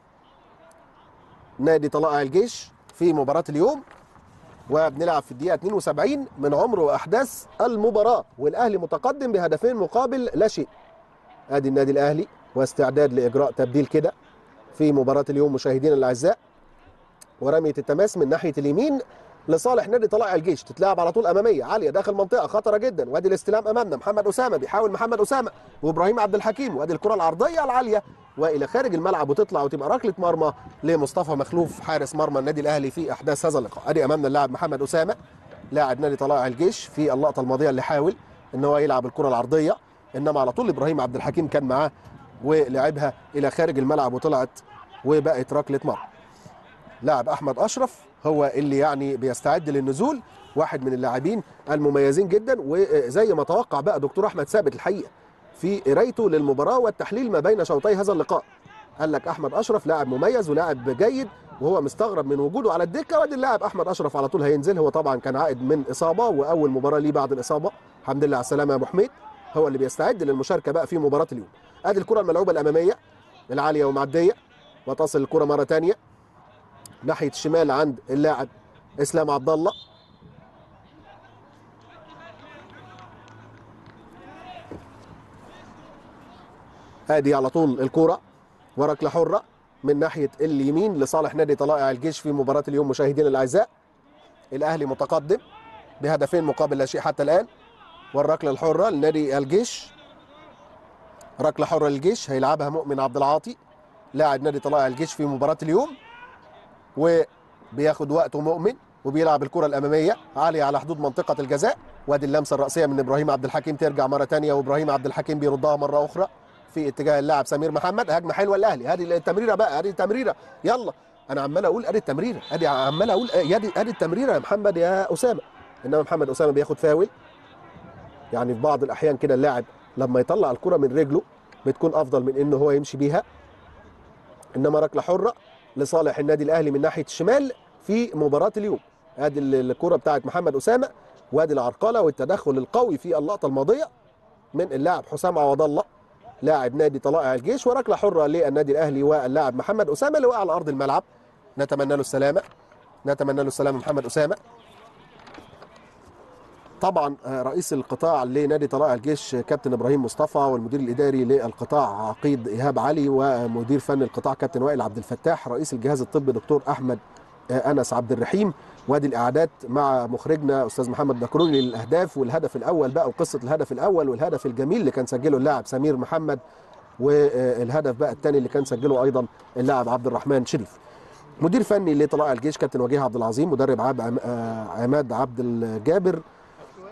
نادي طلائع الجيش في مباراه اليوم وبنلعب في الدقيقه 72 من عمر واحداث المباراه والاهلي متقدم بهدفين مقابل لا شيء ادي النادي الاهلي واستعداد لاجراء تبديل كده في مباراه اليوم مشاهدينا الاعزاء ورميه التماس من ناحيه اليمين لصالح نادي طلائع الجيش تتلعب على طول اماميه عاليه داخل منطقه خطره جدا وادي الاستلام امامنا محمد اسامه بيحاول محمد اسامه وابراهيم عبد الحكيم وادي الكره العرضيه العاليه والى خارج الملعب وتطلع وتبقى ركله مرمى لمصطفى مخلوف حارس مرمى النادي الاهلي في احداث هذا اللقاء ادي امامنا اللاعب محمد اسامه لاعب نادي طلائع الجيش في اللقطه الماضيه اللي حاول ان هو يلعب الكره العرضيه انما على طول ابراهيم عبد الحكيم كان معاه ولعبها الى خارج الملعب وطلعت وبقت ركله مرمى لاعب احمد اشرف هو اللي يعني بيستعد للنزول واحد من اللاعبين المميزين جدا وزي ما توقع بقى دكتور احمد ثابت الحقيقه في قرايته للمباراه والتحليل ما بين شوطي هذا اللقاء قال لك احمد اشرف لاعب مميز ولاعب جيد وهو مستغرب من وجوده على الدكه وادي اللاعب احمد اشرف على طول هينزل هو طبعا كان عائد من اصابه واول مباراه ليه بعد الاصابه الحمد لله على السلامه يا ابو حميد هو اللي بيستعد للمشاركه بقى في مباراه اليوم ادي الكره الملعوبه الاماميه العاليه ومعديه وتصل الكره مره ثانيه ناحيه الشمال عند اللاعب اسلام عبد الله ادي على طول الكوره وركله حره من ناحيه اليمين لصالح نادي طلائع الجيش في مباراه اليوم مشاهدينا الاعزاء الاهلي متقدم بهدفين مقابل لا شيء حتى الان والركله الحره لنادي الجيش ركله حره للجيش هيلعبها مؤمن عبد العاطي لاعب نادي طلائع الجيش في مباراه اليوم وبياخد وقته مؤمن وبيلعب الكره الاماميه عاليه على حدود منطقه الجزاء وادي اللمسه الراسيه من ابراهيم عبد الحكيم ترجع مره ثانيه وابراهيم عبد الحكيم بيردها مره اخرى في اتجاه اللاعب سمير محمد هجمه حلوه الاهلي هذه التمريره بقى هذه التمريره يلا انا عمال اقول ادي التمريره ادي عمال اقول ادي ادي التمريره يا محمد يا اسامه انما محمد اسامه بياخد فاول يعني في بعض الاحيان كده اللاعب لما يطلع الكره من رجله بتكون افضل من ان هو يمشي بيها انما ركله حره لصالح النادي الاهلي من ناحيه الشمال في مباراه اليوم ادي الكره بتاعت محمد اسامه وادي العرقله والتدخل القوي في اللقطه الماضيه من اللاعب حسام عوض الله لاعب نادي طلائع الجيش وركله حره للنادي الاهلي واللاعب محمد اسامه اللي وقع على ارض الملعب نتمنى له السلامه نتمنى له السلامه محمد اسامه طبعا رئيس القطاع لنادي طلائع الجيش كابتن ابراهيم مصطفى والمدير الاداري للقطاع عقيد ايهاب علي ومدير فن القطاع كابتن وائل عبد الفتاح رئيس الجهاز الطبي دكتور احمد انس عبد الرحيم وادي الاعداد مع مخرجنا استاذ محمد دكروري للاهداف والهدف الاول بقى وقصه الهدف الاول والهدف الجميل اللي كان سجله اللاعب سمير محمد والهدف بقى الثاني اللي كان سجله ايضا اللاعب عبد الرحمن شريف مدير فني لطلائع الجيش كابتن وجيه عبد العظيم مدرب عب عماد عبد الجابر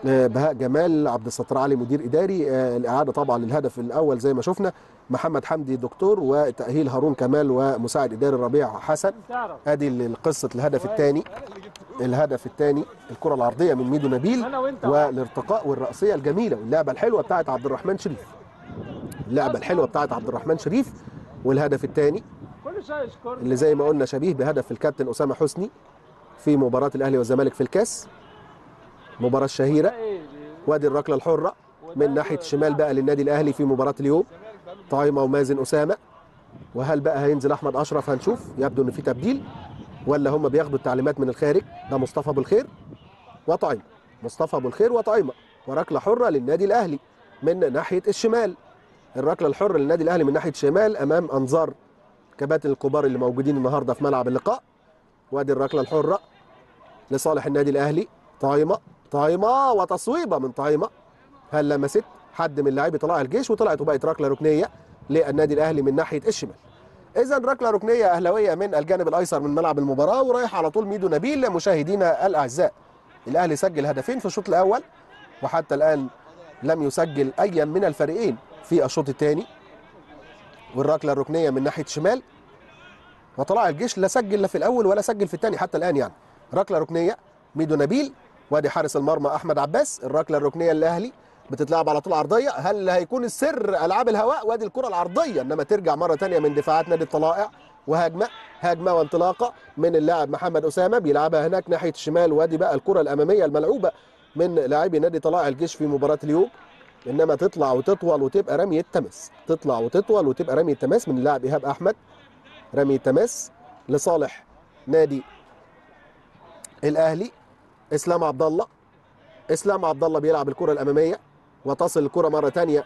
آه، بهاء جمال عبد الستار علي مدير اداري آه، الاعاده طبعا للهدف الاول زي ما شفنا محمد حمدي دكتور وتاهيل هارون كمال ومساعد اداري ربيع حسن تعرف ادي قصه الهدف الثاني الهدف الثاني الكره العرضيه من ميدو نبيل انا وانت والارتقاء والرأسية الجميلة واللعبة الحلوة بتاعت عبد الرحمن شريف اللعبة الحلوة بتاعت عبد الرحمن شريف والهدف الثاني كل شويه يشكر اللي زي ما قلنا شبيه بهدف الكابتن أسامة حسني في مباراة الأهلي والزمالك في الكاس المباراة الشهيرة ايه وادي الركلة الحرة من ناحية الشمال بقى للنادي الأهلي في مباراة اليوم طايمة ومازن أسامة وهل بقى هينزل أحمد أشرف هنشوف يبدو إن في تبديل ولا هم بياخدوا التعليمات من الخارج ده مصطفى أبو الخير وطعيمة مصطفى أبو الخير وطعيمة وركلة حرة للنادي الأهلي من ناحية الشمال الركلة الحرة للنادي الأهلي من ناحية الشمال أمام أنظار كباتن الكبار اللي موجودين النهاردة في ملعب اللقاء وادي الركلة الحرة لصالح النادي الأهلي طايمة طايمة وتصويبة من طايمة هل لمست حد من لاعبي طلائع الجيش وطلعت وبقت ركلة ركنية للنادي الأهلي من ناحية الشمال إذا ركلة ركنية أهلاوية من الجانب الأيسر من ملعب المباراة ورايح على طول ميدو نبيل مشاهدينا الأعزاء الأهلي سجل هدفين في الشوط الأول وحتى الآن لم يسجل أي من الفريقين في الشوط الثاني والركلة الركنية من ناحية الشمال وطلع الجيش لا سجل لا في الأول ولا سجل في الثاني حتى الآن يعني ركلة ركنية ميدو نبيل وادي حارس المرمى أحمد عباس الركلة الركنية للأهلي بتتلعب على طول عرضية هل هيكون السر ألعاب الهواء وادي الكرة العرضية إنما ترجع مرة ثانية من دفاعات نادي الطلائع وهجمة هجمة وانطلاقة من اللاعب محمد أسامة بيلعبها هناك ناحية الشمال وادي بقى الكرة الأمامية الملعوبة من لاعبي نادي طلائع الجيش في مباراة اليوم انما تطلع وتطول وتبقى رمية تماس تطلع وتطول وتبقى رمية تماس من اللاعب ايهاب احمد رمية تماس لصالح نادي الاهلي اسلام عبد الله اسلام عبد الله بيلعب الكرة الامامية وتصل الكرة مرة ثانية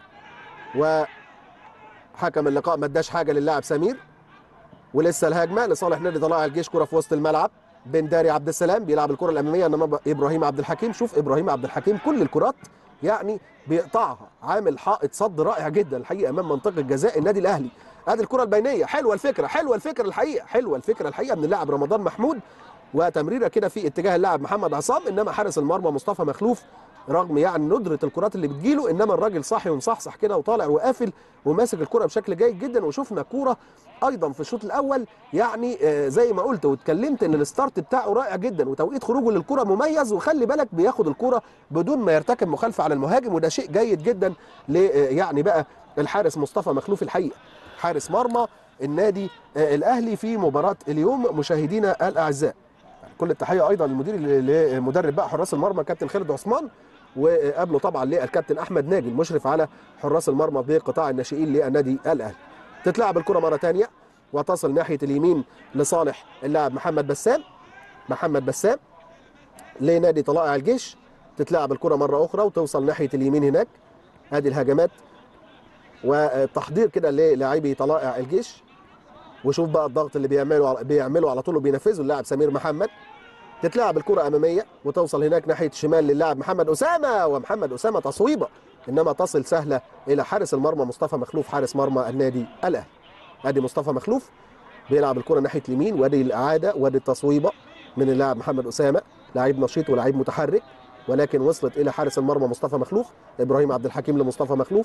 وحكم اللقاء ما اداش حاجة للاعب سمير ولسه الهجمة لصالح نادي طلائع الجيش كرة في وسط الملعب بن داري عبد السلام بيلعب الكرة الأمامية إنما إبراهيم عبد الحكيم شوف إبراهيم عبد الحكيم كل الكرات يعني بيقطعها عامل حائط صد رائع جدا الحقيقة أمام منطقة جزاء النادي الأهلي ادي الكرة البينية حلوة الفكرة حلوة الفكرة الحقيقة حلوة الفكرة الحقيقة من اللاعب رمضان محمود وتمريرة كده في اتجاه اللاعب محمد عصام إنما حارس المرمى مصطفى مخلوف رغم يعني ندرة الكرات اللي بتجيله إنما الراجل صاحي ومصحصح كده وطالع وقافل وماسك الكرة بشكل جيد جدا وشفنا كورة ايضا في الشوط الاول يعني آه، زي ما قلت واتكلمت ان الستارت بتاعه رائع جدا وتوقيت خروجه للكره مميز وخلي بالك بياخد الكره بدون ما يرتكب مخالفه على المهاجم وده شيء جيد جدا ل آه، يعني بقى الحارس مصطفى مخلوف الحقيقه حارس مرمى النادي آه، الاهلي في مباراه اليوم مشاهدينا الاعزاء كل التحيه ايضا للمدير لمدرب بقى حراس المرمى كابتن خالد عثمان وقبله طبعا للكابتن احمد ناجي المشرف على حراس المرمى بقطاع الناشئين للنادي الاهلي تتلعب الكره مره ثانيه وتصل ناحيه اليمين لصالح اللاعب محمد بسام محمد بسام لنادي طلائع الجيش تتلعب الكره مره اخرى وتوصل ناحيه اليمين هناك هذه الهجمات والتحضير كده للاعبي طلائع الجيش وشوف بقى الضغط اللي بيعملوا بيعملوا على طول وبينفذوا اللاعب سمير محمد تتلعب الكره اماميه وتوصل هناك ناحيه الشمال للاعب محمد اسامه ومحمد اسامه تصويبه انما تصل سهله الى حارس المرمى مصطفى مخلوف حارس مرمى النادي الاهلي ادي مصطفى مخلوف بيلعب الكره ناحيه اليمين وادي الاعاده وادي التصويبه من اللاعب محمد اسامه لاعب نشيط ولاعب متحرك ولكن وصلت الى حارس المرمى مصطفى مخلوف ابراهيم عبد الحكيم لمصطفى مخلوف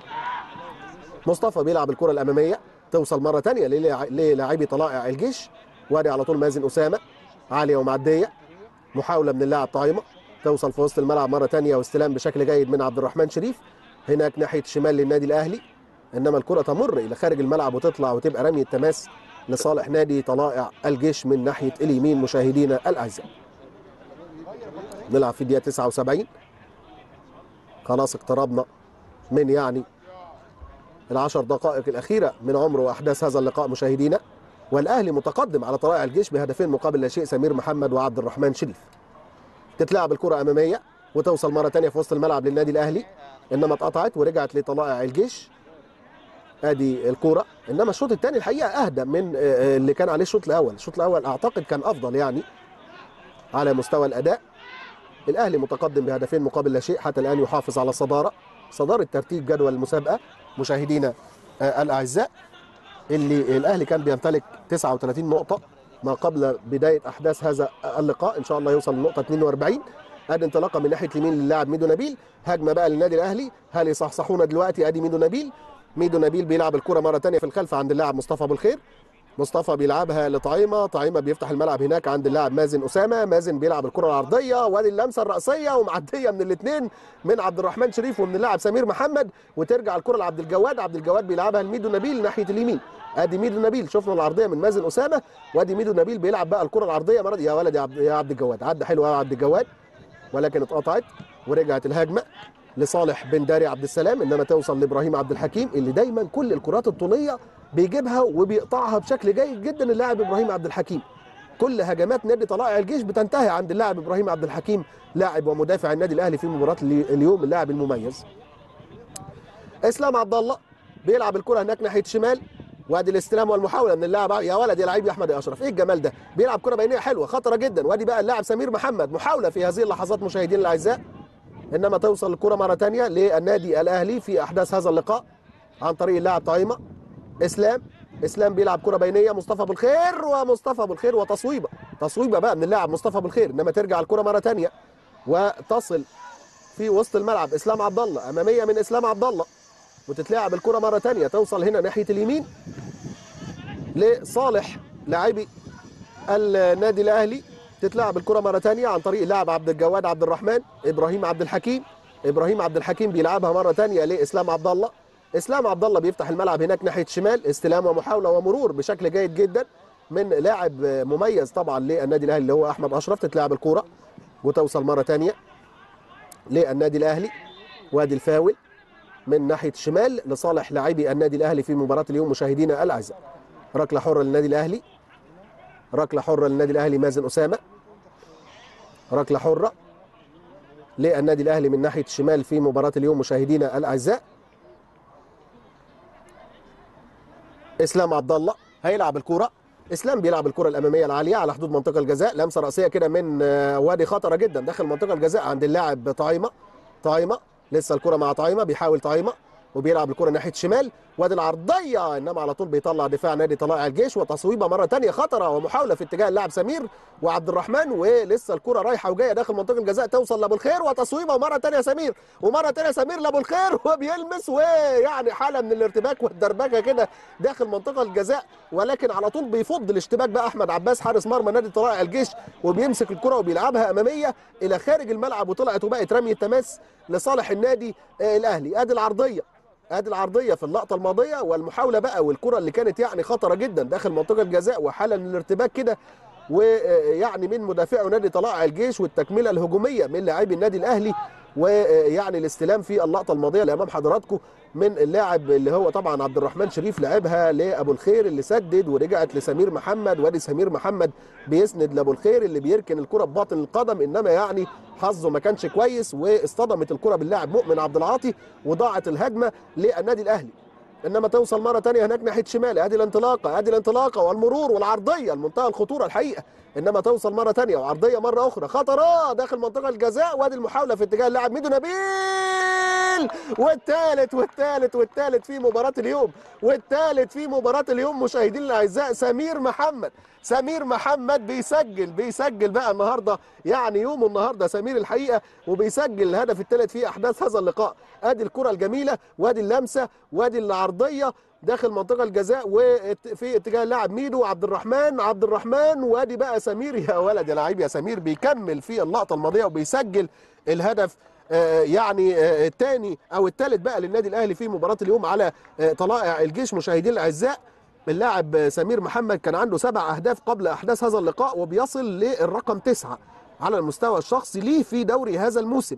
مصطفى بيلعب الكره الاماميه توصل مره ثانيه للاعبي طلائع الجيش وادي على طول مازن اسامه عاليه ومعديه محاوله من اللاعب طايمه توصل في وسط الملعب مره ثانيه واستلام بشكل جيد من عبد الرحمن شريف هناك ناحيه الشمال للنادي الاهلي انما الكره تمر الى خارج الملعب وتطلع وتبقى رميه تماس لصالح نادي طلائع الجيش من ناحيه اليمين مشاهدينا الاعزاء نلعب في الدقيقه 79 خلاص اقتربنا من يعني العشر دقائق الأخيرة من عمر وأحداث هذا اللقاء مشاهدينا والأهلي متقدم على طلائع الجيش بهدفين مقابل لا شيء سمير محمد وعبد الرحمن شريف تتلعب الكرة أمامية وتوصل مرة تانية في وسط الملعب للنادي الأهلي إنما اتقطعت ورجعت لطلائع الجيش ادي الكرة انما الشوط الثاني الحقيقه اهدى من آه، اللي كان عليه الشوط الاول الشوط الاول اعتقد كان افضل يعني على مستوى الاداء الاهلي متقدم بهدفين مقابل لا شيء حتى الان يحافظ على الصداره صداره ترتيب جدول المسابقه مشاهدينا آه، الاعزاء اللي الاهلي كان بيمتلك 39 نقطه ما قبل بدايه احداث هذا اللقاء ان شاء الله يوصل للنقطه 42 ادي انطلاقه من ناحيه اليمين للاعب ميدو نبيل هجمه بقى للنادي الاهلي هل يصحصحونا دلوقتي ادي ميدو نبيل ميدو نبيل بيلعب الكره مره ثانيه في الخلف عند اللاعب مصطفى ابو الخير مصطفى بيلعبها لطعيمه طعيمه بيفتح الملعب هناك عند اللاعب مازن اسامه مازن بيلعب الكره العرضيه وادي اللمسه الراسيه ومعديه من الاثنين من عبد الرحمن شريف ومن اللاعب سمير محمد وترجع الكره لعبد الجواد عبد الجواد بيلعبها لميدو نبيل ناحيه اليمين ادي ميدو نبيل شفنا العرضيه من مازن اسامه وادي ميدو نبيل بيلعب بقى الكره العرضيه مرة يا ولد يا عبد, يا عبد الجواد عدى حلو قوي عبد الجواد ولكن اتقطعت ورجعت الهجمه لصالح بن داري عبد السلام انما توصل لابراهيم عبد الحكيم اللي دايما كل الكرات الطوليه بيجيبها وبيقطعها بشكل جيد جدا اللاعب ابراهيم عبد الحكيم كل هجمات نادي طلائع الجيش بتنتهي عند اللاعب ابراهيم عبد الحكيم لاعب ومدافع النادي الاهلي في مباراه اليوم اللاعب المميز اسلام عبد الله بيلعب الكره هناك ناحيه شمال وادي الاستلام والمحاوله من اللاعب يا ولد يا لعيب يا احمد يا اشرف ايه الجمال ده بيلعب كره بينيه حلوه خطره جدا وادي بقى اللاعب سمير محمد محاوله في هذه اللحظات مشاهدينا الاعزاء انما توصل الكره مره ثانيه للنادي الاهلي في احداث هذا اللقاء عن طريق اللاعب طعيمه اسلام اسلام بيلعب كره بينيه مصطفى ابو الخير ومصطفى ابو الخير وتصويبه تصويبه بقى من اللاعب مصطفى ابو الخير انما ترجع الكره مره ثانيه وتصل في وسط الملعب اسلام عبد الله اماميه من اسلام عبد الله وتتلعب الكره مره ثانيه توصل هنا ناحيه اليمين لصالح لاعبي النادي الاهلي تتلعب الكره مره ثانيه عن طريق اللاعب عبد الجواد عبد الرحمن ابراهيم عبد الحكيم ابراهيم عبد الحكيم بيلعبها مره ثانيه لاسلام عبد الله اسلام عبد الله بيفتح الملعب هناك ناحيه شمال استلام ومحاوله ومرور بشكل جيد جدا من لاعب مميز طبعا للنادي الاهلي اللي هو احمد اشرف تتلعب الكوره وتوصل مره ثانيه للنادي الاهلي وادي الفاول من ناحيه الشمال لصالح لاعبي النادي الاهلي في مباراه اليوم مشاهدينا الاعزاء ركله حره للنادي الاهلي ركله حره للنادي الاهلي مازن اسامه ركله حره للنادي الاهلي من ناحيه الشمال في مباراه اليوم مشاهدينا الاعزاء اسلام عبد الله هيلعب الكوره اسلام بيلعب الكره الاماميه العاليه على حدود منطقه الجزاء لمسه راسيه كده من وادي خطره جدا داخل منطقه الجزاء عند اللاعب طعيمه طعيمه لسه الكره مع طعيمه بيحاول طعيمه وبيلعب الكره ناحيه الشمال وادي العرضيه انما على طول بيطلع دفاع نادي طلائع الجيش وتصويبه مره ثانيه خطره ومحاوله في اتجاه اللاعب سمير وعبد الرحمن ولسه الكره رايحه وجايه داخل منطقه الجزاء توصل لابو الخير وتصويبه ومره ثانيه سمير ومره ثانيه سمير لابو الخير وبيلمس ويعني حاله من الارتباك والدربكه كده داخل منطقه الجزاء ولكن على طول بيفض الاشتباك بقى احمد عباس حارس مرمى نادي طلائع الجيش وبيمسك الكره وبيلعبها اماميه الى خارج الملعب وطلعت وبقت رميه تماس لصالح النادي الاهلي ادي العرضيه ادي العرضيه في اللقطه الماضيه والمحاوله بقى والكره اللي كانت يعني خطره جدا داخل منطقه الجزاء وحاله من الارتباك كده ويعني من مدافعي نادي طلائع الجيش والتكمله الهجوميه من لاعبي النادي الاهلي ويعني الاستلام في اللقطه الماضيه اللي امام حضراتكم من اللاعب اللي هو طبعا عبد الرحمن شريف لعبها لابو الخير اللي سدد ورجعت لسمير محمد وادي سمير محمد بيسند لابو الخير اللي بيركن الكره بباطن القدم انما يعني حظه ما كانش كويس واصطدمت الكره باللاعب مؤمن عبد العاطي وضاعت الهجمه للنادي الاهلي انما توصل مره ثانيه هناك ناحيه شمال ادي الانطلاقه ادي الانطلاقه والمرور والعرضيه المنتهى الخطوره الحقيقه انما توصل مره ثانيه وعرضيه مره اخرى خطره داخل منطقه الجزاء وادي المحاوله في اتجاه اللاعب ميدو نبيل والثالث والثالث والثالث في مباراه اليوم والثالث في مباراه اليوم مشاهدينا الاعزاء سمير محمد سمير محمد بيسجل بيسجل بقى النهارده يعني يومه النهارده سمير الحقيقه وبيسجل الهدف الثالث في احداث هذا اللقاء ادي الكره الجميله وادي اللمسه وادي العرضيه داخل منطقه الجزاء وفي اتجاه اللاعب ميدو عبد الرحمن عبد الرحمن وادي بقى سمير يا ولد يا لعيب يا سمير بيكمل في اللقطه الماضيه وبيسجل الهدف يعني الثاني او الثالث بقى للنادي الاهلي في مباراه اليوم على طلائع الجيش مشاهدينا الاعزاء اللاعب سمير محمد كان عنده سبع اهداف قبل احداث هذا اللقاء وبيصل للرقم تسعه على المستوى الشخصي ليه في دوري هذا الموسم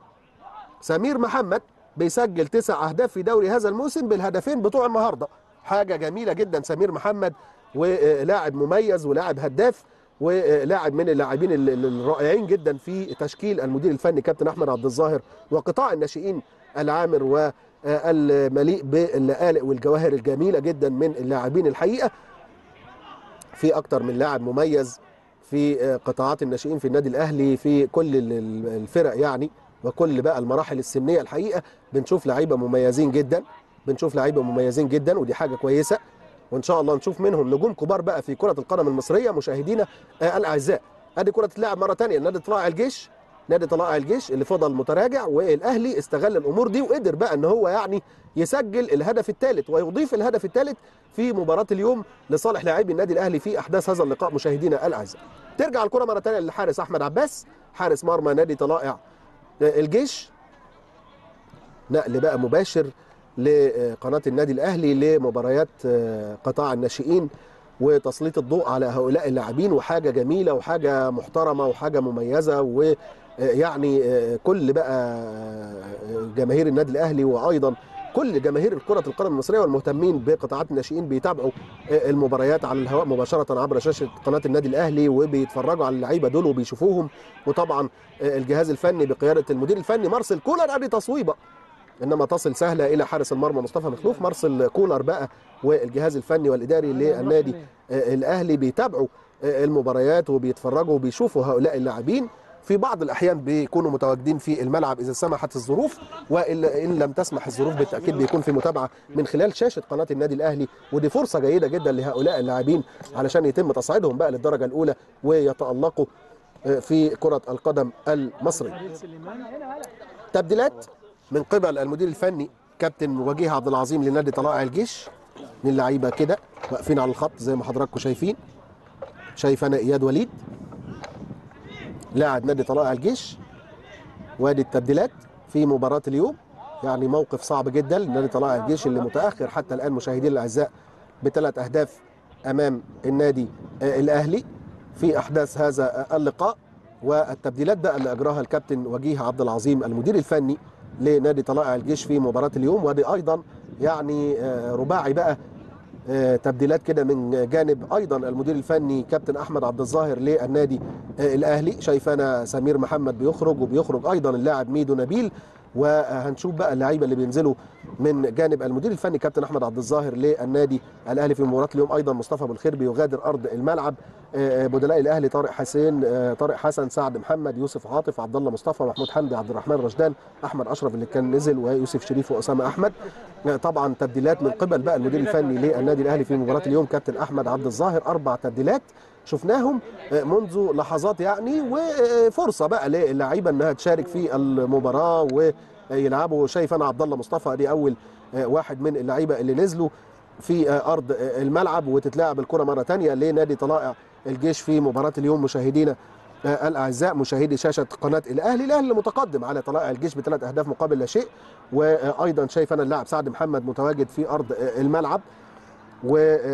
سمير محمد بيسجل تسع اهداف في دوري هذا الموسم بالهدفين بتوع النهارده حاجه جميله جدا سمير محمد ولاعب مميز ولاعب هداف ولاعب من اللاعبين الرائعين جدا في تشكيل المدير الفني كابتن احمد عبد الظاهر وقطاع الناشئين العامر والمليء باللآلئ والجواهر الجميله جدا من اللاعبين الحقيقه في اكتر من لاعب مميز في قطاعات الناشئين في النادي الاهلي في كل الفرق يعني وكل بقى المراحل السنيه الحقيقه بنشوف لعيبه مميزين جدا بنشوف لعيبه مميزين جدا ودي حاجه كويسه وان شاء الله نشوف منهم نجوم كبار بقى في كره القدم المصريه مشاهدينا الاعزاء ادي كره تتلعب مره ثانيه نادي طلائع الجيش نادي طلائع الجيش اللي فضل متراجع والاهلي استغل الامور دي وقدر بقى ان هو يعني يسجل الهدف الثالث ويضيف الهدف الثالث في مباراه اليوم لصالح لاعبي النادي الاهلي في احداث هذا اللقاء مشاهدينا الاعزاء ترجع الكره مره ثانيه للحارس احمد عباس حارس مرمى نادي طلائع الجيش نقل بقى مباشر لقناه النادي الاهلي لمباريات قطاع الناشئين وتسليط الضوء على هؤلاء اللاعبين وحاجه جميله وحاجه محترمه وحاجه مميزه ويعني كل بقى جماهير النادي الاهلي وايضا كل جماهير كرة القدم المصرية والمهتمين بقطاعات الناشئين بيتابعوا المباريات على الهواء مباشرة عبر شاشة قناة النادي الأهلي وبيتفرجوا على اللعيبة دول وبيشوفوهم وطبعا الجهاز الفني بقيادة المدير الفني مارسيل كولر ادي تصويبة انما تصل سهله الى حارس المرمى مصطفى مخلوف مارسيل كولر بقى والجهاز الفني والاداري للنادي الاهلي بيتابعوا المباريات وبيتفرجوا وبيشوفوا هؤلاء اللاعبين في بعض الاحيان بيكونوا متواجدين في الملعب اذا سمحت الظروف وان لم تسمح الظروف بالتاكيد بيكون في متابعه من خلال شاشه قناه النادي الاهلي ودي فرصه جيده جدا لهؤلاء اللاعبين علشان يتم تصعيدهم بقى للدرجه الاولى ويتالقوا في كره القدم المصريه. تبديلات من قبل المدير الفني كابتن وجيه عبد العظيم لنادي طلائع الجيش من اللعيبه كده واقفين على الخط زي ما حضراتكم شايفين شايف انا اياد وليد لاعب نادي طلائع الجيش وادي التبديلات في مباراه اليوم يعني موقف صعب جدا لنادي طلائع الجيش اللي متاخر حتى الان مشاهدينا الاعزاء بثلاث اهداف امام النادي الاهلي في احداث هذا اللقاء والتبديلات بقى اللي اجراها الكابتن وجيه عبد العظيم المدير الفني لنادي طلائع الجيش في مباراه اليوم ودي ايضا يعني رباعي بقى تبديلات كده من جانب ايضا المدير الفني كابتن احمد عبد الظاهر للنادي الاهلي شايفانا سمير محمد بيخرج وبيخرج ايضا اللاعب ميدو نبيل وهنشوف بقى اللعيبه اللي بينزلوا من جانب المدير الفني كابتن احمد عبد الظاهر للنادي الاهلي في مباراه اليوم ايضا مصطفى ابو الخير بيغادر ارض الملعب بدلاء الاهلي طارق حسين طارق حسن سعد محمد يوسف عاطف عبد الله مصطفى محمود حمدي عبد الرحمن رشدان احمد اشرف اللي كان نزل ويوسف شريف واسامه احمد طبعا تبديلات من قبل بقى المدير الفني للنادي الاهلي في مباراه اليوم كابتن احمد عبد الظاهر اربع تبديلات شفناهم منذ لحظات يعني وفرصه بقى للعيبه انها تشارك في المباراه ويلعبوا شايف انا عبد الله مصطفى دي اول واحد من اللعيبه اللي نزلوا في ارض الملعب وتتلعب الكره مره ثانيه لنادي طلائع الجيش في مباراه اليوم مشاهدينا الاعزاء مشاهدي شاشه قناه الاهلي الاهلي متقدم على طلائع الجيش بثلاث اهداف مقابل لا شيء وايضا شايف انا اللاعب سعد محمد متواجد في ارض الملعب و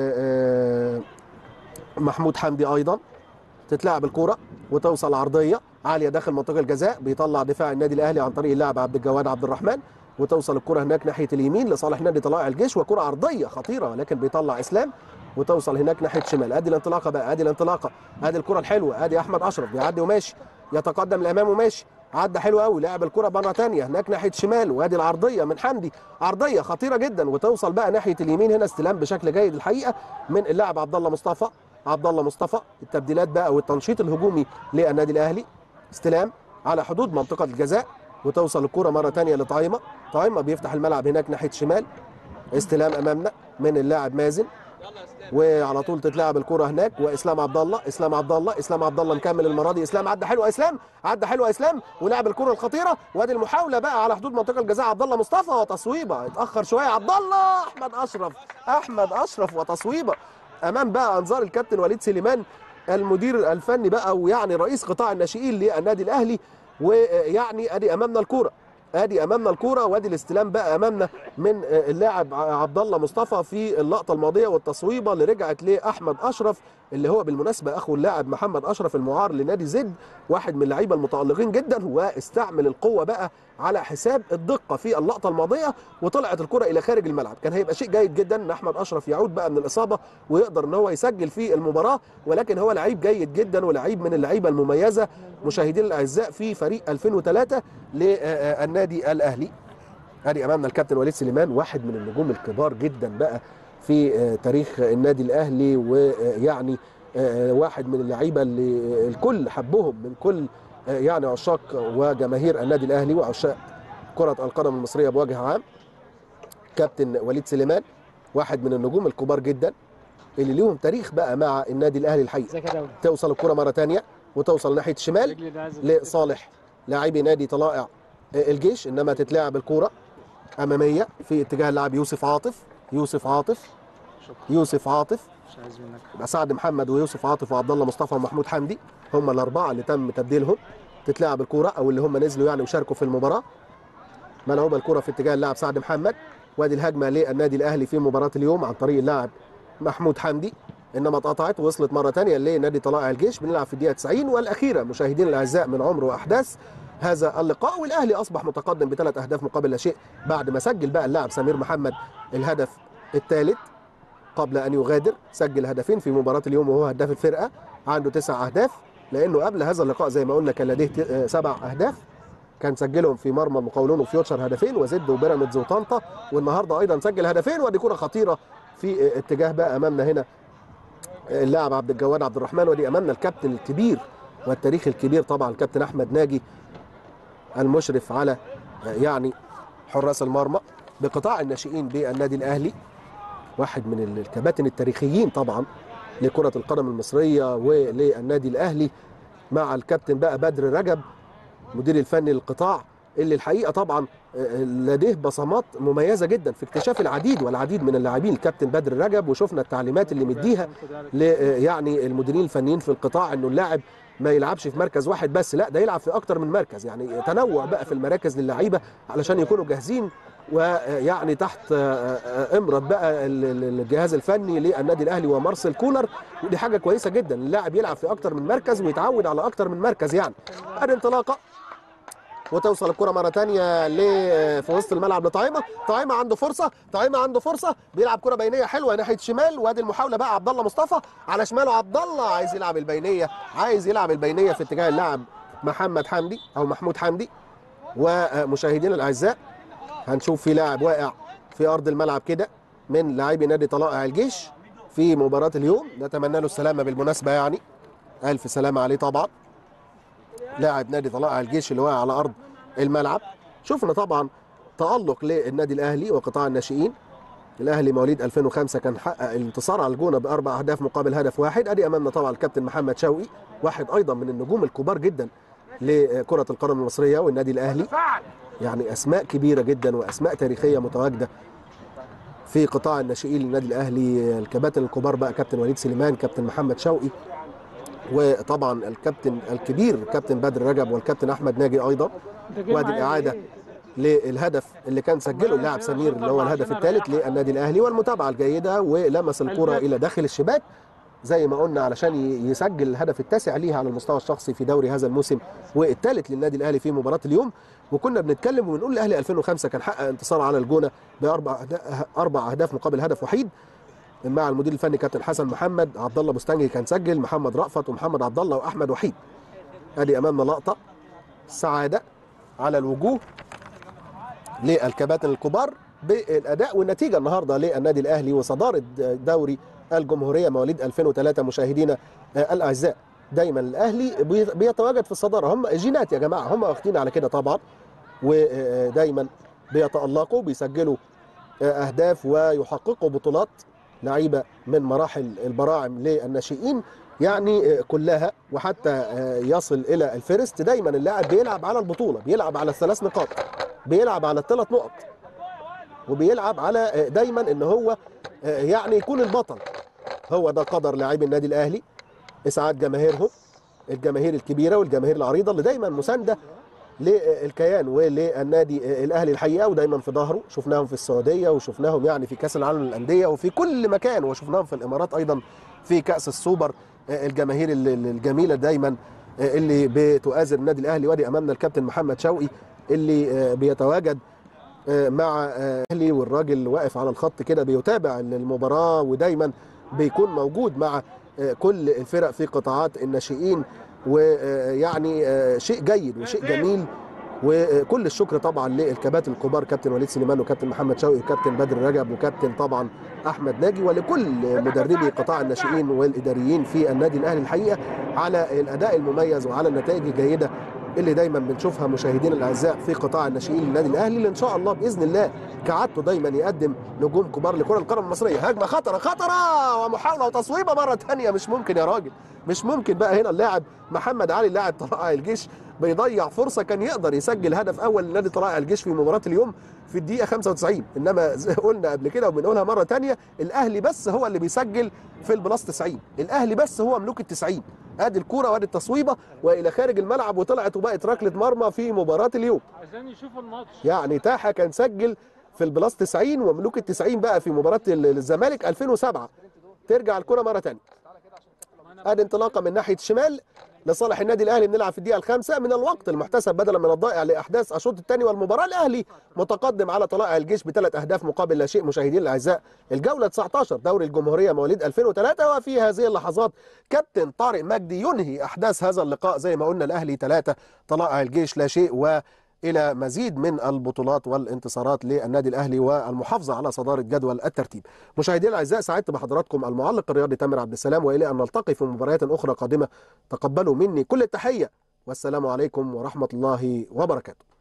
محمود حمدي ايضا تتلعب الكره وتوصل عرضيه عاليه داخل منطقه الجزاء بيطلع دفاع النادي الاهلي عن طريق اللاعب عبد الجواد عبد الرحمن وتوصل الكره هناك ناحيه اليمين لصالح نادي طلائع الجيش وكره عرضيه خطيره ولكن بيطلع اسلام وتوصل هناك ناحيه شمال ادي الانطلاقه بقى ادي الانطلاقه ادي الكره الحلوه ادي احمد اشرف بيعدي وماشي يتقدم لامام وماشي عدى حلو قوي لعب الكره مره ثانيه هناك ناحيه شمال وادي العرضيه من حمدي عرضيه خطيره جدا وتوصل بقى ناحيه اليمين هنا استلام بشكل جيد الحقيقه من اللاعب عبد الله مصطفى عبد الله مصطفى التبديلات بقى والتنشيط الهجومي للنادي الاهلي استلام على حدود منطقه الجزاء وتوصل الكره مره ثانيه لطايمه طايمه بيفتح الملعب هناك ناحيه شمال استلام امامنا من اللاعب مازن وعلى طول تتلعب الكره هناك واسلام عبد الله اسلام عبد الله اسلام عبد الله مكمل المره دي اسلام عدى حلو اسلام عدى حلو اسلام ولعب الكره الخطيره وادي المحاوله بقى على حدود منطقه الجزاء عبد الله مصطفى وتصويبه اتاخر شويه عبد الله احمد اشرف احمد اشرف وتصويبه امام بقى انظار الكابتن وليد سليمان المدير الفني بقى ويعني رئيس قطاع الناشئين للنادي الاهلي ويعني ادي امامنا الكوره ادي امامنا الكوره وادي الاستلام بقى امامنا من اللاعب عبد الله مصطفى في اللقطه الماضيه والتصويبه اللي رجعت لاحمد اشرف اللي هو بالمناسبه اخو اللاعب محمد اشرف المعار لنادي زد واحد من اللعيبه المتالقين جدا واستعمل القوه بقى على حساب الدقه في اللقطه الماضيه وطلعت الكره الى خارج الملعب كان هيبقى شيء جيد جدا ان احمد اشرف يعود بقى من الاصابه ويقدر ان هو يسجل في المباراه ولكن هو لعيب جيد جدا ولعيب من اللعيبه المميزه مشاهدينا الاعزاء في فريق 2003 للنادي الاهلي ادي امامنا الكابتن وليد سليمان واحد من النجوم الكبار جدا بقى في تاريخ النادي الاهلي ويعني واحد من اللعيبه اللي الكل حبهم من كل يعني عشاق وجماهير النادي الاهلي وعشاق كره القدم المصريه بوجه عام كابتن وليد سليمان واحد من النجوم الكبار جدا اللي ليهم تاريخ بقى مع النادي الاهلي الحقيقه توصل الكره مره ثانيه وتوصل ناحيه الشمال لصالح لاعبي نادي طلائع الجيش انما تتلعب الكوره اماميه في اتجاه اللاعب يوسف عاطف يوسف عاطف شكرا يوسف عاطف مش عايز منك يبقى سعد محمد ويوسف عاطف وعبد الله مصطفى ومحمود حمدي هم الاربعه اللي تم تبديلهم تتلعب الكوره او اللي هم نزلوا يعني وشاركوا في المباراه ملعوبه الكوره في اتجاه اللاعب سعد محمد وادي الهجمه للنادي الاهلي في مباراه اليوم عن طريق اللاعب محمود حمدي انما اتقطعت ووصلت مره ثانيه لنادي طلائع الجيش بنلعب في الدقيقه 90 والاخيره مشاهدينا الاعزاء من عمر واحداث هذا اللقاء والاهلي اصبح متقدم بثلاث اهداف مقابل لا شيء بعد ما سجل بقى اللاعب سمير محمد الهدف الثالث قبل ان يغادر سجل هدفين في مباراه اليوم وهو هداف الفرقه عنده تسع اهداف لانه قبل هذا اللقاء زي ما قلنا كان لديه ت- آه، سبع اهداف كان سجلهم في مرمى المقاولون وفيوتشر هدفين وزد وبيراميدز وطنطا والنهارده ايضا سجل هدفين ودي كره خطيره في آه، اتجاه بقى امامنا هنا آه، اللاعب عبد الجواد عبد الرحمن ودي امامنا الكابتن الكبير والتاريخ الكبير طبعا الكابتن احمد ناجي المشرف على آه، يعني حراس المرمى بقطاع الناشئين بالنادي الاهلي واحد من الكباتن التاريخيين طبعا لكرة القدم المصرية وللنادي الأهلي مع الكابتن بقى بدر رجب مدير الفني للقطاع اللي الحقيقة طبعا آه، لديه بصمات مميزة جدا في اكتشاف العديد والعديد من اللاعبين الكابتن بدر رجب وشفنا التعليمات اللي مديها ل يعني المديرين الفنيين في القطاع انه اللاعب ما يلعبش في مركز واحد بس لا ده يلعب في اكتر من مركز يعني تنوع بقى في المراكز للعيبه علشان يكونوا جاهزين ويعني تحت امرة بقى ال- ال- الجهاز الفني للنادي الاهلي ومارسيل كولر ودي حاجه كويسه جدا اللاعب يلعب في اكتر من مركز ويتعود على اكتر من مركز يعني ادي انطلاقه وتوصل الكره مره ثانيه ل في وسط الملعب لطعيمه طعيمه عنده فرصه طعيمه عنده فرصه بيلعب كره بينيه حلوه ناحيه شمال وادي المحاوله بقى عبد الله مصطفى على شماله عبد الله عايز يلعب البينيه عايز يلعب البينيه في اتجاه اللاعب محمد حمدي او محمود حمدي ومشاهدينا الاعزاء هنشوف في لاعب واقع في ارض الملعب كده من لاعبي نادي طلائع الجيش في مباراه اليوم نتمنى له السلامه بالمناسبه يعني الف سلامه عليه طبعا لاعب نادي طلائع الجيش اللي واقع على ارض الملعب شفنا طبعا تالق للنادي الاهلي وقطاع الناشئين الاهلي مواليد 2005 كان حقق الانتصار على الجونه باربع اهداف مقابل هدف واحد ادي امامنا طبعا الكابتن محمد شوقي واحد ايضا من النجوم الكبار جدا لكره القدم المصريه والنادي الاهلي يعني اسماء كبيره جدا واسماء تاريخيه متواجده في قطاع الناشئين للنادي الاهلي الكباتن الكبار بقى كابتن وليد سليمان كابتن محمد شوقي وطبعا الكابتن الكبير كابتن بدر رجب والكابتن احمد ناجي ايضا وادي الاعاده للهدف اللي كان سجله اللاعب سمير اللي هو الهدف الثالث للنادي الاهلي والمتابعه الجيده ولمس الكره الى داخل الشباك زي ما قلنا علشان ي- يسجل الهدف التاسع ليه على المستوى الشخصي في دوري هذا الموسم والثالث للنادي الاهلي في مباراه اليوم وكنا بنتكلم وبنقول الاهلي 2005 كان حقق انتصار على الجونه باربع أهدا- اربع اهداف مقابل هدف وحيد مع المدير الفني كابتن حسن محمد عبد الله بوستانجي كان سجل محمد رأفت ومحمد عبد الله واحمد وحيد ادي امامنا لقطه سعاده على الوجوه للكباتن الكبار بالاداء والنتيجه النهارده للنادي الاهلي وصداره دوري الجمهوريه مواليد 2003 مشاهدينا آه، الاعزاء دايما الاهلي بي- بيتواجد في الصداره هم جينات يا جماعه هم واخدين على كده طبعا ودايما بيتالقوا بيسجلوا آه، اهداف ويحققوا بطولات لعيبه من مراحل البراعم للناشئين يعني آه، كلها وحتى آه، يصل الى الفيرست دايما اللاعب بيلعب على البطوله بيلعب على الثلاث نقاط بيلعب على الثلاث نقط وبيلعب على آه، دايما ان هو آه، يعني يكون البطل هو ده قدر لاعبي النادي الاهلي اسعاد جماهيرهم الجماهير الكبيره والجماهير العريضه اللي دايما مسانده للكيان وللنادي الاهلي الحقيقه ودايما في ظهره شفناهم في السعوديه وشفناهم يعني في كاس العالم للانديه وفي كل مكان وشفناهم في الامارات ايضا في كاس السوبر الجماهير ال- ال- الجميله دايما اللي بتؤازر النادي الاهلي وادي امامنا الكابتن محمد شوقي اللي بيتواجد مع الاهلي والراجل واقف على الخط كده بيتابع المباراه ودايما بيكون موجود مع كل الفرق في قطاعات الناشئين ويعني شيء جيد وشيء جميل وكل الشكر طبعا للكباتن الكبار كابتن وليد سليمان وكابتن محمد شوقي وكابتن بدر رجب وكابتن طبعا احمد ناجي ولكل مدربي قطاع الناشئين والاداريين في النادي الاهلي الحقيقه على الاداء المميز وعلى النتائج الجيده اللي دايما بنشوفها مشاهدينا الاعزاء في قطاع الناشئين للنادي الاهلي اللي ان شاء الله باذن الله كعادته دايما يقدم نجوم كبار لكره القدم المصريه هجمه خطره خطره ومحاوله وتصويبه مره ثانيه مش ممكن يا راجل مش ممكن بقى هنا اللاعب محمد علي لاعب طلائع الجيش بيضيع فرصه كان يقدر يسجل هدف اول لنادي طلائع الجيش في مباراه اليوم في الدقيقه 95 انما زي قلنا قبل كده وبنقولها مره تانية الاهلي بس هو اللي بيسجل في البلاس 90 الاهلي بس هو ملوك ال 90 ادي الكوره وادي التصويبه والى خارج الملعب وطلعت وبقت ركله مرمى في مباراه اليوم عشان يشوفوا الماتش يعني تاحه كان سجل في البلاس 90 وملوك ال 90 بقى في مباراه الزمالك 2007 ترجع الكره مره ثانيه ادي انطلاقه من ناحيه الشمال لصالح النادي الاهلي بنلعب في الدقيقه الخامسه من الوقت المحتسب بدلا من الضائع لاحداث الشوط الثاني والمباراه الاهلي متقدم على طلائع الجيش بثلاث اهداف مقابل لا شيء مشاهدينا الاعزاء الجوله 19 دوري الجمهوريه مواليد 2003 وفي هذه اللحظات كابتن طارق مجدي ينهي احداث هذا اللقاء زي ما قلنا الاهلي ثلاثه طلائع الجيش لا شيء و الى مزيد من البطولات والانتصارات للنادي الاهلي والمحافظه على صداره جدول الترتيب. مشاهدينا الاعزاء سعدت بحضراتكم المعلق الرياضي تامر عبد السلام والى ان نلتقي في مباريات اخرى قادمه تقبلوا مني كل التحيه والسلام عليكم ورحمه الله وبركاته.